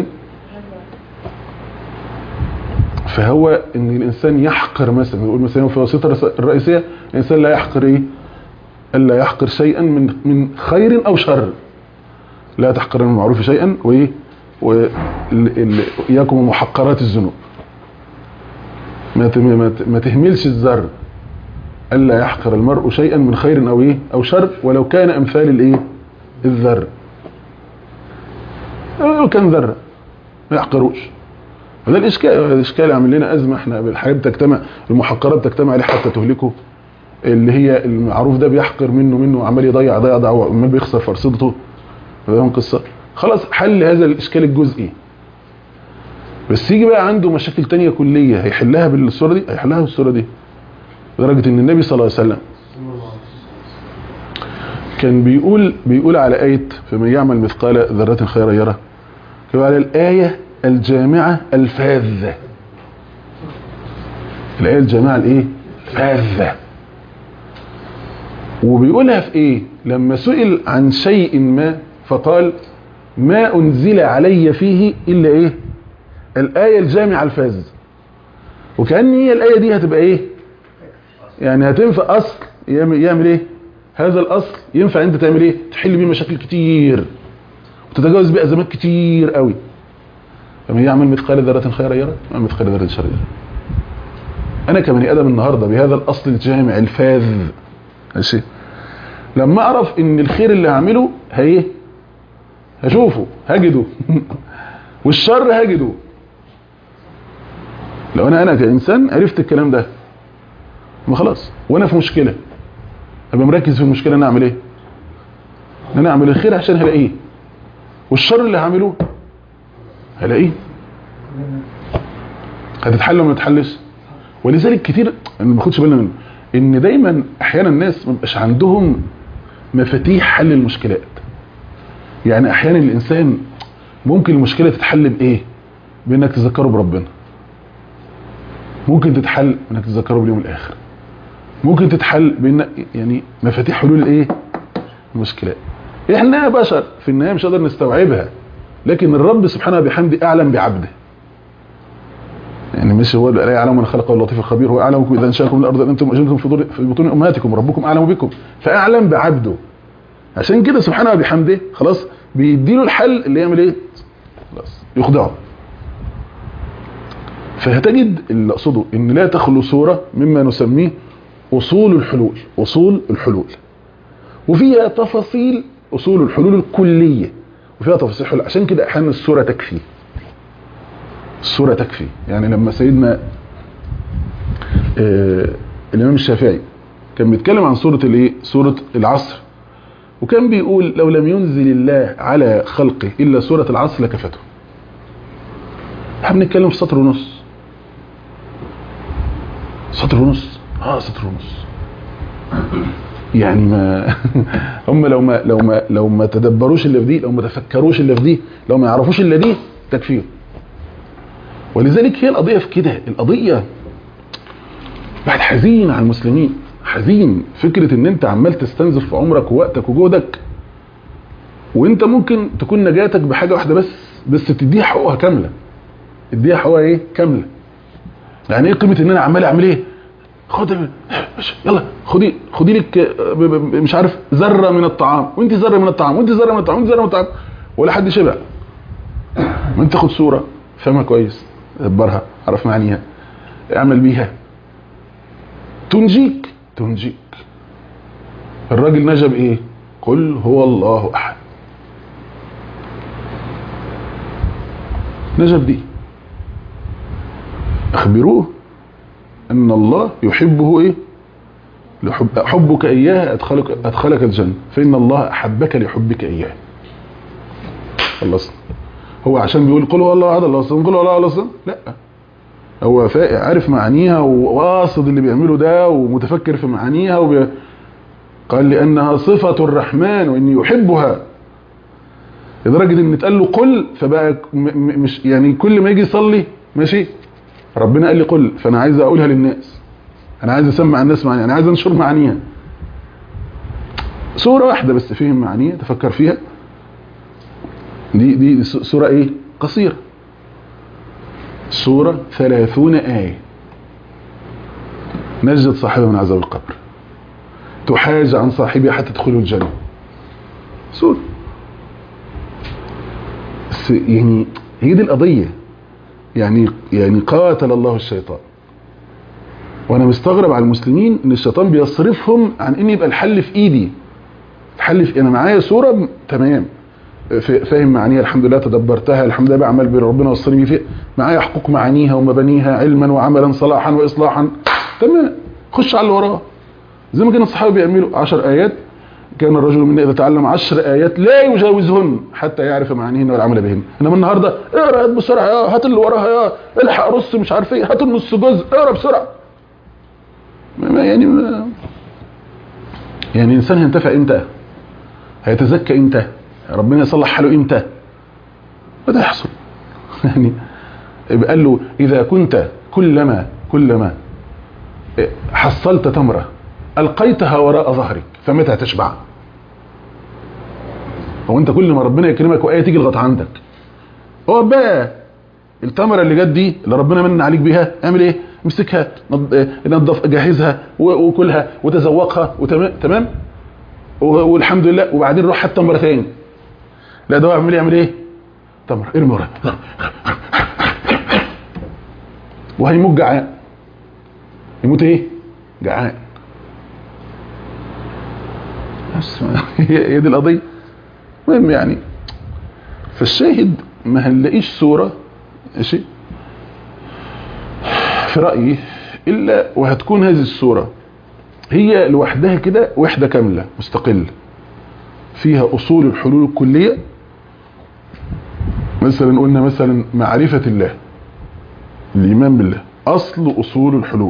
فهو ان الانسان يحقر مثلا نقول مثلا في الوسيطه الرئيسيه الانسان لا يحقر ايه؟ الا يحقر شيئا من من خير او شر لا تحقر من المعروف شيئا وايه؟ واياكم محقرات الذنوب ما ت- ما ت- ما تهملش الذر الا يحقر المرء شيئا من خير او ايه؟ او شر ولو كان امثال الايه؟ الذر لو كان ذره ما يحقروش وده الاشكال الاشكال عامل لنا ازمه احنا بالحاجات بتجتمع المحقرات بتجتمع عليه حتى تهلكه اللي هي المعروف ده بيحقر منه منه وعمال يضيع ضيع ضيع وعمال بيخسر فرصته فاهم قصه خلاص حل هذا الاشكال الجزئي بس يجي بقى عنده مشاكل تانية كلية هيحلها بالصورة دي هيحلها بالصورة دي لدرجة ان النبي صلى الله عليه وسلم كان بيقول بيقول على آية فمن يعمل مثقال ذرة خيرا يره كان على الآية الجامعة الفاذة الآية الجامعة الايه فاذة وبيقولها في ايه لما سئل عن شيء ما فقال ما انزل علي فيه الا ايه الآية الجامعة الفاذة وكأن هي الآية دي هتبقى ايه يعني هتنفع اصل يعمل, يعمل ايه هذا الاصل ينفع انت تعمل ايه تحل بيه مشاكل كتير وتتجاوز بيه ازمات كتير قوي فمن يعمل مثقال ذرة خيرا يرى ويعمل مثقال ذرة شرا يرى انا كبني ادم النهارده بهذا الاصل الجامع الفاذ ماشي لما اعرف ان الخير اللي هعمله هي هشوفه هجده والشر هجده لو انا انا كانسان عرفت الكلام ده ما خلاص وانا في مشكله ابقى مركز في المشكله ان انا اعمل ايه ان انا اعمل الخير عشان هلاقيه والشر اللي هعمله هلاقيه هتتحل ولا ما تتحلش ولذلك كتير انا ما باخدش بالنا منه ان دايما احيانا الناس ما بيبقاش عندهم مفاتيح حل المشكلات يعني احيانا الانسان ممكن المشكله تتحل بايه بانك تذكره بربنا ممكن تتحل بانك تذكره باليوم الاخر ممكن تتحل بان يعني مفاتيح حلول الايه المشكلات احنا بشر في النهايه مش قادر نستوعبها لكن الرب سبحانه وبحمده اعلم بعبده يعني مش هو لا يعلم من خلق اللطيف الخبير هو اعلم بكم اذا انشاكم من الارض ان انتم اجنتم في في بطون امهاتكم ربكم اعلم بكم فاعلم بعبده عشان كده سبحانه وبحمده خلاص بيديله الحل اللي يعمل ايه خلاص يخدعه فهتجد اللي اقصده ان لا تخلو صوره مما نسميه اصول الحلول اصول الحلول وفيها تفاصيل اصول الحلول الكليه وفيها تفاصيل حلول عشان كده احيانا الصوره تكفي الصوره تكفي يعني لما سيدنا آه الامام الشافعي كان بيتكلم عن سوره الايه سوره العصر وكان بيقول لو لم ينزل الله على خلقه الا سوره العصر لكفته احنا بنتكلم في سطر ونص سطر ونص اه سطر ونص يعني ما هم لو ما لو ما لو ما تدبروش اللي في دي لو ما تفكروش اللي في دي لو ما يعرفوش اللي دي تكفيهم ولذلك هي القضيه في كده القضيه بعد حزين على المسلمين حزين فكره ان انت عمال تستنزف في عمرك ووقتك وجهدك وانت ممكن تكون نجاتك بحاجه واحده بس بس تديها حقوقها كامله اديها حقوقها ايه كامله يعني ايه قيمه ان انا عمال اعمل ايه خد يلا خدي خدي لك مش عارف ذره من الطعام وانت ذره من الطعام وانت ذره من الطعام وانت ذره من الطعام ولا حد شبع ما انت خد صوره فهمها كويس دبرها عرف معانيها اعمل بيها تنجيك تنجيك الراجل نجا بايه قل هو الله احد نجا بدي اخبروه ان الله يحبه ايه لحب حبك اياه ادخلك ادخلك الجنه فان الله احبك لحبك اياه خلصنا هو عشان بيقول قل هو الله احد الله الصمد قل هو الله الصمد لا هو عارف معانيها وواصد اللي بيعمله ده ومتفكر في معانيها وبي... قال لانها صفه الرحمن واني يحبها لدرجه ان اتقال له قل فبقى م... مش يعني كل ما يجي يصلي ماشي ربنا قال لي قل فانا عايز اقولها للناس انا عايز اسمع الناس معانيها انا عايز انشر معانيها سوره واحده بس فهم معانيها تفكر فيها دي دي سوره ايه قصيره سوره ثلاثون ايه نجت صاحبها من عذاب القبر تحاج عن صاحبها حتى تدخلوا الجنه سوره بس يعني هي دي القضيه يعني يعني قاتل الله الشيطان وانا مستغرب على المسلمين ان الشيطان بيصرفهم عن ان يبقى الحل في ايدي الحل في انا معايا صوره تمام فاهم معانيها الحمد لله تدبرتها الحمد لله بعمل بربنا وصلني فيه معايا حقوق معانيها ومبانيها علما وعملا صلاحا واصلاحا تمام خش على اللي وراه زي ما كان الصحابه بيعملوا 10 ايات كان الرجل منا اذا تعلم 10 ايات لا يجاوزهن حتى يعرف معانيهن والعمل بهن انما النهارده اقرا هات بسرعه يا هات اللي وراها يا الحق رص مش عارف ايه هات النص جزء اقرا بسرعه ما يعني ما يعني الانسان هينتفع امتى هيتزكى امتى ربنا يصلح حاله امتى متى يحصل يعني يبقى قال له اذا كنت كلما كلما حصلت تمره القيتها وراء ظهرك فمتى تشبع هو انت كل ما ربنا يكرمك وايه تيجي لغايه عندك هو بقى التمره اللي جت دي اللي ربنا من عليك بيها اعمل ايه امسكها نض- نضف جهزها و- وكلها وتذوقها وتمام تمام و- والحمد لله وبعدين روح حتى تمره تاني لا ده هو يعمل يعمل ايه تمره ارمي ورا وهيموت جعان يموت ايه جعان بس هي هي دي القضيه المهم يعني فالشاهد ما هنلاقيش صوره ماشي في رايي الا وهتكون هذه الصوره هي لوحدها كده وحده كامله مستقله فيها اصول الحلول الكليه مثلا قلنا مثلا معرفه الله الايمان بالله اصل اصول الحلول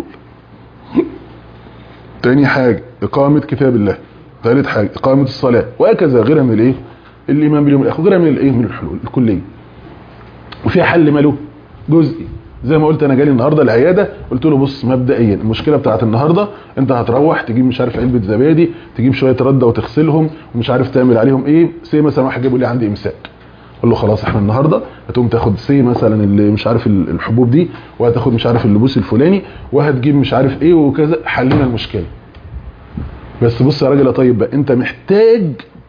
تاني حاجه اقامه كتاب الله ثالث حاجه اقامه الصلاه وهكذا غيرها من الايه الايمان باليوم الاخر غيرها من الايه من الحلول الكليه وفيها حل ماله جزئي زي ما قلت انا جالي النهارده العياده قلت له بص مبدئيا المشكله بتاعت النهارده انت هتروح تجيب مش عارف علبه زبادي تجيب شويه رده وتغسلهم ومش عارف تعمل عليهم ايه سي مثلا واحد جايب يقول لي عندي امساك اقول له خلاص احنا النهارده هتقوم تاخد سي مثلا اللي مش عارف ال- الحبوب دي وهتاخد مش عارف اللبوس الفلاني وهتجيب مش عارف ايه وكذا حلينا المشكله بس بص يا راجل يا طيب بقى انت محتاج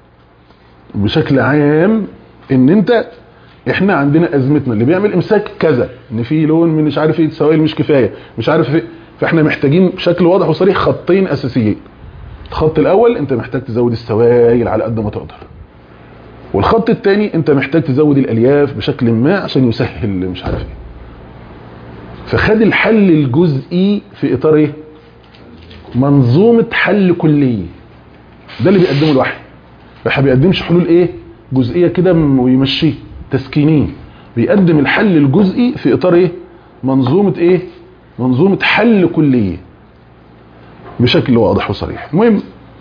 بشكل عام ان انت احنا عندنا ازمتنا اللي بيعمل امساك كذا ان في لون من مش عارف ايه سوائل مش كفايه مش عارف ايه فاحنا محتاجين بشكل واضح وصريح خطين اساسيين الخط الاول انت محتاج تزود السوائل على قد ما تقدر والخط الثاني انت محتاج تزود الالياف بشكل ما عشان يسهل مش عارف ايه فخد الحل الجزئي في اطار ايه منظومه حل كليه ده اللي بيقدمه الوحي ما بيقدمش حلول ايه جزئيه كده م- ويمشيه تسكينيه بيقدم الحل الجزئي في اطار ايه منظومه ايه منظومه حل كليه بشكل واضح وصريح المهم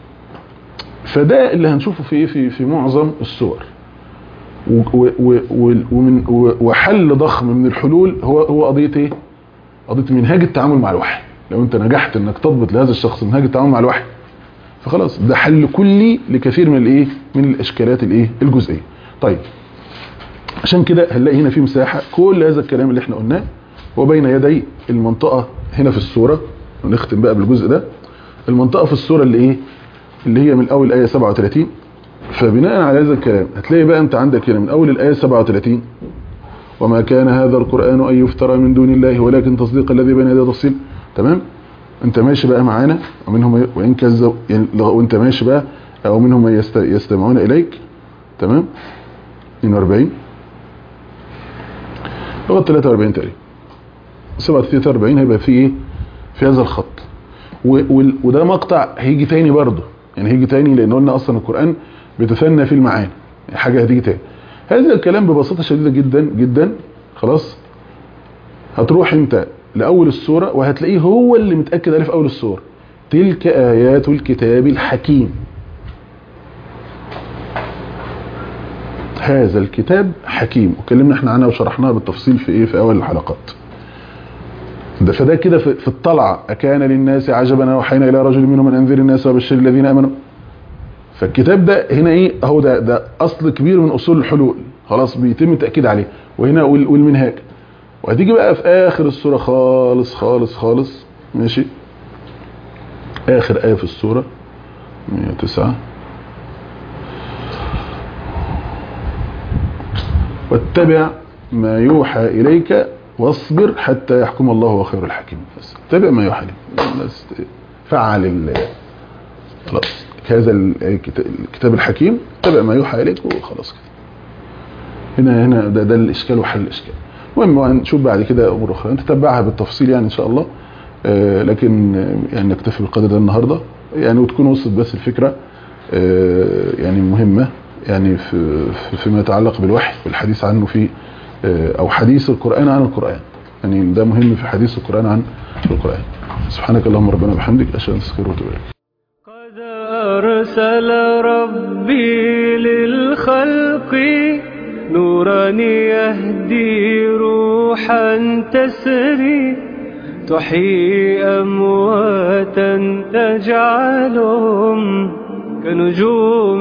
فده اللي هنشوفه في ايه في في معظم الصور و- و- و- و- ومن و- وحل ضخم من الحلول هو هو قضيه ايه قضيه منهاج التعامل مع الوحي لو انت نجحت انك تضبط لهذا الشخص منهاج التعامل مع الوحي فخلاص ده حل كلي لكثير من الايه من الاشكالات الايه الجزئيه طيب عشان كده هنلاقي هنا في مساحه كل هذا الكلام اللي احنا قلناه وبين يدي المنطقه هنا في الصوره ونختم بقى بالجزء ده المنطقه في الصوره اللي ايه اللي هي من اول ايه 37 فبناء على هذا الكلام هتلاقي بقى انت عندك هنا من اول الايه 37 وما كان هذا القران ان يفترى من دون الله ولكن تصديق الذي بين يديه تفصيل تمام انت ماشي بقى معانا ومنهم وان كذب يعني لو انت ماشي بقى او منهم من يست... يستمعون اليك تمام 42 لغايه 43 تقريبا 47 هيبقى في ايه في هذا الخط و... وال... وده مقطع هيجي تاني برضه يعني هيجي تاني لان قلنا اصلا القران بيتثنى في المعاني يعني حاجه هتيجي تاني هذا الكلام ببساطه شديده جدا جدا خلاص هتروح انت لاول السوره وهتلاقيه هو اللي متاكد عليه في اول السوره تلك ايات الكتاب الحكيم هذا الكتاب حكيم وكلمنا احنا عنها وشرحناها بالتفصيل في ايه في اول الحلقات ده فده كده في في الطلعه اكان للناس عجبا اوحينا الى رجل منهم ان انذر الناس وبشر الذين امنوا فالكتاب ده هنا ايه اهو ده ده اصل كبير من اصول الحلول خلاص بيتم التاكيد عليه وهنا وال- والمنهاج وهتيجي بقى في اخر السوره خالص خالص خالص ماشي اخر ايه في السوره 109 واتبع ما يوحى اليك واصبر حتى يحكم الله وهو خير الحاكمين بس اتبع ما يوحى اليك بس فعل ال- خلاص هذا ال- الكت- الكتاب الحكيم اتبع ما يوحى اليك وخلاص كده هنا هنا ده, ده الاشكال وحل الاشكال المهم هنشوف بعد كده امور اخرى نتتبعها بالتفصيل يعني ان شاء الله آه، لكن آه، يعني نكتفي بالقدر ده النهارده يعني وتكون وصلت بس الفكره آه، يعني مهمه يعني في في- فيما يتعلق بالوحي والحديث عنه في آه، او حديث القران عن القران يعني ده مهم في حديث القران عن القران سبحانك اللهم ربنا وبحمدك اشهد ان لا اله الا انت استغفرك واتوب اليك قد أرسل ربي للخلق نورا يهدي روحا تسري تحيي أمواتا تجعلهم كنجوم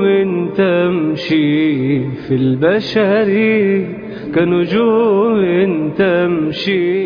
تمشي في البشر كنجوم تمشي